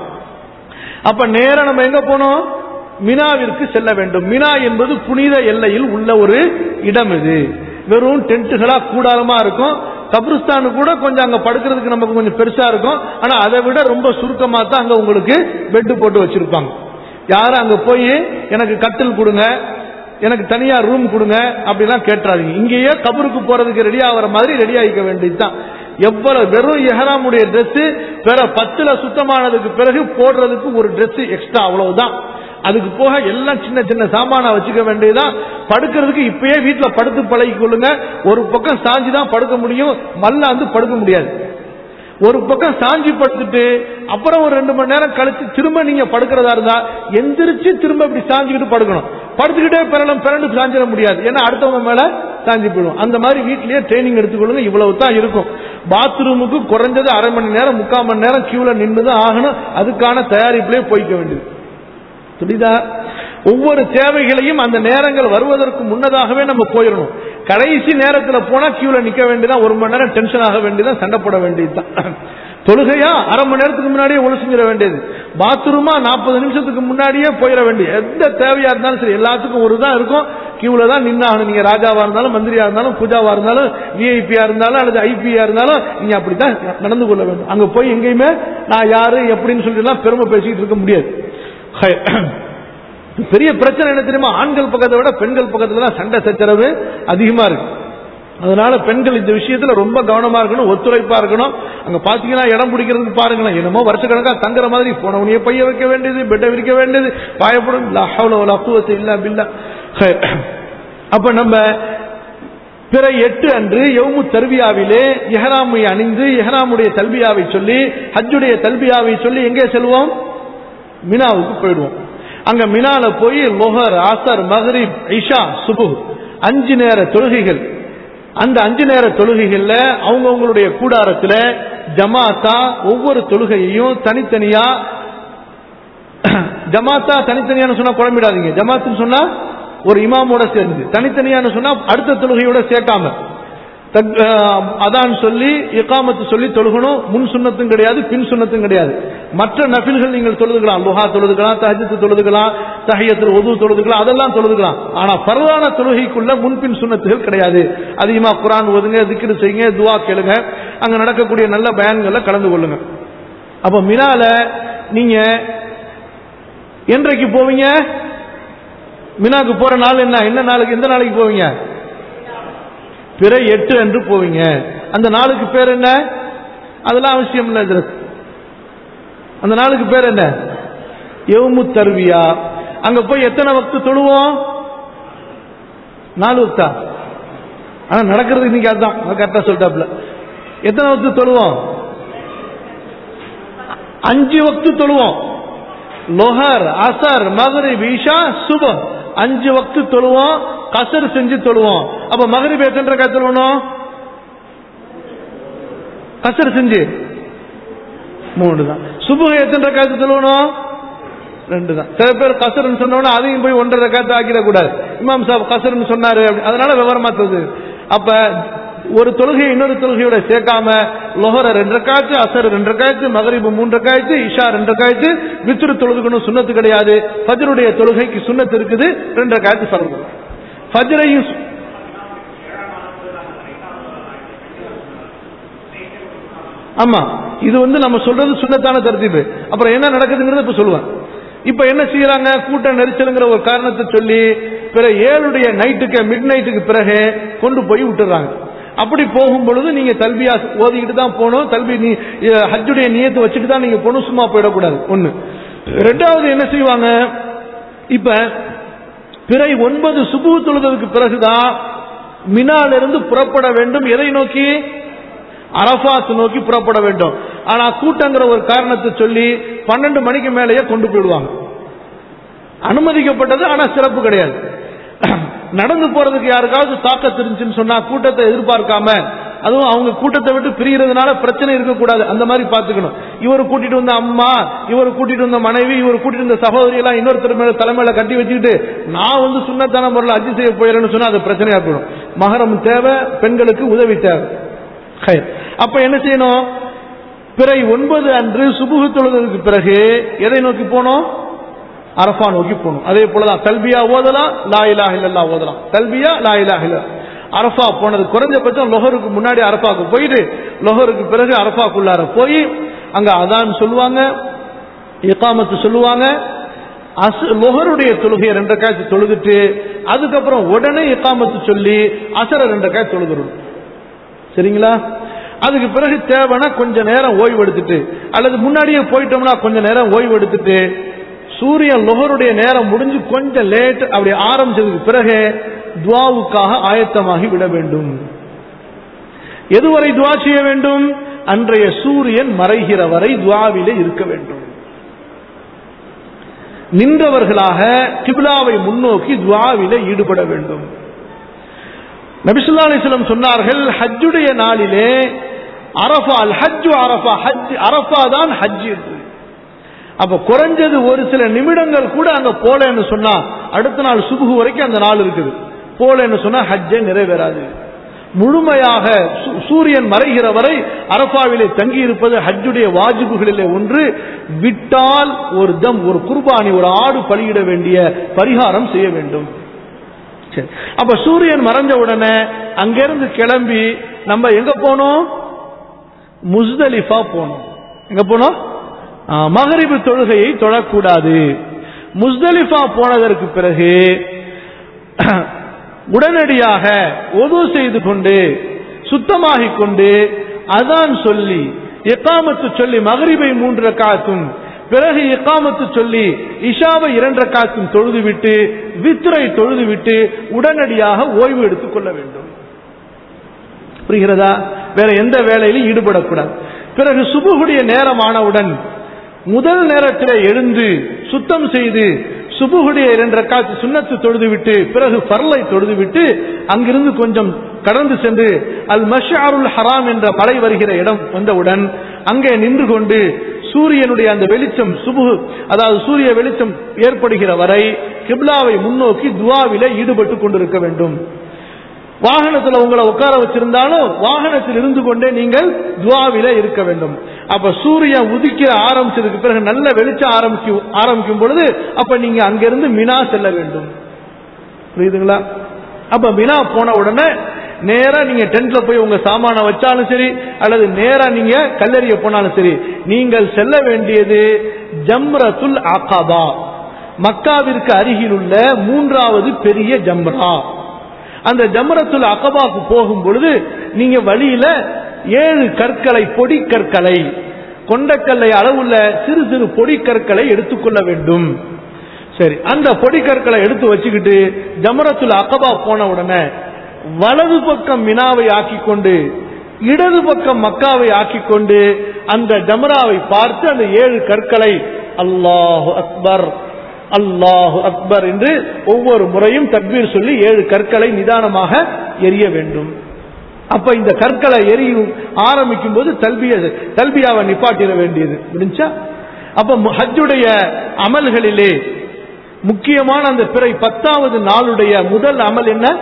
அப்ப நேரா நம்ம எங்க போனோம் மினாவிற்கு செல்ல வேண்டும் மினா என்பது புனித எல்லையில் உள்ள ஒரு இடம் இது வெறும் டென்ட்டுகளா கூடாரமா இருக்கும் கப்ரிஸ்தானு கூட கொஞ்சம் அங்க படுக்கிறதுக்கு நமக்கு கொஞ்சம் பெருசா இருக்கும் ஆனா அதை விட ரொம்ப சுருக்கமா தான் அங்க உங்களுக்கு பெட் போட்டு வச்சிருப்பாங்க யாரும் அங்க போய் எனக்கு கட்டில் கொடுங்க எனக்கு தனியா ரூம் கொடுங்க அப்படிலாம் கேட்டுறாதீங்க இங்கேயே கபருக்கு போறதுக்கு ரெடி ஆகிற மாதிரி ரெடி ஆகிக்க வேண்டியதுதான் எவ்வளவு வெறும் எஹராமுடைய Dress பிற பத்துல சுத்தமானதுக்கு பிறகு போடுறதுக்கு ஒரு Dress எக்ஸ்ட்ரா அவ்வளவுதான் அதுக்கு போக எல்லாம் சின்ன சின்ன சாமானா வச்சுக்க வேண்டியதுதான் படுக்கிறதுக்கு இப்பயே வீட்டுல படுத்து பழகிக் கொள்ளுங்க ஒரு பக்கம் சாஞ்சி தான் படுக்க முடியும் மல்லாந்து படுக்க முடியாது ஒரு பக்கம் சாஞ்சி படுத்துட்டு அப்புறம் ஒரு ரெண்டு மணி நேரம் கழிச்சு திரும்ப நீங்க படுக்கிறதா இருந்தா எந்திரிச்சு திரும்ப இப்படி சாஞ்சுக்கிட்டு படுக்கணும் படுத்துக்கிட்டே பிறலும் பிறண்டு சாஞ்சிட முடியாது ஏன்னா அடுத்தவங்க மேல சாஞ்சி போயிடும் அந்த மாதிரி வீட்லயே ட்ரைனிங் எடுத்துக்கொள்ளுங்க இவ்வளவு தான் இருக்கும் பாத்ரூமுக்கு குறைஞ்சது அரை மணி நேரம் முக்கால் மணி நேரம் கியூல நின்று தான் ஆகணும் அதுக்கான தயாரிப்பிலே போய்க்க வேண்டியது புரியுதா ஒவ்வொரு தேவைகளையும் அந்த நேரங்கள் வருவதற்கு முன்னதாகவே நம்ம போயிடணும் கடைசி நேரத்துல போனா கியூல நிக்க வேண்டியதான் ஒரு மணி நேரம் டென்ஷன் ஆக வேண்டியதான் சண்டை போட வேண்டியதுதான் தொழுகையா அரை மணி நேரத்துக்கு முன்னாடியே ஒழு செஞ்சிட வேண்டியது பாத்ரூமா நாற்பது நிமிஷத்துக்கு முன்னாடியே போயிட வேண்டியது எந்த தேவையா இருந்தாலும் சரி எல்லாத்துக்கும் ஒரு தான் இருக்கும் கியூல தான் நின்னாகணும் நீங்க ராஜாவா இருந்தாலும் மந்திரியா இருந்தாலும் பூஜாவா இருந்தாலும் விஐபியா இருந்தாலும் அல்லது ஐபியா இருந்தாலும் நீங்க அப்படித்தான் நடந்து கொள்ள வேண்டும் அங்க போய் எங்கேயுமே நான் யாரு எப்படின்னு சொல்லிட்டு எல்லாம் பெருமை பேசிக்கிட்டு இருக்க முடியாது ஹை. பெரிய பிரச்சனை என்ன தெரியுமா ஆண்கள் பக்கத்தை விட பெண்கள் பக்கத்துல தான் சண்டை சச்சரவு அதிகமா இருக்கு அதனால பெண்கள் இந்த விஷயத்துல ரொம்ப கவனமா இருக்கணும் ஒத்துழைப்பா இருக்கணும் அங்க பாத்தீங்கன்னா இடம் பிடிக்கிறதுக்கு பாருங்களேன் என்னமோ வருஷக்கணக்கா தங்குற மாதிரி போனவனையே பைய வைக்க வேண்டியது பெட்டை விரிக்க வேண்டியது பாயப்படும் லா ஹவ்ல வலா குவத்த இல்லா பில்லா ஹை. அப்ப நம்ம பிற எட்டு அன்று யவுமு தர்பியாவிலே இஹ்ராமை அணிந்து இஹ்ராமுடைய தல்பியாவை சொல்லி ஹஜ்ஜுடைய தல்பியாவை சொல்லி எங்கே செல்வோம் மினாவுக்கு போயிடுவோம் அங்க மினால போய் லொஹர் ஆசர் மஹ்ரிப் இஷா சுபு அஞ்சு நேர தொழுகைகள் அந்த அஞ்சு நேர தொழுகைகள்ல அவங்கவங்களுடைய கூடாரத்துல ஜமாத்தா ஒவ்வொரு தொழுகையையும் தனித்தனியா ஜமாத்தா தனித்தனியான சொன்னா குழம்பிடாதீங்க ஜமாத்துன்னு சொன்னா ஒரு இமாமோட சேர்ந்து தனித்தனியான சொன்னா அடுத்த தொழுகையோட சேர்க்காம தக்- அஹ், அதான் சொல்லி இகாமத்து சொல்லி தொழுகணும் முன் சுண்ணத்தும் கிடையாது பின் சுண்ணத்தும் கிடையாது மற்ற நபில்கள் நீங்கள் தொழுதுக்கலாம் லுஹா தொழுதுக்கலாம் தஹஜத்து தொழுதுக்கலாம் தஹியத்தில் ஒது தொழுதுக்கலாம் அதெல்லாம் தொழுதுக்கலாம் ஆனா பரவான தொழுகைக்குள்ள முன்பின் சுண்ணத்துகள் கிடையாது அதிகமா குரான் ஓதுங்க திக்ரு செய்யுங்க துவா கேளுங்க அங்க நடக்கக்கூடிய நல்ல பயன்களை கலந்து கொள்ளுங்க அப்ப மினால நீங்க என்றைக்கு போவீங்க மினாக்கு போற நாள் என்ன என்ன நாளுக்கு எந்த நாளைக்கு போவீங்க பிற எட்டு என்று போவீங்க அந்த நாளுக்கு பேர் என்ன அதெல்லாம் அவசியம் இல்லை இதுல. அந்த நாளுக்கு பேர் என்ன யவுமு தர்வியா அங்க போய் எத்தனை வக்து தொழுவோம் நாலு வக்தா ஆனா நடக்கிறது இன்னைக்கு அதுதான் கரெக்டா சொல்லிட்டாப்ல எத்தனை வக்து தொழுவோம் அஞ்சு வக்து தொழுவோம் லொஹர் அசர் மகரிப் ஈஷா சுப அஞ்சு வக்து தொழுவோம் கசர் செஞ்சு தொழுவோம் அப்ப மகரிப் எத்தனை ரக்கா தொழுவணும் கசர் செஞ்சு மூணு தான் சுபுக எத்தனை ரக்காத்து தொழுவணும் ரெண்டு தான் சில பேர் கசர்னு சொன்னோன்னா அதையும் போய் ஒன்றரை ரக்காத்து ஆக்கிடக்கூடாது இமாம் சாப் கசர்னு சொன்னாரு அப்படி. அதனால விவரமா தருது அப்ப ஒரு தொழுகை இன்னொரு தொழுகையோட சேர்க்காம லொஹர ரெண்டு ரக்காத்து அசர் ரெண்டு ரக்காத்து மகரிபு மூன்று ரக்காத்து இஷா ரெண்டு ரக்காத்து வித்துரு தொழுதுக்கணும் சுண்ணத்து கிடையாது ஃபஜ்ருடைய தொழுகைக்கு சுண்ணத்து இருக்குது ரெண்டு ரக்காத்து ஃபர்து ஃபஜ்ரையும் சு- ஆமா இது வந்து நம்ம சொல்றது சுண்ணத்தான தர்த்தீபு அப்புறம் என்ன நடக்குதுங்கிறத இப்ப சொல்லுவேன் இப்ப என்ன செய்யறாங்க கூட்ட நெரிசலுங்கிற ஒரு காரணத்தை சொல்லி பிற ஏழுடைய நைட்டுக்கு மிட் நைட்டுக்கு பிறகு கொண்டு போய் விட்டுறாங்க அப்படி போகும் பொழுது நீங்க தல்பியா ஓதிக்கிட்டு தான் போகணும் தல்பி நீ அஹ், ஹஜ்ஜுடைய நியத்தை வச்சுட்டு தான் நீங்க போகணும் சும்மா போயிடக்கூடாது ஒண்ணு ரெண்டாவது என்ன செய்வாங்க இப்ப பிறை ஒன்பது சுபு தொழுதலுக்கு பிறகுதான் மினாலிருந்து புறப்பட வேண்டும் எதை நோக்கி அரபாத் நோக்கி புறப்பட வேண்டும் ஆனா கூட்டங்கிற ஒரு காரணத்தை சொல்லி பன்னெண்டு மணிக்கு மேலேயே கொண்டு போயிடுவாங்க அனுமதிக்கப்பட்டது ஆனா சிறப்பு கிடையாது நடந்து போறதுக்கு யாருக்காவது தாக்கத்து இருந்துச்சுன்னு சொன்னா கூட்டத்தை எதிர்பார்க்காம அதுவும் அவங்க கூட்டத்தை விட்டு பிரியறதுனால பிரச்சனை இருக்கக்கூடாது அந்த மாதிரி பாத்துக்கணும் இவர் கூட்டிட்டு வந்த அம்மா இவர் கூட்டிட்டு வந்த மனைவி இவர் கூட்டிட்டு வந்த சகோதரி எல்லாம் இன்னொருத்தர் மேல தலைமையில கட்டி வச்சுக்கிட்டு நான் வந்து சுண்ணத்தான முறையில் அஜி செய்ய போயிடுறேன்னு சொன்னா அது பிரச்சனையா போயிடும் மகரம் தேவை பெண்களுக்கு உதவி தேவை ஹைர். அப்ப என்ன செய்யணும் பிறை ஒன்பது அன்று சுபுகு தொழுதலுக்கு பிறகு எதை நோக்கி போனோம் அரஃபா நோக்கி போகணும் அதே போலதான் தல்பியா ஓதலாம் லா இலாஹ இல்லல்லா ஓதலாம் தல்பியா லா இலாஹ இல்ல அரஃபா போனது குறைஞ்சபட்சம் லொஹருக்கு முன்னாடி அரஃபாக்கு போயிட்டு லொஹருக்கு பிறகு அரஃபாக்குள்ளார போய் அங்க அதான் சொல்லுவாங்க இகாமத்து சொல்லுவாங்க அஸ் லொஹருடைய தொழுகையை ரெண்டு காய்ச்சி தொழுதுட்டு அதுக்கப்புறம் உடனே இகாமத்து சொல்லி அசர ரெண்டு காய்ச்சி தொழுதுறணும் சரிங்களா அதுக்கு பிறகு தேவைன்னா கொஞ்ச நேரம் ஓய்வு எடுத்துட்டு அல்லது முன்னாடியே போயிட்டோம்னா கொஞ்ச நேரம் ஓய்வு எடுத்துட்டு சூரியன் லொஹருடைய நேரம் முடிஞ்சு கொஞ்சம் லேட் அப்படி ஆரம்பிச்சதுக்கு பிறகு துவாவுக்காக ஆயத்தமாகி விட வேண்டும் எதுவரை துவா செய்ய வேண்டும் அன்றைய சூரியன் மறைகிற வரை துவாவிலே இருக்க வேண்டும் நின்றவர்களாக கிபிலாவை முன்னோக்கி துவாவிலே ஈடுபட வேண்டும் நபிசுல்லா அலிஸ்லம் சொன்னார்கள் ஹஜ்ஜுடைய நாளிலே அரஃபா அல் ஹஜ்ஜு அரஃபா ஹஜ் அரஃபா தான் ஹஜ் என்று அப்ப குறைஞ்சது ஒரு சில நிமிடங்கள் கூட அங்க போலன்னு சொன்னா அடுத்த நாள் சுபுகு வரைக்கும் அந்த நாள் இருக்குது போலன்னு சொன்னா ஹஜ்ஜே நிறைவேறாது முழுமையாக சூ- சூரியன் மறைகிற வரை அரபாவிலே தங்கி இருப்பது ஹஜ்ஜுடைய வாஜிபுகளிலே ஒன்று விட்டால் ஒரு தம் ஒரு குர்பானி ஒரு ஆடு பலியிட வேண்டிய பரிகாரம் செய்ய வேண்டும் சரி அப்ப சூரியன் மறைஞ்ச உடனே அங்கிருந்து கிளம்பி நம்ம எங்க போனோம் முஸ்தலிஃபா போனோம் எங்க போனோம் ஆ, மகரிபு தொழுகையை தொழக்கூடாது முஸ்தலிஃபா போனதற்கு பிறகு உடனடியாக ஒது செய்து கொண்டு சுத்தமாகிக் கொண்டு அதான் சொல்லி எக்காமத்து சொல்லி மகரிபை மூன்று ரக்காத்தும் பிறகு எக்காமத்து சொல்லி இஷாவை இரண்டு ரக்காத்தும் தொழுது விட்டு வித்ரை தொழுது விட்டு உடனடியாக ஓய்வு எடுத்துக் கொள்ள வேண்டும் புரிகிறதா வேற எந்த வேலையிலும் ஈடுபடக்கூடாது பிறகு சுபுகுடைய நேரமானவுடன் முதல் நேரத்தில் எழுந்து சுத்தம் செய்து சுபுகுடைய இரண்டு ரக்காத்து சுண்ணத்து தொழுது விட்டு பிறகு பர்லை தொழுது விட்டு அங்கிருந்து கொஞ்சம் கடந்து சென்று அல் மஷாருல் ஹராம் என்ற படை வருகிற இடம் வந்தவுடன் அங்கே நின்று கொண்டு சூரியனுடைய அந்த வெளிச்சம் சுபு அதாவது சூரிய வெளிச்சம் ஏற்படுகிற வரை கிப்லாவை முன்னோக்கி துவாவில ஈடுபட்டு கொண்டிருக்க வேண்டும் வாகனத்தில் உங்களை உட்கார வச்சிருந்தாலும் வாகனத்தில் இருந்து கொண்டே நீங்கள் துவாவில இருக்க வேண்டும் அப்ப சூரியன் உதிக்க ஆரம்பிச்சதுக்கு பிறகு நல்ல வெளிச்சம் ஆரம்பிக்கும் ஆரம்பிக்கும் பொழுது அப்ப நீங்க அங்கிருந்து மினா செல்ல வேண்டும் புரியுதுங்களா அப்ப மினா போன உடனே நேரா நீங்க டென்ட்ல போய் உங்க சாமான வச்சாலும் சரி அல்லது நேரா நீங்க கல்லறிய போனாலும் சரி நீங்கள் செல்ல வேண்டியது ஜம்ரத்துல் ஆகாபா மக்காவிற்கு அருகில் உள்ள மூன்றாவது பெரிய ஜம்ரா அந்த ஜம்ரத்துல் அகபாக்கு போகும் பொழுது நீங்க வழியில ஏழு கற்களை பொடி கற்களை கொண்டக்கல்லை அளவுள்ள சிறு சிறு பொடி கற்களை எடுத்துக்கொள்ள வேண்டும் சரி அந்த பொடி கற்களை எடுத்து வச்சுக்கிட்டு ஜமரத்துல் அகபா போன உடனே வலது பக்கம் மினாவை ஆக்கிக் கொண்டு இடது பக்கம் மக்காவை ஆக்கிக் கொண்டு அந்த ஜமராவை பார்த்து அந்த ஏழு கற்களை அல்லாஹு அக்பர் அல்லாஹு அக்பர் என்று ஒவ்வொரு முறையும் தக்பீர் சொல்லி ஏழு கற்களை நிதானமாக எரிய வேண்டும் அப்ப இந்த கற்களை எரியும் ஆரம்பிக்கும் போது தல்பிய தல்பியாவை நிப்பாட்டிட வேண்டியது முடிஞ்சா அப்ப ஹஜ்ஜுடைய அமல்களிலே முக்கியமான அந்த பிறை பத்தாவது நாளுடைய முதல் அமல் என்ன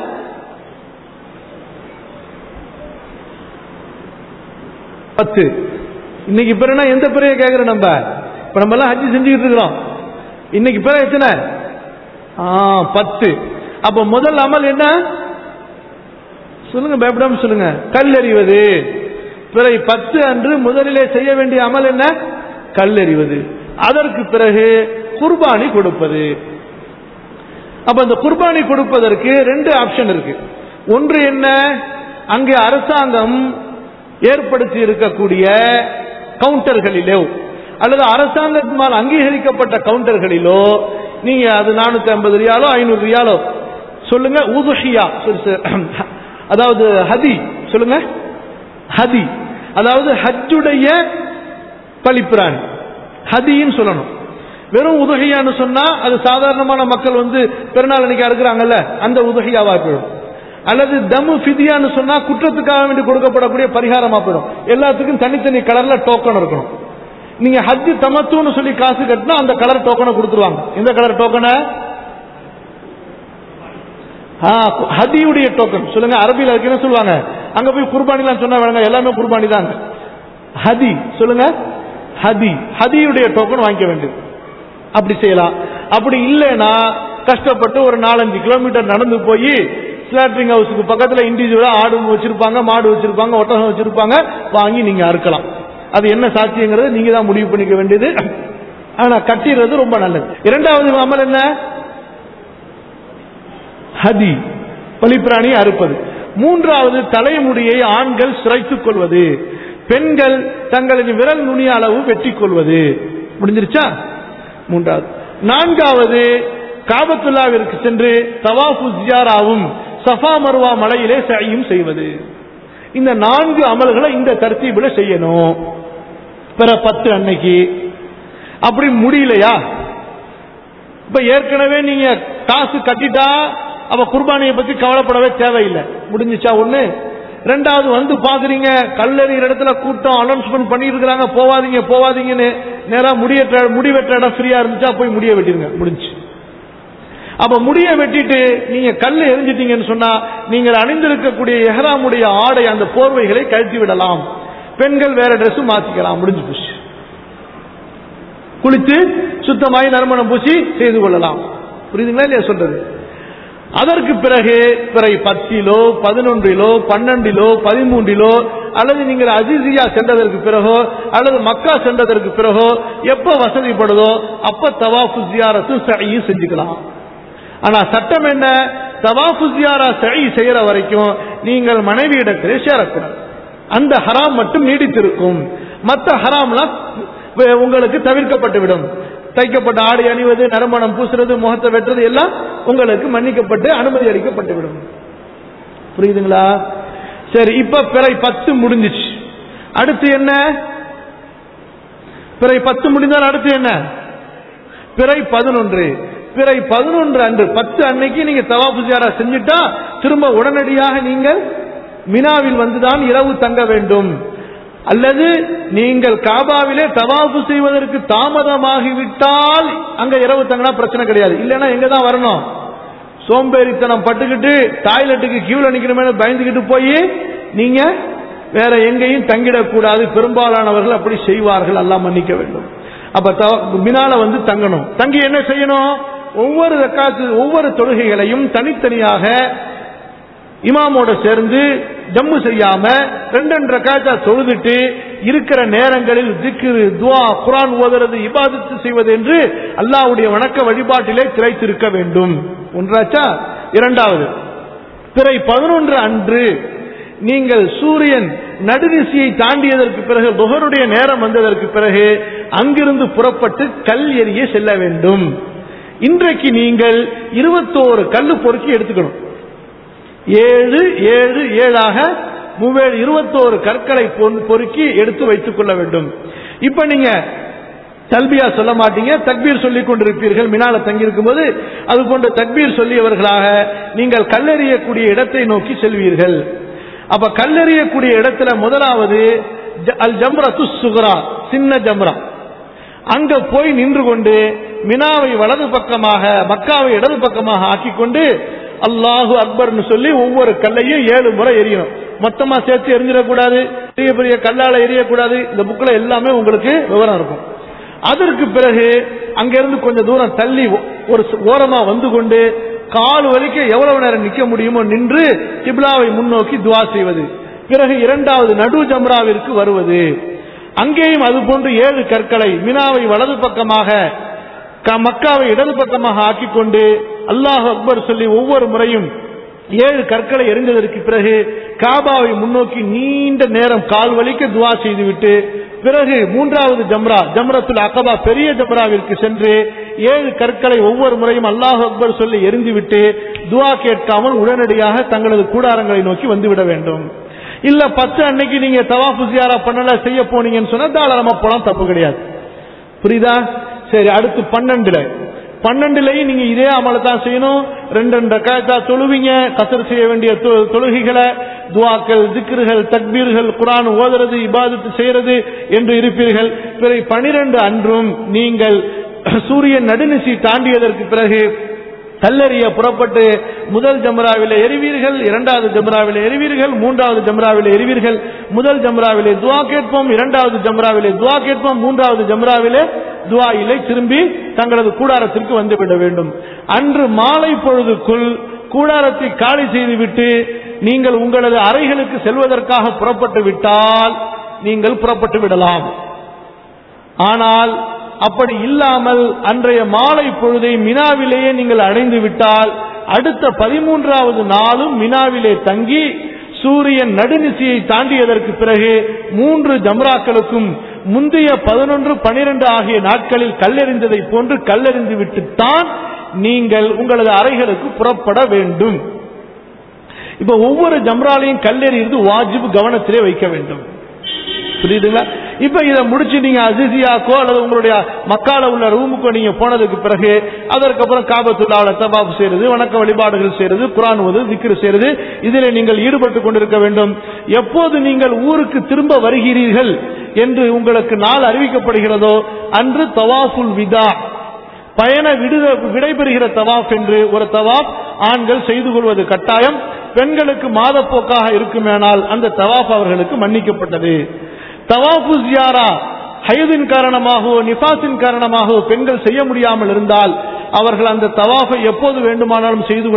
பத்து இன்னைக்கு பிறனா எந்த பிறைய கேட்கிறோம் நம்ம இப்ப நம்ம எல்லாம் ஹஜ்ஜு செஞ்சுக்கிட்டு இருக்கிறோம் இன்னைக்கு பிற எத்தனை பத்து அப்ப முதல் அமல் என்ன சொல்லுங்க பயப்படாம சொல்லுங்க கல்லெறிவது பிறை பத்து அன்று முதலிலே செய்ய வேண்டிய அமல் என்ன கல்லெறிவது அதற்கு பிறகு குர்பானி கொடுப்பது அப்ப இந்த குர்பானி கொடுப்பதற்கு ரெண்டு ஆப்ஷன் இருக்கு ஒன்று என்ன அங்கே அரசாங்கம் ஏற்படுத்தி இருக்கக்கூடிய கவுண்டர்களிலோ அல்லது அரசாங்கத்தினால் அங்கீகரிக்கப்பட்ட கவுண்டர்களிலோ நீங்க அது நானூத்தி ஐம்பது ரியாலோ ஐநூறு ரியாலோ சொல்லுங்க உதுஷியா அதாவது ஹதி சொல்லுங்க ஹதி அதாவது ஹஜ்ஜுடைய பழிப்பிராணி ஹதின்னு சொல்லணும் வெறும் உதகையான்னு சொன்னா அது சாதாரணமான மக்கள் வந்து பெருநாள் அன்னைக்கு அறுக்கிறாங்கல்ல அந்த உதகையாவா போயிடும் அல்லது தமு ஃபிதியான்னு சொன்னா குற்றத்துக்காக வேண்டி கொடுக்கப்படக்கூடிய பரிகாரமா போயிடும் எல்லாத்துக்கும் தனித்தனி கலர்ல டோக்கன் இருக்கணும் நீங்க ஹஜ் தமத்துன்னு சொல்லி காசு கட்டினா அந்த கலர் டோக்கனை கொடுத்துருவாங்க எந்த கலர் டோக்கனை ஹதியுடைய டோக்கன் சொல்லுங்க அரபியில் அதுக்கு என்ன சொல்லுவாங்க அங்க போய் குர்பானிலாம் சொன்னா வேணுங்க எல்லாமே குர்பானி தாங்க ஹதி சொல்லுங்க ஹதி ஹதியுடைய டோக்கன் வாங்கிக்க வேண்டியது அப்படி செய்யலாம் அப்படி இல்லைன்னா கஷ்டப்பட்டு ஒரு நாலஞ்சு கிலோமீட்டர் நடந்து போய் ஸ்லாட்டரிங் ஹவுஸுக்கு பக்கத்துல இண்டிவிஜுவலா ஆடு வச்சிருப்பாங்க மாடு வச்சிருப்பாங்க ஒட்டகம் வச்சிருப்பாங்க வாங்கி நீங்க அறுக்கலாம் அது என்ன சாட்சியங்கிறத நீங்க தான் முடிவு பண்ணிக்க வேண்டியது ஆனா கட்டிடுறது ரொம்ப நல்லது இரண்டாவது அமல் என்ன ஹதி பலிப்பிராணியை அறுப்பது மூன்றாவது தலைமுடியை ஆண்கள் சிரைத்துக் கொள்வது பெண்கள் தங்களது விரல் நுனி அளவு வெட்டிக் கொள்வது முடிஞ்சிருச்சா மூன்றாவது நான்காவது காபத்துல்லாவிற்கு சென்று தவாஃபு ஜியாராவும் சஃபா மருவா மலையிலே சையும் செய்வது இந்த நான்கு அமல்களை இந்த தர்த்தீபில் செய்யணும் பிற பத்து அன்னைக்கு அப்படி முடியலையா இப்ப ஏற்கனவே நீங்க காசு கட்டிட்டா அப்ப குர்பானியை பத்தி கவலைப்படவே தேவையில்லை முடிஞ்சிச்சா ஒண்ணு ரெண்டாவது வந்து பாக்குறீங்க கல்லறிகிற இடத்துல கூட்டம் அனௌன்ஸ்மெண்ட் பண்ணிருக்கிறாங்க போவாதீங்க போவாதீங்கன்னு நேரா முடிய முடிவெற்ற இடம் ஃப்ரீயா இருந்துச்சா போய் முடிய வெட்டிருங்க முடிஞ்சு அப்ப முடிய வெட்டிட்டு நீங்க கல் எரிஞ்சிட்டீங்கன்னு சொன்னா நீங்கள் அணிந்திருக்கக்கூடிய எஹராமுடைய ஆடை அந்த போர்வைகளை கழட்டி விடலாம் பெண்கள் வேற ட்ரெஸ் மாத்திக்கலாம் முடிஞ்சு போச்சு குளித்து சுத்தமாய் நறுமணம் பூசி செய்து கொள்ளலாம் புரியுதுங்களா இல்லையா சொல்றது அதற்கு பிறகு பிறை பத்திலோ பதினொன்றிலோ பன்னெண்டிலோ பதிமூன்றிலோ அல்லது நீங்கள் அஜிசியா சென்றதற்கு பிறகோ அல்லது மக்கா சென்றதற்கு பிறகோ எப்ப வசதிப்படுதோ அப்ப தவாஃபு ஜியாரத்து சையும் செஞ்சுக்கலாம் ஆனா சட்டம் என்ன தவாஃபு ஜியாரா சை செய்யற வரைக்கும் நீங்கள் மனைவியிடத்திலே சேரக்கூடாது அந்த ஹராம் மட்டும் நீடித்திருக்கும் மற்ற ஹராம்லாம் வே- உங்களுக்கு தவிர்க்கப்பட்டுவிடும் தைக்கப்பட்ட ஆடை அணிவது நறுமணம் பூசுறது முகத்தை வெட்டுறது எல்லாம் உங்களுக்கு மன்னிக்கப்பட்டு அனுமதி அளிக்கப்பட்டுவிடும் புரியுதுங்களா சரி இப்ப பிறை பத்து முடிஞ்சிச்சு அடுத்து என்ன பிறை பத்து முடிந்தால் அடுத்து என்ன பிறை பதினொன்று பிறை பதினொன்று அன்று பத்து அன்னைக்கு நீங்க தவாஃபு ஜியாரா செஞ்சுட்டா திரும்ப உடனடியாக நீங்கள் மினாவில் வந்துதான் இரவு தங்க வேண்டும் அல்லது நீங்கள் காபாவிலே தவாஃபு செய்வதற்கு தாமதமாகிவிட்டால் அங்க இரவு தங்கினா பிரச்சனை கிடையாது இல்லைன்னா எங்க தான் வரணும் சோம்பேறித்தனம் பட்டுக்கிட்டு டாய்லெட்டுக்கு கியூல நிக்கணுமே பயந்துகிட்டு போய் நீங்க வேற எங்கேயும் தங்கிடக்கூடாது பெரும்பாலானவர்கள் அப்படி செய்வார்கள் எல்லாம் மன்னிக்க வேண்டும் அப்ப தவ- மினால வந்து தங்கணும் தங்கி என்ன செய்யணும் ஒவ்வொரு ரக்காத்து ஒவ்வொரு தொழுகைகளையும் தனித்தனியாக இமாமோட சேர்ந்து ஜம்மு செய்யாம ரெண்டு ரெண்டு ரக்காத்தா தொழுதுட்டு இருக்கிற நேரங்களில் திக்ரு துவா குரான் ஓதுறது இபாதத்து செய்வது என்று அல்லாஹ்வுடைய வணக்க வழிபாட்டிலே திளைத்திருக்க வேண்டும் ஒன்றாச்சா இரண்டாவது பிறை பதினொன்று அன்று நீங்கள் சூரியன் நடுநிசியை தாண்டியதற்கு பிறகு புகருடைய நேரம் வந்ததற்கு பிறகு அங்கிருந்து புறப்பட்டு கல் எறிய செல்ல வேண்டும் இன்றைக்கு நீங்கள் இருபத்தோரு கல்லு பொறுக்கி எடுத்துக்கணும் ஏழு ஏழு ஏழாக மூவேழு இருபத்தோரு கற்களை பொன்- பொறுக்கி எடுத்து வைத்துக் கொள்ள வேண்டும் இப்ப நீங்க தல்பியா சொல்ல மாட்டீங்க தக்பீர் சொல்லிக் கொண்டிருப்பீர்கள் மினால தங்கியிருக்கும் போது அது போன்ற தக்பீர் சொல்லியவர்களாக நீங்கள் கல்லெறியக்கூடிய இடத்தை நோக்கி செல்வீர்கள் அப்ப கல்லெறியக்கூடிய இடத்துல முதலாவது ஜ- அல் ஜம்ரத்து சுகரா சின்ன ஜம்ரா அங்க போய் நின்று கொண்டு மினாவை வலது பக்கமாக மக்காவை இடது பக்கமாக ஆக்கிக் கொண்டு அல்லாஹு அக்பர்னு சொல்லி ஒவ்வொரு கல்லையும் ஏழு முறை எரியணும் மொத்தமா சேர்த்து எரிஞ்சிடக்கூடாது பெரிய பெரிய கல்லால எரியக்கூடாது இந்த புக்ல எல்லாமே உங்களுக்கு விவரம் இருக்கும் அதற்கு பிறகு அங்கிருந்து கொஞ்சம் தூரம் தள்ளி ஒ- ஒரு ச- ஓரமா வந்து கொண்டு கால் வலிக்க எவ்வளவு நேரம் நிக்க முடியுமோ நின்று கிப்லாவை முன்னோக்கி துவா செய்வது பிறகு இரண்டாவது நடு ஜம்ராவிற்கு வருவது அங்கேயும் அது போன்று ஏழு கற்களை மினாவை வலது பக்கமாக க- மக்காவை இடது பக்கமாக ஆக்கிக் கொண்டு அல்லாஹ் அக்பர் சொல்லி ஒவ்வொரு முறையும் ஏழு கற்களை எரிந்ததற்கு பிறகு காபாவை முன்னோக்கி நீண்ட நேரம் கால் வலிக்க துவா செய்துவிட்டு பிறகு மூன்றாவது ஜம்ரா ஜம்ரத்துல் அகபா பெரிய ஜம்ராவிற்கு சென்று ஏழு கற்களை ஒவ்வொரு முறையும் அல்லாஹ் அக்பர் சொல்லி எரிந்துவிட்டு துவா கேட்காமல் உடனடியாக தங்களது கூடாரங்களை நோக்கி வந்துவிட வேண்டும் இல்ல பத்து அன்னைக்கு நீங்க தவாஃபு ஜியாரா பண்ணல செய்ய போனீங்கன்னு சொன்னா தாராளமா போலாம் தப்பு கிடையாது புரியுதா சரி அடுத்து பன்னெண்டுல பன்னெண்டுலயும் நீங்க இதே அமலை தான் செய்யணும் ரெண்டு ரெண்டு ரக்காயத்தா தொழுவீங்க கசர் செய்ய வேண்டிய தொ- தொழுகைகளை துவாக்கள் திக்ருகள் தக்பீர்கள் குரான் ஓதுறது இபாதத்து செய்யறது என்று இருப்பீர்கள் பிறகு பனிரெண்டு அன்றும் நீங்கள் சூரியன் நடுநிசி தாண்டியதற்கு பிறகு கல்லெறிய புறப்பட்டு முதல் ஜம்ராவிலே எரிவீர்கள் இரண்டாவது ஜம்ராவிலே எரிவீர்கள் மூன்றாவது ஜம்ராவிலே எரிவீர்கள் முதல் ஜம்ராவிலே துவா கேட்போம் இரண்டாவது ஜம்ராவிலே துவா கேட்போம் மூன்றாவது ஜம்ராவிலே துவா இல்லை திரும்பி தங்களது கூடாரத்திற்கு வந்துவிட வேண்டும் அன்று மாலை பொழுதுக்குள் கூடாரத்தை காலி செய்துவிட்டு நீங்கள் உங்களது அறைகளுக்கு செல்வதற்காக புறப்பட்டு விட்டால் நீங்கள் புறப்பட்டு விடலாம் ஆனால் அப்படி இல்லாமல் அன்றைய மாலை பொழுதை மினாவிலேயே நீங்கள் அடைந்து விட்டால் அடுத்த பதிமூன்றாவது நாளும் மினாவிலே தங்கி சூரியன் நடுநிசியை தாண்டியதற்கு பிறகு மூன்று ஜம்ராக்களுக்கும் முந்தைய பதினொன்று பனிரெண்டு ஆகிய நாட்களில் கல்லெறிந்ததை போன்று கல்லெறிந்து விட்டுத்தான் நீங்கள் உங்களது அறைகளுக்கு புறப்பட வேண்டும் இப்ப ஒவ்வொரு ஜம்ராலையும் கல்லெறிந்து வாஜிப் கவனத்திலே வைக்க வேண்டும் புரியுதுங்களா இப்ப இதை முடிச்சு நீங்க அசிசியாக்கோ அல்லது உங்களுடைய மக்கால உள்ள ரூமுக்கோ நீங்க போனதுக்கு பிறகு அதற்கப்புறம் காபத்துள்ளாவில தபாப் செய்யறது வணக்க வழிபாடுகள் செய்யறது குரான் ஓது திக்ரு செய்யறது இதில் நீங்கள் ஈடுபட்டு கொண்டிருக்க வேண்டும் எப்போது நீங்கள் ஊருக்கு திரும்ப வருகிறீர்கள் என்று உங்களுக்கு நாள் அறிவிக்கப்படுகிறதோ அன்று தவாஃபுல் விதா பயண விடுத விடைபெறுகிற தவாப் என்று ஒரு தவாப் ஆண்கள் செய்து கொள்வது கட்டாயம் பெண்களுக்கு மாதப்போக்காக இருக்குமேனால் அந்த தவாப் அவர்களுக்கு மன்னிக்கப்பட்டது தவாஃபு ஜியாரா ஹயதின் காரணமாகவோ நிஃபாஸின் காரணமாகவோ பெண்கள் செய்ய முடியாமல் இருந்தால் அவர்கள் அந்த தவாஃபை எப்போது வேண்டுமானாலும் செய்து கொள்ளலாம்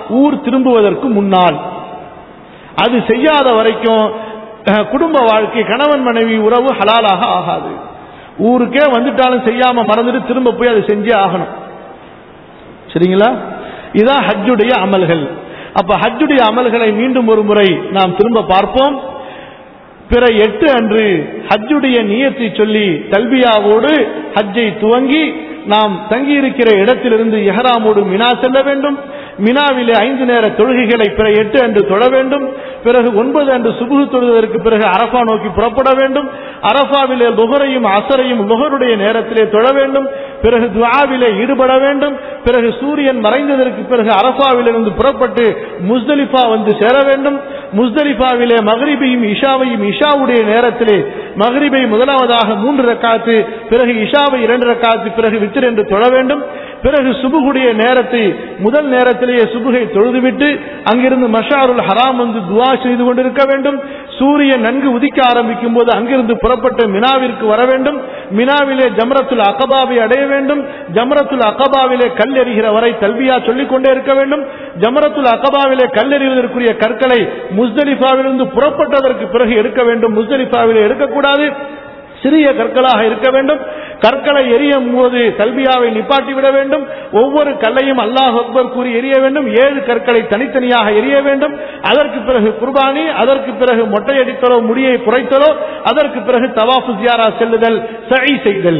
ஊர் திரும்புவதற்கு முன்னால் அது செய்யாத வரைக்கும் அஹ், குடும்ப வாழ்க்கை கணவன் மனைவி உறவு ஹலாலாக ஆகாது ஊருக்கே வந்துட்டாலும் செய்யாம மறந்துட்டு திரும்ப போய் அதை செஞ்சே ஆகணும் சரிங்களா இதான் ஹஜ்ஜுடைய அமல்கள் அப்ப ஹஜ்ஜுடைய அமல்களை மீண்டும் ஒரு முறை நாம் திரும்ப பார்ப்போம் பிற எட்டு அன்று ஹஜ்ஜுடைய நியத்தை சொல்லி தல்பியாவோடு ஹஜ்ஜை துவங்கி நாம் தங்கியிருக்கிற இடத்திலிருந்து எஹராமோடு மினா செல்ல வேண்டும் மினாவிலே ஐந்து நேர தொழுகைகளை பிற எட்டு அன்று தொழ வேண்டும் பிறகு ஒன்பது அன்று சுபுகு தொழுவதற்கு பிறகு அரஃபா நோக்கி புறப்பட வேண்டும் அரஃபாவிலே லுகரையும் அசரையும் லுகருடைய நேரத்திலே தொழ வேண்டும் பிறகு துஆவிலே ஈடுபட வேண்டும் பிறகு சூரியன் மறைந்ததற்கு பிறகு அரஃபாவிலிருந்து புறப்பட்டு முஸ்தலிஃபா வந்து சேர வேண்டும் முஸ்தலிஃபாவிலே மகரிபையும் இஷாவையும் இஷாவுடைய நேரத்திலே மகரிபை முதலாவதாக மூன்று ரக்காத்து பிறகு இஷாவை இரண்டு ரக்காத்து பிறகு வித்திர் என்று தொழ வேண்டும் பிறகு சுபுகுடைய நேரத்தை முதல் நேரத்திலேயே சுபுகை தொழுதுவிட்டு அங்கிருந்து மஷாருல் ஹராம் வந்து துவா செய்து கொண்டிருக்க வேண்டும் சூரியன் நன்கு உதிக்க ஆரம்பிக்கும் போது அங்கிருந்து புறப்பட்டு மினாவிற்கு வர வேண்டும் மினாவிலே ஜம்ரத்துல் அகபாவை அடைய வேண்டும் ஜம்ரத்துல் அகபாவிலே கல் எறிகிற வரை தல்வியா சொல்லிக் கொண்டே இருக்க வேண்டும் ஜமரத்துல் அகபாவிலே கல்லெறிவதற்குரிய கற்களை முஸ்தலிஃபாவிலிருந்து புறப்பட்டதற்கு பிறகு எடுக்க வேண்டும் முஸ்தலிஃபாவிலே எடுக்கக்கூடாது சிறிய கற்களாக இருக்க வேண்டும் கற்களை எரியும் போது தல்பியாவை நிப்பாட்டி விட வேண்டும் ஒவ்வொரு கல்லையும் அல்லாஹ் அக்பர் கூறி எரிய வேண்டும் ஏழு கற்களை தனித்தனியாக எரிய வேண்டும் அதற்கு பிறகு குர்பானி அதற்கு பிறகு மொட்டையடித்தலோ முடியை குறைத்தலோ அதற்கு பிறகு தவாஃபு ஜியாரா செல்லுதல் சை செய்தல்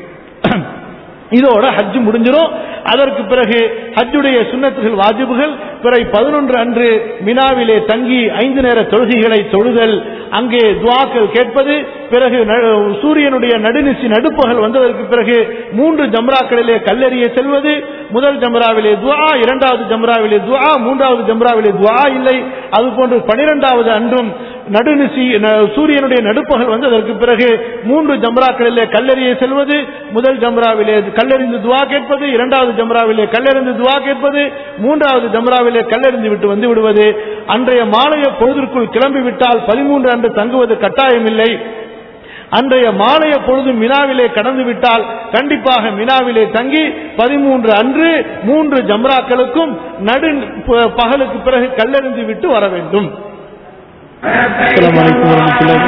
இதோட ஹஜ் முடிஞ்சிரும் அதற்கு பிறகு ஹஜ்ஜுடைய சுண்ணத்துகள் வாஜிபுகள் பிறை பதினொன்று அன்று மினாவிலே தங்கி ஐந்து நேர தொழுகைகளை தொழுதல் அங்கே துவாக்கள் கேட்பது பிறகு ந- சூரியனுடைய நடுநிசி நடுப்பகல் வந்ததற்கு பிறகு மூன்று ஜம்ராக்களிலே கல்லெறிய செல்வது முதல் ஜம்ராவிலே துவா இரண்டாவது ஜம்ராவிலே துவா மூன்றாவது ஜம்ராவிலே துவா இல்லை அதுபோன்று பனிரெண்டாவது அன்றும் நடுநிசி ந- சூரியனுடைய நடுப்பகல் வந்ததற்கு பிறகு மூன்று ஜம்ராக்களிலே கல்லெறிய செல்வது முதல் ஜம்ராவிலே கல்லெறிந்து துவா கேட்பது இரண்டாவது ஜம்ராவிலே கல்லெறிந்து துவா கேட்பது மூன்றாவது ஜம்ராவிலே கல்லெறிந்து விட்டு வந்து விடுவது அன்றைய மாலைய பொழுதிற்குள் கிளம்பி விட்டால் பதிமூன்று அன்று தங்குவது கட்டாயமில்லை அன்றைய மாலைய பொழுது மினாவிலே கடந்து விட்டால் கண்டிப்பாக மினாவிலே தங்கி பதிமூன்று அன்று மூன்று ஜம்ராக்களுக்கும் நடு ப- பகலுக்கு பிறகு கல்லெறிந்து விட்டு வர வேண்டும் السلام عليكم ورحمة الله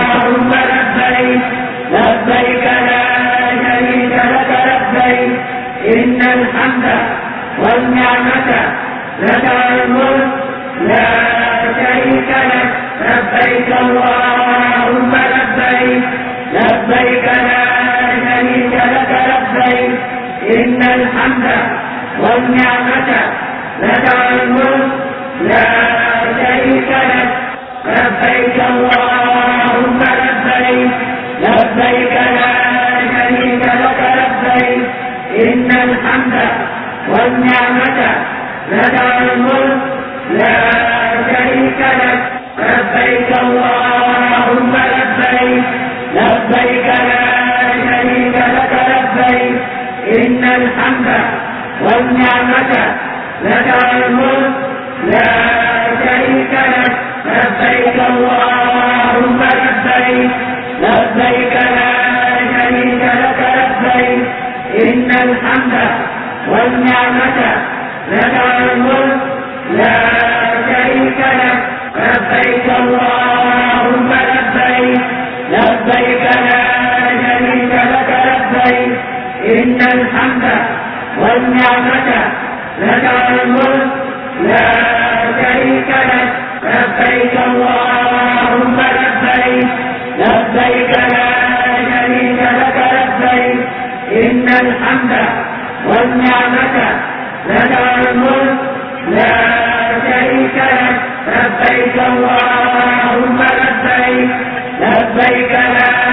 لبيك لا شريك لك لبيك إن الحمد والنعمة لك الملك لا شريك لك لبيك اللهم لبيك لبيك لا شريك لك لبيك إن الحمد والنعمة لك الملك لا شريك لك لبيك اللهم لبيك لبيك لا شريك لك لبيك إن الحمد والنعمة لك الملك لا شريك لك لبيك اللهم لبيك لبيك لا شريك لك لبيك إن الحمد والنعمة لك الملك لا شريك لك لبيك اللهم لبيك لبيك لا شريك لك لبيك إن الحمد والنعمة لك الملك لا شريك لك لبيك اللهم لبيك لبيك لا شريك لك لبيك إن الحمد والنعمة لك الملك لا شريك لك لبيك اللهم لبيك لبيك لا شريك لك لبيك إن الحمد والنعمة لك الملك لا شريك لك لبيك اللهم لبيك لبيك لا